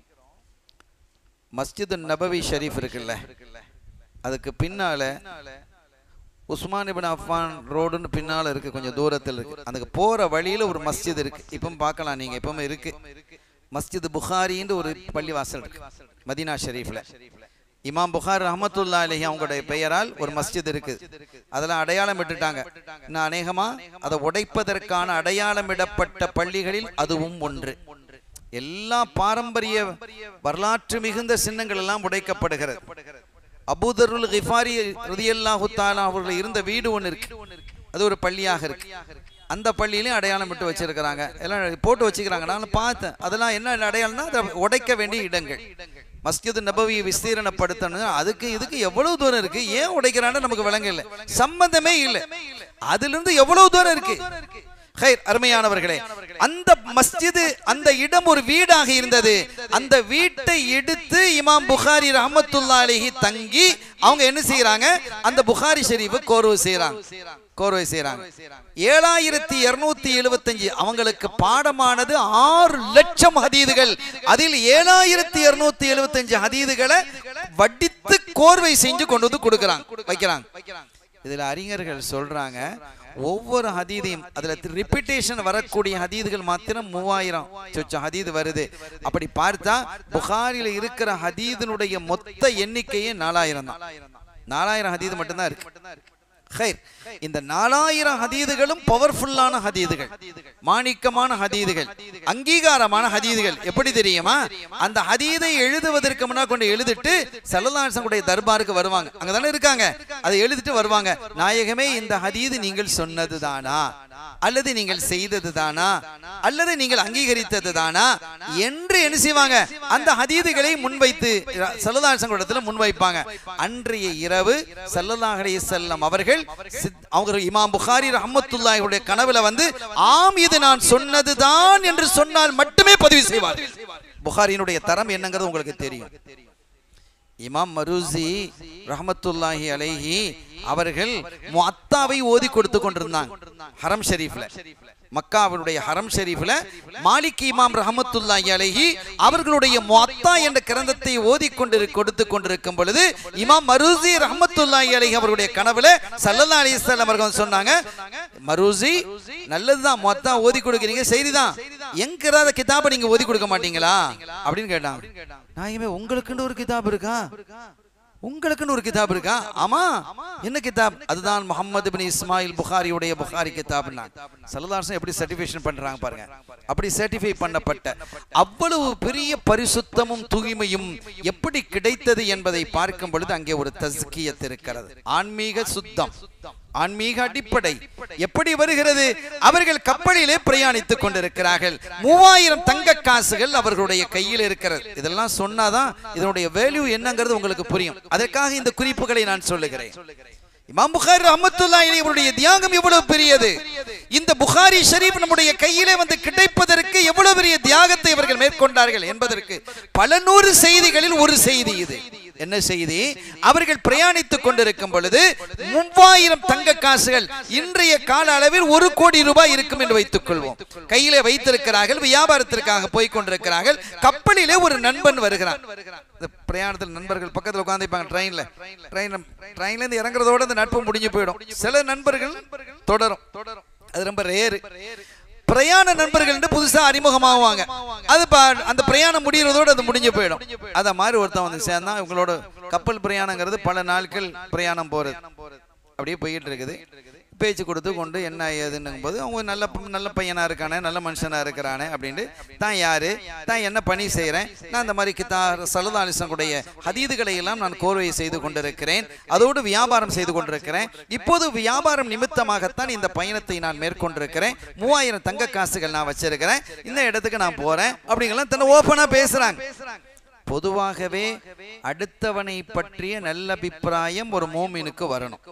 மஸ்ஜித் நபவி ஷரீஃப் இருக்குல்ல அதுக்கு பின்னால உஸ்மான் இபின் அஃபான் ரோடுன்னு பின்னால இருக்கு கொஞ்சம் தூரத்தில் இருக்கு அதுக்கு போற வழியில ஒரு மஸ்ஜித் இருக்கு இப்பவும் பார்க்கலாம் நீங்க இப்பவும் இருக்கு மஸ்ஜித் புகாரின்னு ஒரு பள்ளிவாசல் இருக்கு மதீனா ஷெரீஃப்ல இமாம் புகார் ரஹமத்துல்லா அலஹி அவங்களுடைய பெயரால் ஒரு மஸ்ஜித் இருக்கு அதெல்லாம் அடையாளம் விட்டுட்டாங்க இன்னும் அநேகமா அதை உடைப்பதற்கான அடையாளமிடப்பட்ட பள்ளிகளில் அதுவும் ஒன்று எல்லா பாரம்பரிய வரலாற்று மிகுந்த சின்னங்கள் எல்லாம் உடைக்கப்படுகிறது அபூதருல் கிஃபாரி ரதியல்லாஹு தாலா அவர்கள் இருந்த வீடு ஒன்று இருக்கு அது ஒரு பள்ளியாக இருக்கு அந்த பள்ளியிலையும் அடையாளம் விட்டு வச்சிருக்கிறாங்க எல்லாம் போட்டு வச்சுக்கிறாங்க நான் பார்த்தேன் அதெல்லாம் என்ன அடையாளம்னா அதை உடைக்க வேண்டிய இடங்கள் மஸ்ஜித் நபவியை விஸ்தீரணப்படுத்தணும் அதுக்கு இதுக்கு எவ்வளவு தூரம் இருக்கு ஏன் உடைக்கிறான்னு நமக்கு விளங்கல சம்பந்தமே இல்லை அதுல இருந்து எவ்வளவு தூரம் இருக்கு ஹைர் அருமையானவர்களே அந்த மஸ்ஜிது அந்த இடம் ஒரு வீடாக இருந்தது அந்த வீட்டை எடுத்து இமாம் புகாரி ரஹமத்துல்லா அலிஹி தங்கி அவங்க என்ன செய்யறாங்க அந்த புகாரி ஷெரீஃபு கோர்வை செய்யறாங்க கோர்வை செய்யறாங்க ஏழாயிரத்தி இருநூத்தி எழுபத்தஞ்சு அவங்களுக்கு பாடமானது ஆறு லட்சம் ஹதீதுகள் அதில் ஏழாயிரத்தி இருநூத்தி எழுபத்தஞ்சு ஹதீதுகளை வடித்து கோர்வை செஞ்சு கொண்டு வந்து கொடுக்கறாங்க வைக்கிறாங்க இதுல அறிஞர்கள் சொல்றாங்க ஒவ்வொரு ஹதீதையும் அதுல ரிப்பிட்டேஷன் வரக்கூடிய ஹதீதுகள் மாத்திரம் மூவாயிரம் சொச்சம் ஹதீது வருது அப்படி பார்த்தா புகாரில இருக்கிற ஹதீதனுடைய மொத்த எண்ணிக்கையே நாலாயிரம் தான் நாலாயிரம் ஹதீது மட்டும்தான் இருக்கு ஹைர் இந்த நாலாயிரம் ஹதீதுகளும் பவர்ஃபுல்லான ஹதீதுகள் மாணிக்கமான ஹதீதுகள் அங்கீகாரமான ஹதீதுகள் எப்படி தெரியுமா அந்த ஹதீதை எழுதுவதற்கு முன்னா கொண்டு எழுதிட்டு சல்லல்லாசனுடைய தர்பாருக்கு வருவாங்க அங்கதானே இருக்காங்க அதை எழுதிட்டு வருவாங்க நாயகமே இந்த ஹதீது நீங்கள் சொன்னது தானா அல்லது நீங்கள் செய்தது தானா அல்லது நீங்கள் அங்கீகரித்தது தானா என்று என்ன செய்வாங்க அந்த ஹதீதுகளை முன்வைத்து சல்லல்லாசங்களிடத்துல முன்வைப்பாங்க அன்றைய இரவு சல்லல்லாஹ் அலைஹி வஸல்லம் அவர்கள் சித்- அவங்க இமாம் புகாரி ரஹ்மத்துல்லாஹியுடைய கனவுல வந்து ஆம் இது நான் சொன்னதுதான் என்று சொன்னால் மட்டுமே பதிவு செய்வார்கள் புகாரியினுடைய தரம் என்னங்கிறது உங்களுக்கு தெரியும் இமாம் மருசி ரஹமத்துல்லாஹி அலைஹி அவர்கள் முஅத்தாவை ஓதி கொடுத்து கொண்டிருந்தாங்க ஹரம் ஷரீஃப்ல மக்காவினுடைய ஹரம் ஷரீஃப்ல மாலிக் இமாம் ரஹமத்துல்லாஹி அலைஹி அவர்களுடைய முஅத்தா என்ற கிரந்தத்தை ஓதி கொண்டு கொடுத்து கொண்டிருக்கும் பொழுது இமாம் மருசி ரஹமத்துல்லாஹி அலைஹி அவர்களுடைய கனவுல சல்லல்லாஹு அலைஹி வஸல்லம் அவர்கள் வந்து சொன்னாங்க மருசி நல்லதுதான் முஅத்தா ஓதி கொடுக்குறீங்க சரிதான் எங்கிறாத கிதாபை நீங்க ஓதி கொடுக்க மாட்டீங்களா அப்படின்னு கேட்டாங்க நாயமே உங்களுக்குன்னு ஒரு கிதாப் இருக்கா உங்களுக்குன்னு ஒரு கிதாப் இருக்கா ஆமா என்ன கிதாப் அதுதான் முகமது பின் இஸ்மாயில் புகாரியுடைய புகாரி கிதாப்னா சல்லதாசன் எப்படி சர்டிஃபிகேஷன் பண்றாங்க பாருங்க அப்படி சர்டிஃபை பண்ணப்பட்ட அவ்வளவு பெரிய பரிசுத்தமும் தூய்மையும் எப்படி கிடைத்தது என்பதை பார்க்கும் பொழுது அங்கே ஒரு தஸ்கியத் இருக்கிறது ஆன்மீக சுத்தம் ஆன்மீக அடிப்படை எப்படி வருகிறது அவர்கள் கப்பலிலே பிரயாணித்துக் கொண்டிருக்கிறார்கள் மூவாயிரம் தங்க காசுகள் அவர்களுடைய கையில் இருக்கிறது இதெல்லாம் சொன்னாதான் இதனுடைய வேல்யூ என்னங்கிறது உங்களுக்கு புரியும் அதற்காக இந்த குறிப்புகளை நான் சொல்லுகிறேன் இமாம் புகாரி ரஹமத்துல்லாஹி அலைஹி அவருடைய தியாகம் எவ்வளவு பெரியது இந்த புகாரி ஷரீப் நம்முடைய கையிலே வந்து கிடைப்பதற்கு எவ்வளவு பெரிய தியாகத்தை இவர்கள் மேற்கொண்டார்கள் என்பதற்கு பல நூறு செய்திகளில் ஒரு செய்தி இது என்ன செய்தி அவர்கள் பிரயாணித்துக் கொண்டிருக்கும் பொழுது மூவாயிரம் தங்க காசுகள் இன்றைய கால அளவில் ஒரு கோடி ரூபாய் இருக்கும் என்று வைத்துக் கொள்வோம் கையிலே வைத்திருக்கிறார்கள் வியாபாரத்திற்காக போய் கொண்டிருக்கிறார்கள் கப்பலிலே ஒரு நண்பன் வருகிறான் இந்த பிரயாணத்தில் நண்பர்கள் பக்கத்துல உட்காந்துப்பாங்க ட்ரெயின்ல ட்ரெயின் ட்ரெயின்ல இருந்து இறங்குறதோட அந்த நட்பு முடிஞ்சு போயிடும் சில நண்பர்கள் தொடரும் அது ரொம்ப ரேரு பிரயாண நண்பர்கள் என்று புதுசா அறிமுகமாவாங்க அது ப- அந்த பிரயாணம் முடியறதோட அது முடிஞ்சு போயிடும் அத மாதிரி ஒருத்தன் வந்து சேர்ந்தான் இவங்களோட கப்பல் பிரயாணங்கிறது பல நாட்கள் பிரயாணம் போறது அப்படியே போயிட்டு இருக்குது பேச்சு கொடுத்து கொண்டு என்ன ஏதுன்னும் போது அவங்க நல்ல நல்ல பையனா இருக்கானே நல்ல மனுஷனா இருக்கிறானே அப்படின்ட்டு தான் யாரு தான் என்ன பணி செய்றேன் நான் இந்த மாதிரி கித்தா சலுதாலிசனுடைய ஹதீதுகளை எல்லாம் நான் கோர்வை செய்து கொண்டிருக்கிறேன் அதோடு வியாபாரம் செய்து கொண்டிருக்கிறேன் இப்போது வியாபாரம் நிமித்தமாகத்தான் இந்த பயணத்தை நான் மேற்கொண்டிருக்கிறேன் மூவாயிரம் தங்க காசுகள் நான் வச்சிருக்கிறேன் இந்த இடத்துக்கு நான் போறேன் அப்படிங்கலாம் தன்னை ஓப்பனா பேசுறாங்க பொதுவாகவே அடுத்தவனை பற்றிய நல்ல அபிப்பிராயம் ஒரு மோமினுக்கு வரணும்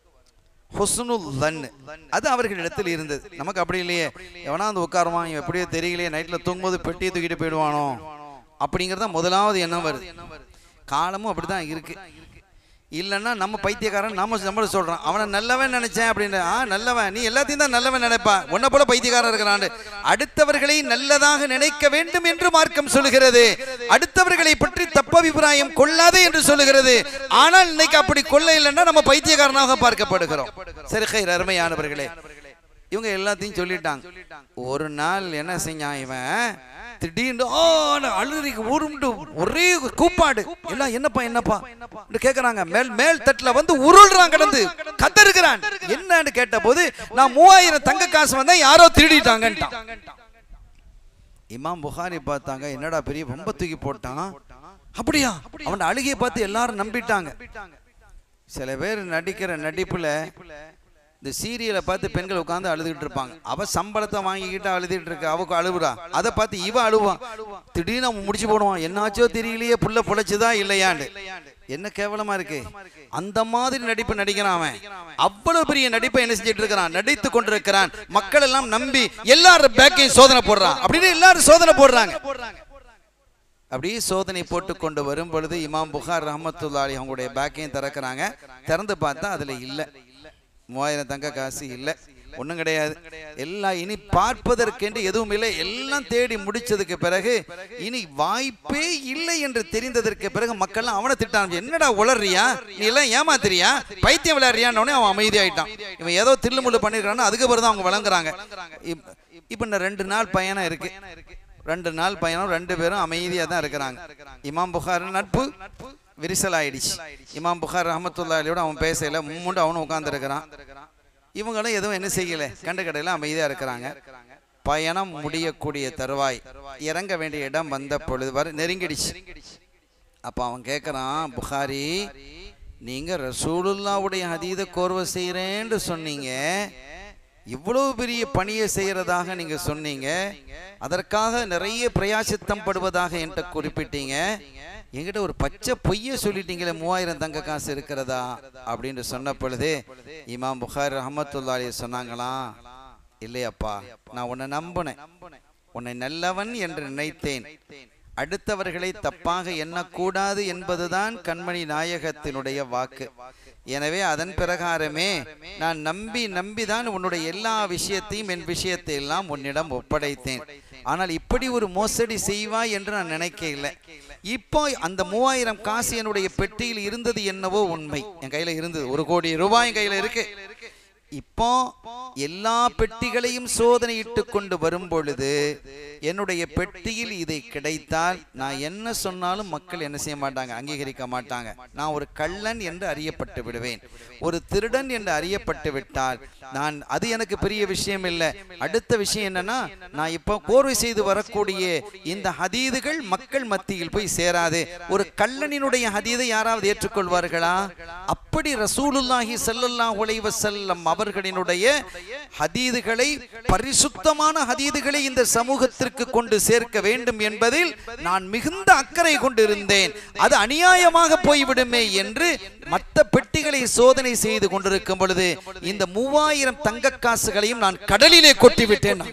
ஹுஸ்னுல் தன்னு அது அவர்களிடத்தில் இருந்தது நமக்கு அப்படி இல்லையே எவனா வந்து உட்காருவான் இவன் எப்படியோ தெரியலையே நைட்ல தூங்கும்போது பெட்டியை தூக்கிட்டு போயிடுவானோ அப்படிங்கிறது தான் முதலாவது எண்ணம் வருது காலமும் அப்படிதான் இருக்கு இல்லைன்னா நம்ம பைத்தியக்காரன் நாம நம்மள சொல்றான் அவனை நல்லவன் நினைச்சேன் அப்படின்னு ஆ நல்லவன் நீ எல்லாத்தையும் தான் நல்லவன் நினைப்பா உன்னை போல பைத்தியக்காரன் இருக்கிறான் அடுத்தவர்களை நல்லதாக நினைக்க வேண்டும் என்று மார்க்கம் சொல்லுகிறது அடுத்தவர்களை பற்றி தப்பபிப்பிராயம் கொள்ளாதே என்று சொல்லுகிறது ஆனால் இன்னைக்கு அப்படி கொள்ள இல்லைன்னா நம்ம பைத்தியக்காரனாக பார்க்கப்படுகிறோம் சரி ஹைர் அருமையானவர்களே இவங்க எல்லாத்தையும் சொல்லிட்டாங்க ஒரு நாள் என்ன செஞ்சான் இவன் திடீர்னு ஓ அழுதுக்கு உருண்டு ஒரே கூப்பாடு எல்லாம் என்னப்பா என்னப்பா என்று கேக்குறாங்க மேல் மேல் தட்டுல வந்து உருள்றான் கிடந்து கத்தருக்கிறான் என்னன்னு கேட்ட போது நான் மூவாயிரம் தங்க காசு வந்தா யாரோ திருடிட்டாங்கன்ட்டான் இமாம் புகாரி பார்த்தாங்க என்னடா பெரிய பம்ப தூக்கி போட்டான் அப்படியா அவன் அழுகையை பார்த்து எல்லாரும் நம்பிட்டாங்க சில பேர் நடிக்கிற நடிப்புல இந்த சீரியலை பார்த்து பெண்கள் உட்கார்ந்து அழுதுகிட்டு இருப்பாங்க அவ சம்பளத்தை வாங்கிக்கிட்டு அழுதுகிட்டு இருக்க அவக்கு அழுவுறா அதை பார்த்து இவ அழுவான் திடீர்னு அவன் முடிச்சு போடுவான் என்னாச்சோ தெரியலையே புள்ள புழைச்சுதா இல்லையாண்டு என்ன கேவலமா இருக்கு அந்த மாதிரி நடிப்பு நடிக்கிறான் அவன் அவ்வளவு பெரிய நடிப்பை என்ன செஞ்சுட்டு இருக்கிறான் நடித்து கொண்டிருக்கிறான் மக்கள் எல்லாம் நம்பி எல்லாரும் பேக்கையும் சோதனை போடுறான் அப்படின்னு எல்லாரும் சோதனை போடுறாங்க அப்படியே சோதனை போட்டு கொண்டு வரும் பொழுது இமாம் புகார் ரஹமத்துல்லாலி அவங்களுடைய பேக்கையும் திறக்கிறாங்க திறந்து பார்த்தா அதுல இல்ல மூவாயிரம் தங்க காசு இல்ல ஒண்ணும் கிடையாது எல்லாம் இனி பார்ப்பதற்கென்று எதுவும் இல்லை எல்லாம் தேடி முடிச்சதுக்கு பிறகு இனி வாய்ப்பே இல்லை என்று தெரிந்ததற்கு பிறகு மக்கள்லாம் அவனை திட்டான் என்னடா உளறியா நீ எல்லாம் ஏமாத்துறியா பைத்தியம் விளையாடுறியான்னு அவன் அமைதியாயிட்டான் இவன் ஏதோ தில்லுமுள்ளு பண்ணிருக்கான்னு அதுக்கு பிறகு தான் அவங்க வழங்குறாங்க இப்ப- இப்ப இந்த ரெண்டு நாள் பயணம் இருக்கு ரெண்டு நாள் பயணம் ரெண்டு பேரும் அமைதியா தான் இருக்கிறாங்க இமாம் புகார் நட்பு விரிசல் ஆயிடுச்சு இமாம் புகார் ரஹமத்துல்லாலியோட அவன் பேசல மும்முண்டு அவனும் உட்காந்துருக்கிறான் இவங்களும் எதுவும் என்ன செய்யல கண்டு கடையில் அமைதியா இருக்கிறாங்க பயணம் முடியக்கூடிய தருவாய் இறங்க வேண்டிய இடம் வந்த பொழுது வர நெருங்கிடுச்சு அப்ப அவன் கேட்குறான் புகாரி நீங்க ரசூலுல்லாவுடைய ஹதீத கோர்வை செய்கிறேன்னு சொன்னீங்க இவ்வளவு பெரிய பணியை செய்யறதாக நீங்க சொன்னீங்க அதற்காக நிறைய பிரயாசித்தம் படுவதாக என்கிட்ட குறிப்பிட்டீங்க என்கிட்ட ஒரு பச்சை பொய்ய சொல்லிட்டீங்களே மூவாயிரம் தங்க காசு இருக்கிறதா அப்படின்னு சொன்ன பொழுது இமாம் புகார் ரஹமத்துல்லாலி சொன்னாங்களாம் இல்லையப்பா நான் உன்னை நம்பினேன் உன்னை நல்லவன் என்று நினைத்தேன் அடுத்தவர்களை தப்பாக எண்ணக்கூடாது என்பதுதான் கண்மணி நாயகத்தினுடைய வாக்கு எனவே அதன் பிரகாரமே நான் நம்பி நம்பிதான் உன்னுடைய எல்லா விஷயத்தையும் என் விஷயத்தை எல்லாம் உன்னிடம் ஒப்படைத்தேன் ஆனால் இப்படி ஒரு மோசடி செய்வாய் என்று நான் நினைக்க இல்லை இப்போ அந்த மூவாயிரம் காசு என்னுடைய பெட்டியில் இருந்தது என்னவோ உண்மை என் கையில இருந்தது ஒரு கோடி ரூபாய் என் கையில இருக்கு இப்போ எல்லா பெட்டிகளையும் சோதனையிட்டு கொண்டு வரும் பொழுது என்னுடைய பெட்டியில் இதை கிடைத்தால் நான் என்ன சொன்னாலும் மக்கள் என்ன செய்ய மாட்டாங்க அங்கீகரிக்க மாட்டாங்க நான் ஒரு கள்ளன் என்று அறியப்பட்டு விடுவேன் ஒரு திருடன் என்று அறியப்பட்டு விட்டால் நான் அது எனக்கு பெரிய விஷயம் இல்லை அடுத்த விஷயம் என்னன்னா நான் இப்போ கோர்வை செய்து வரக்கூடிய இந்த ஹதீதுகள் மக்கள் மத்தியில் போய் சேராது ஒரு கள்ளனினுடைய ஹதீதை யாராவது ஏற்றுக்கொள்வார்களா அப்படி ரசூலுல்லாஹி ஸல்லல்லாஹு அலைஹி வஸல்லம் அவர்களினுடைய ஹதீதுகளை பரிசுத்தமான ஹதீதுகளை இந்த சமூகத்திற்கு கொண்டு சேர்க்க வேண்டும் என்பதில் நான் மிகுந்த அக்கறை கொண்டிருந்தேன் அது அநியாயமாக போய்விடுமே என்று மற்ற பெட்டிகளை சோதனை செய்து கொண்டிருக்கும் பொழுது இந்த மூவாயிரம் தங்க காசுகளையும் நான் கடலிலே கொட்டி விட்டேன்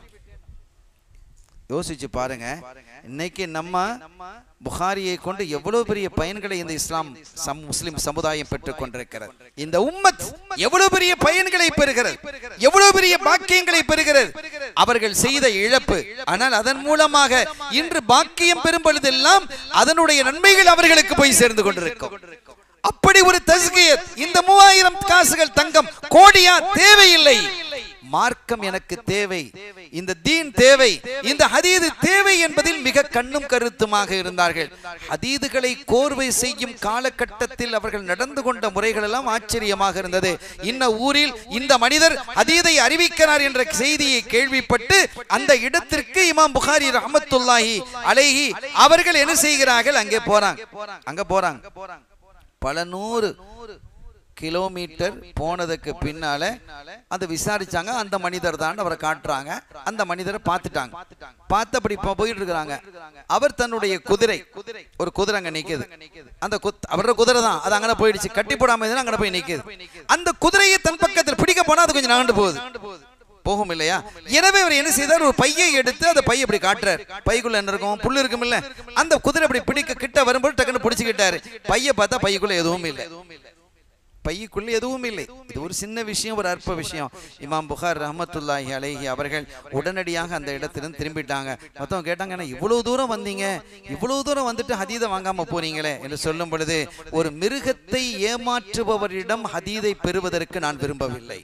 யோசிச்சு பாருங்க இன்னைக்கு நம்ம புகாரியை கொண்டு எவ்வளவு பெரிய பயன்களை இந்த இஸ்லாம் சம் முஸ்லிம் சமுதாயம் பெற்றுக் கொண்டிருக்கிறது இந்த உம்மத் எவ்வளவு பெரிய பயன்களை பெறுகிறது எவ்வளவு பெரிய பாக்கியங்களை பெறுகிறது அவர்கள் செய்த இழப்பு ஆனால் அதன் மூலமாக இன்று பாக்கியம் பெறும் பொழுதெல்லாம் அதனுடைய நன்மைகள் அவர்களுக்கு போய் சேர்ந்து கொண்டிருக்கும் அப்படி ஒரு தஸ்கியத் இந்த மூவாயிரம் காசுகள் தங்கம் கோடியா தேவையில்லை மார்க்கம் எனக்கு தேவை இந்த தீன் தேவை இந்த ஹதீது தேவை என்பதில் மிக கண்ணும் கருத்துமாக இருந்தார்கள் ஹதீதுகளை கோர்வை செய்யும் காலகட்டத்தில் அவர்கள் நடந்து கொண்ட முறைகள் எல்லாம் ஆச்சரியமாக இருந்தது இன்ன ஊரில் இந்த மனிதர் ஹதீதை அறிவிக்கிறார் என்ற செய்தியை கேள்விப்பட்டு அந்த இடத்திற்கு இமாம் புகாரி ரஹமத்துல்லாஹி அலைஹி அவர்கள் என்ன செய்கிறார்கள் அங்கே போறாங்க அங்க போறாங்க பல நூறு கிலோமீட்டர் போனதுக்கு பின்னால அதை விசாரிச்சாங்க அந்த மனிதர் தான் அவரை காட்டுறாங்க அந்த மனிதரை பார்த்துட்டாங்க பார்த்து அப்படி இப்போ போயிட்டு இருக்கிறாங்க அவர் தன்னுடைய குதிரை ஒரு குதிரை அங்க நிக்குது அந்த குத்- அவரோட குதிரை தான் அது அங்கே போயிடுச்சு கட்டி போடாம இருந்தா அங்கே போய் நிக்குது அந்த குதிரையை தன் பக்கத்தில் பிடிக்க போனா அது கொஞ்சம் நகண்டு போகுது போகும் இல்லையா எனவே அவர் என்ன செய்தார் ஒரு பையை எடுத்து அந்த பையை இப்படி காட்டுறார் பைக்குள்ள என்ன இருக்கும் புல்லு இருக்கும் இல்ல அந்த குதிரை அப்படி பிடிக்க கிட்ட வரும்போது டக்குன்னு பிடிச்சுக்கிட்டாரு பையை பார்த்தா பைக்குள்ள எதுவும் இல்லை பையுக்குள்ள எதுவும் இல்லை இது ஒரு சின்ன விஷயம் ஒரு அற்ப விஷயம் இமாம் புகார் ரஹமத்துல்லாஹி அலைஹி அவர்கள் உடனடியாக அந்த இடத்திலிருந்து திரும்பிட்டாங்க மொத்தம் கேட்டாங்க "அண்ணா, இவ்வளவு தூரம் வந்தீங்க இவ்வளவு தூரம் வந்துட்டு ஹதீதை வாங்காம போறீங்களே என்று சொல்லும் பொழுது ஒரு மிருகத்தை ஏமாற்றுபவரிடம் ஹதீதை பெறுவதற்கு நான் விரும்பவில்லை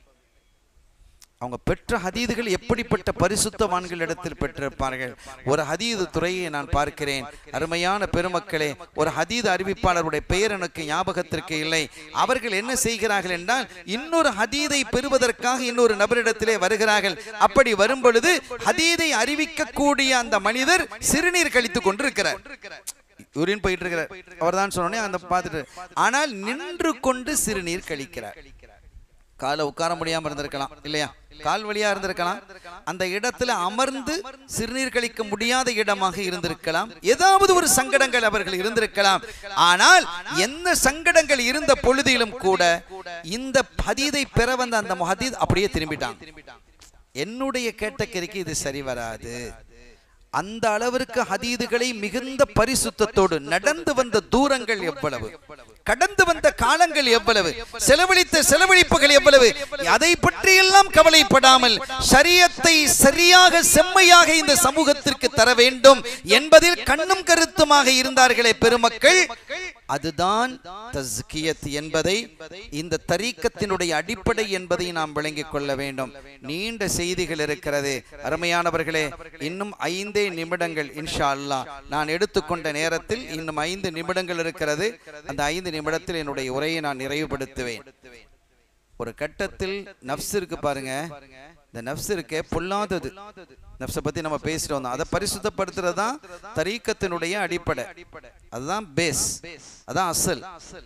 அவங்க பெற்ற ஹதீதுகள் எப்படிப்பட்ட பரிசுத்தவான்கள் இடத்தில் பெற்றிருப்பார்கள் ஒரு ஹதீது துறையை நான் பார்க்கிறேன் அருமையான பெருமக்களே ஒரு ஹதீது அறிவிப்பாளருடைய பெயர் எனக்கு ஞாபகத்திற்கு இல்லை அவர்கள் என்ன செய்கிறார்கள் என்றால் இன்னொரு ஹதீதை பெறுவதற்காக இன்னொரு நபரிடத்திலே வருகிறார்கள் அப்படி வரும் பொழுது ஹதீதை அறிவிக்கக்கூடிய அந்த மனிதர் சிறுநீர் கழித்துக் கொண்டிருக்கிறார் யூரின் போயிட்டு இருக்கிறார் அவர் தான் சொன்னோடனே அந்த பார்த்துட்டு ஆனால் நின்று கொண்டு சிறுநீர் கழிக்கிறார் காலை உட்கார முடியாம இருந்திருக்கலாம் இல்லையா கால் வழியா இருந்திருக்கலாம் அந்த இடத்துல அமர்ந்து சிறுநீர் கழிக்க முடியாத இடமாக இருந்திருக்கலாம் ஏதாவது ஒரு சங்கடங்கள் அவர்கள் இருந்திருக்கலாம் ஆனால் என்ன சங்கடங்கள் இருந்த பொழுதிலும் கூட இந்த ஹதீதை பெற வந்த அந்த ஹதீத் அப்படியே திரும்பிட்டாங்க என்னுடைய கேட்டகரிக்கு இது சரி வராது அந்த அளவிற்கு ஹதீதுகளை மிகுந்த பரிசுத்தத்தோடு நடந்து வந்த தூரங்கள் எவ்வளவு கடந்து வந்த காலங்கள் எவ்வளவு செலவழித்த செலவழிப்புகள் எவ்வளவு அதை பற்றியெல்லாம் கவலைப்படாமல் ஷரியத்தை சரியாக செம்மையாக இந்த சமூகத்திற்கு தர வேண்டும் என்பதில் கண்ணும் கருத்துமாக இருந்தார்களே பெருமக்கள் அதுதான் தஸ்கியத் என்பதை இந்த தரீக்கத்தினுடைய அடிப்படை என்பதை நாம் விளங்கிக் கொள்ள வேண்டும் நீண்ட செய்திகள் இருக்கிறது அருமையானவர்களே இன்னும் ஐந்தே நிமிடங்கள் இன்ஷா அல்லாஹ் நான் எடுத்துக்கொண்ட நேரத்தில் இன்னும் ஐந்து நிமிடங்கள் இருக்கிறது அந்த ஐந்து நிமிடத்தில் என்னுடைய உரையை நான் நிறைவுபடுத்துவேன் ஒரு கட்டத்தில் நப்ஸ் இருக்கு பாருங்க இந்த நப்ஸ் இருக்கே பொல்லாதது நப்ஸை பத்தி நம்ம பேசிட்டு வந்தோம் அதை பரிசுத்தப்படுத்துறது தான் தரீக்கத்தினுடைய அடிப்படை அதுதான் பேஸ் அதான் அசல்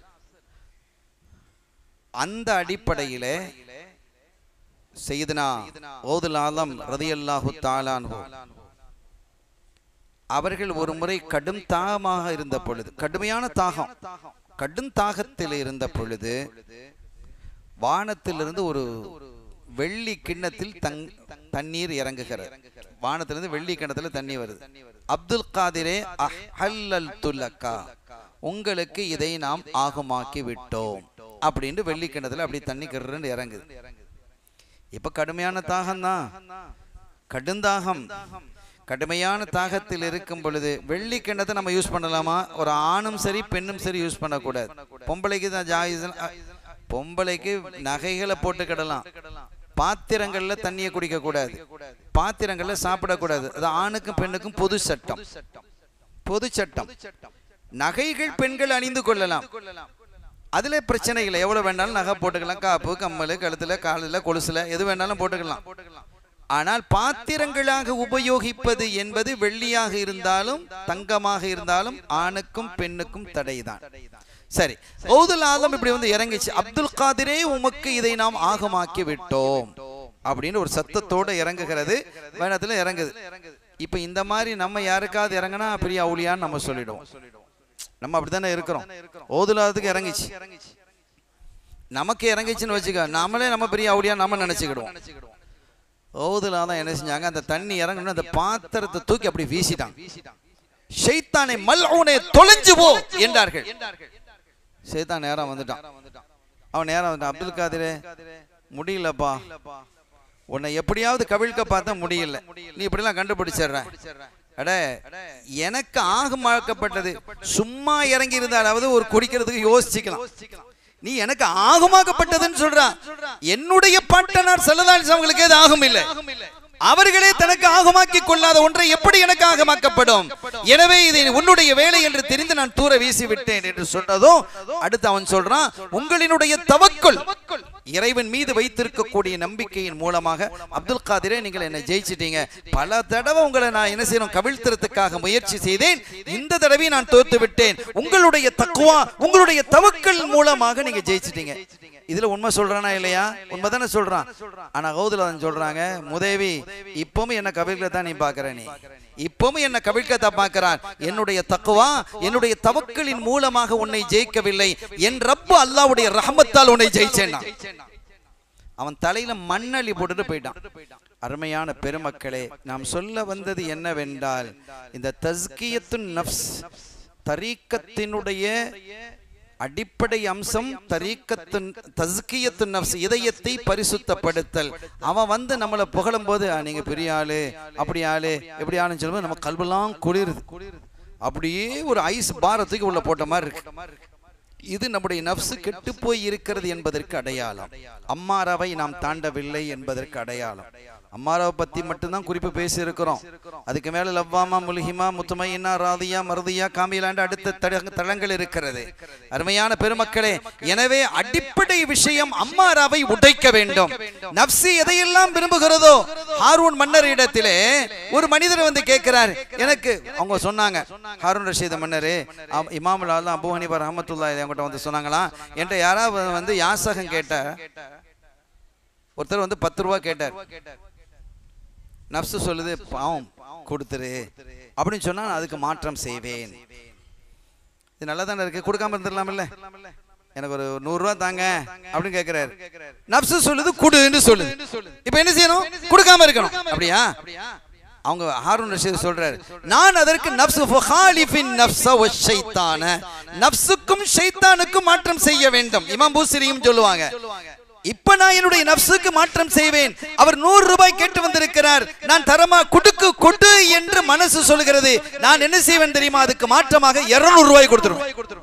அந்த அடிப்படையிலே செய்தனா ஓதுல் ஆலம் ரதியல்லாஹு தாலான்ஹு அவர்கள் ஒரு முறை கடும் தாகமாக இருந்த பொழுது கடுமையான தாகம் கடும் தாகத்தில் இருந்த பொழுது வானத்திலிருந்து ஒரு வெள்ளி கிண்ணத்தில் தங் தண்ணீர் இறங்குகிறது வானத்திலிருந்து வெள்ளி கிண்ணத்துல தண்ணி வருது அப்துல் காதிரே அஹல்லல் துல்லக்கா உங்களுக்கு இதை நாம் ஆகமாக்கி விட்டோம் அப்படின்னு வெள்ளி கிண்ணத்துல அப்படி தண்ணி கிருன்னு இறங்குது இப்ப கடுமையான தாகம் தான் கடுந்தாகம் கடுமையான தாகத்தில் இருக்கும் பொழுது வெள்ளி கிண்ணத்தை நம்ம யூஸ் பண்ணலாமா ஒரு ஆணும் சரி பெண்ணும் சரி யூஸ் பண்ணக்கூடாது பொம்பளைக்கு தான் ஜாயிஸ் பொம்பளைக்கு நகைகளை போட்டுக்கிடலாம் பாத்திரங்கள்ல தண்ணியை குடிக்க கூடாது பாத்திரங்கள்ல சாப்பிடக்கூடாது அது ஆணுக்கும் பெண்ணுக்கும் பொது சட்டம் பொது சட்டம் நகைகள் பெண்கள் அணிந்து கொள்ளலாம் அதுல பிரச்சனை இல்லை எவ்வளவு வேணாலும் நகை போட்டுக்கலாம் காப்பு கம்மல் கழுத்துல காலில் கொலுசுல எது வேணாலும் போட்டுக்கலாம் ஆனால் பாத்திரங்களாக உபயோகிப்பது என்பது வெள்ளியாக இருந்தாலும் தங்கமாக இருந்தாலும் ஆணுக்கும் பெண்ணுக்கும் தடைதான் சரி கௌதல் ஆலம் இப்படி வந்து இறங்கிச்சு அப்துல் காதிரே உமக்கு இதை நாம் ஆகமாக்கி விட்டோம் அப்படின்னு ஒரு சத்தத்தோட இறங்குகிறது வேணத்துல இறங்குது இப்ப இந்த மாதிரி நம்ம யாருக்காவது இறங்கினா பெரிய அவுளியான்னு நம்ம சொல்லிடுவோம் நம்ம அப்படித்தானே இருக்கிறோம் ஓதுலாதத்துக்கு இறங்கிச்சு நமக்கு இறங்கிச்சுன்னு வச்சுக்க நாமளே நம்ம பெரிய அவுளியா நம்ம நினைச்சுக்கிடுவோம் ஓதுலா தான் என்ன செஞ்சாங்க அந்த தண்ணி இறங்கணும் அந்த பாத்திரத்தை தூக்கி அப்படி வீசிட்டாங்க ஷைத்தானை மல்ஊனே தொலைஞ்சு போ என்றார்கள் ஷைத்தான் நேரம் வந்துட்டான் அவன் நேரம் வந்துட்டான் அப்துல் காதிரே முடியலப்பா உன்னை எப்படியாவது கவிழ்க்க பார்த்தா முடியல நீ இப்படிலாம் கண்டுபிடிச்சிடுற அட எனக்கு ஆகமாக்கப்பட்டது சும்மா இறங்கி இருந்தாலாவது ஒரு குடிக்கிறதுக்கு யோசிச்சுக்கலாம் நீ எனக்கு ஆகமாக்கப்பட்டதுன்னு சொல்றான் என்னுடைய பாட்டனார் செல்லதால் அவங்களுக்கு ஏது ஆகும் இல்லை அவர்களே தனக்கு ஆகமாக்கி கொள்ளாத ஒன்றை எப்படி எனக்கு ஆகமாக்கப்படும் எனவே இதை உன்னுடைய வேலை என்று தெரிந்து நான் தூர வீசி விட்டேன் என்று சொன்னதும் அடுத்து அவன் சொல்றான் உங்களினுடைய தவக்குள் இறைவன் மீது வைத்திருக்கக்கூடிய நம்பிக்கையின் மூலமாக அப்துல் காதிரே நீங்கள் என்னை ஜெயிச்சிட்டீங்க பல தடவை உங்களை நான் என்ன செய்யணும் கவிழ்த்துறதுக்காக முயற்சி செய்தேன் இந்த தடவை நான் தோத்து விட்டேன் உங்களுடைய தக்குவா உங்களுடைய தவக்கள் மூலமாக நீங்க ஜெயிச்சிட்டீங்க இதுல உண்மை சொல்றானா இல்லையா உண்மைதானே சொல்றான் ஆனா கௌதலன் சொல்றாங்க முதேவி இப்பவும் என்ன கவிழ்களை தான் நீ பாக்குற நீ இப்பவும் என்ன கவிழ்க்கத்தான் பார்க்கிறான் என்னுடைய தக்குவா என்னுடைய தவக்களின் மூலமாக உன்னை ஜெயிக்கவில்லை என் ரப்பு அல்லாவுடைய ரஹமத்தால் உன்னை ஜெயிச்சேன் அவன் தலையில மண்ணள்ளி போட்டுட்டு போயிட்டான் அருமையான பெருமக்களே நாம் சொல்ல வந்தது என்னவென்றால் இந்த தஸ்கியத்துன் நப்ஸ் தரீக்கத்தினுடைய அடிப்படை அம்சம் தரீக்கத்து தஸ்கியத்து நப்ஸ் இதயத்தை பரிசுத்தப்படுத்தல் அவன் வந்து நம்மளை புகழும் போது "ஆ, நீங்க பெரிய ஆளு அப்படி ஆளு எப்படி ஆளுன்னு சொல்லும்போது நம்ம கல்வெல்லாம் குளிருது அப்படியே ஒரு ஐஸ் பாரத்துக்கு உள்ள போட்ட மாதிரி இருக்கு இது நம்முடைய நப்சு கெட்டு போய் இருக்கிறது என்பதற்கு அடையாளம் அம்மாராவை நாம் தாண்டவில்லை என்பதற்கு அடையாளம் அம்மாராவை பத்தி மட்டும்தான் குறிப்பு பேசி இருக்கிறோம் அதுக்கு மேல லவ்வாமா முல்ஹிமா முத்துமையினா ராதியா மருதியா காமிலாண்டு அடுத்த தட- தளங்கள் இருக்கிறது அருமையான பெருமக்களே எனவே அடிப்படை விஷயம் அம்மாராவை உடைக்க வேண்டும் நப்சி எதையெல்லாம் விரும்புகிறதோ ஹாரூன் மன்னர் இடத்திலே ஒரு மனிதர் வந்து கேட்கிறார் எனக்கு அவங்க சொன்னாங்க ஹாரூன் ரஷீத் மன்னர் இமாமுல் ஆலம் அபு ஹனிபா ரஹமத்துல்லா என்கிட்ட வந்து சொன்னாங்களாம் என்கிட்ட யாராவது வந்து யாசகம் கேட்ட ஒருத்தர் வந்து பத்து ரூபா கேட்டார் நப்சு சொல்லுது பாவம் கொடுத்துரு அப்படின்னு சொன்னா நான் அதுக்கு மாற்றம் செய்வேன் இது நல்லா தானே இருக்கு கொடுக்காம இருந்துடலாம்ல எனக்கு ஒரு நூறு ரூபா தாங்க அப்படின்னு கேக்குறாரு நப்சு சொல்லுது குடுன்னு சொல்லுது இப்ப என்ன செய்யணும் கொடுக்காம இருக்கணும் அப்படியா அவங்க ஹாரூன் ரஷீத் சொல்றாரு நான் அதற்கு நப்சு ஃபஹாலிஃபின் நப்ஸ வஷைத்தான நப்சுக்கும் ஷைத்தானுக்கும் மாற்றம் செய்ய வேண்டும் இமாம் பூசிரியும் சொல்லுவாங்க இப்ப நான் என்னுடைய நப்சுக்கு மாற்றம் செய்வேன் அவர் நூறு ரூபாய் கேட்டு வந்திருக்கிறார் நான் தரமா குடுக்கு கொடு என்று மனசு சொல்கிறது நான் என்ன செய்வேன் தெரியுமா அதுக்கு மாற்றமாக இருநூறு ரூபாய் கொடுத்துருவேன்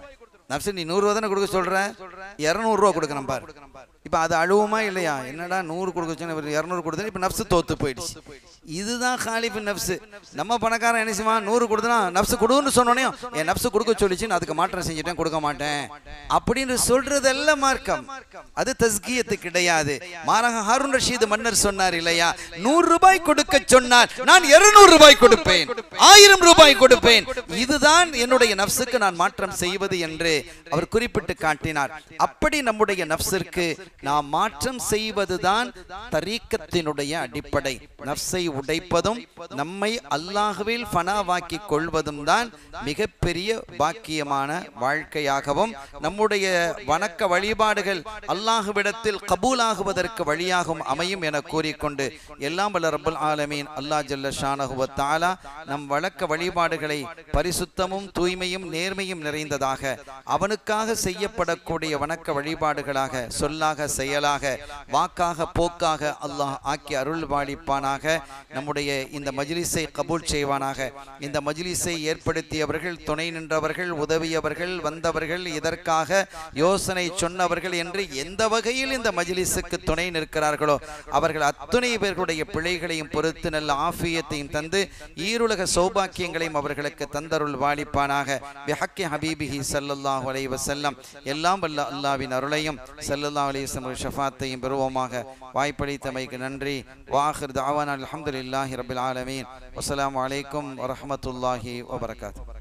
நப்சு நீ நூறுரூவா தானே கொடுக்க சொல்ற இரநூறுவா கொடுக்குறேன் பாரு இப்போ அது அழுவுமா இல்லையா என்னடா நூறு கொடுக்க சொன்ன இவர் இரநூறு கொடுத்தா இப்போ நப்சு தோத்து போயிடுச்சு இதுதான் காலிஃபு நப்சு நம்ம பணக்காரன் என்ன செய்வான் நூறு கொடுத்தனா நப்சு கொடுன்னு சொன்னோன்னே என் நப்சு கொடுக்க சொல்லிச்சு நான் அதுக்கு மாற்றம் செஞ்சுட்டேன் கொடுக்க மாட்டேன் அப்படின்னு சொல்றதெல்லாம் மார்க்கம் அது தஸ்கியத்து கிடையாது மாறாக ஹாரூன் ரஷீது மன்னர் சொன்னார் இல்லையா நூறு ரூபாய் கொடுக்க சொன்னார் நான் இருநூறு ரூபாய் கொடுப்பேன் ஆயிரம் ரூபாய் கொடுப்பேன் இதுதான் என்னுடைய நப்சுக்கு நான் மாற்றம் செய்வது என்று அவர் குறிப்பிட்டு காட்டினார் அப்படி நம்முடைய நப்சிற்கு நாம் மாற்றம் செய்வதுதான் தரீக்கத்தினுடைய அடிப்படை நப்சை உடைப்பதும் நம்மை அல்லாஹுவில் ஃபனாவாக்கி கொள்வதும் தான் மிகப்பெரிய பாக்கியமான வாழ்க்கையாகவும் நம்முடைய வணக்க வழிபாடுகள் அல்லாஹுவிடத்தில் கபூலாகுவதற்கு வழியாகவும் அமையும் என கூறிக்கொண்டு எல்லாம் வல்ல ரப்பல் ஆலமீன் அல்லாஹ் ஜல்ல ஷானஹுவ தாலா நம் வழக்க வழிபாடுகளை பரிசுத்தமும் தூய்மையும் நேர்மையும் நிறைந்ததாக அவனுக்காக செய்யப்படக்கூடிய வணக்க வழிபாடுகளாக சொல்லாக செயலாக வாக்காக போக்காக அல்லாஹ் ஆக்கி அருள் பாலிப்பானாக நம்முடைய இந்த மஜ்லிஸை கபூல் செய்வானாக இந்த மஜ்லிஸை ஏற்படுத்தியவர்கள் துணை நின்றவர்கள் உதவியவர்கள் வந்தவர்கள் இதற்காக யோசனை சொன்னவர்கள் என்று எந்த வகையில் இந்த மஜ்லிஸுக்கு துணை நிற்கிறார்களோ அவர்கள் அத்துணை பேர்களுடைய பிழைகளையும் பொறுத்து நல்ல ஆஃபியத்தையும் தந்து ஈருலக சௌபாக்கியங்களையும் அவர்களுக்கு தந்தருள் வாழிப்பானாக பிஹக்கி ஹபீபிஹி ஸல்லல்லாஹு அலைஹி வஸல்லம் எல்லாம் வல்ல அல்லாஹ்வின் அருளையும் ஸல்லல்லாஹு அலைஹி வஸல்லம் ஷஃபாத்தையும் பெறுவோமாக வாய்ப்பளித்தமைக்கு நன்றி வாஹிர் தாவான் அல்ஹம்துலில்லாஹி ரபில் ஆலமீன் வஸ்ஸலாமு அலைக்கும் வரஹ்மத்துல்லாஹி வபரகாத்துஹு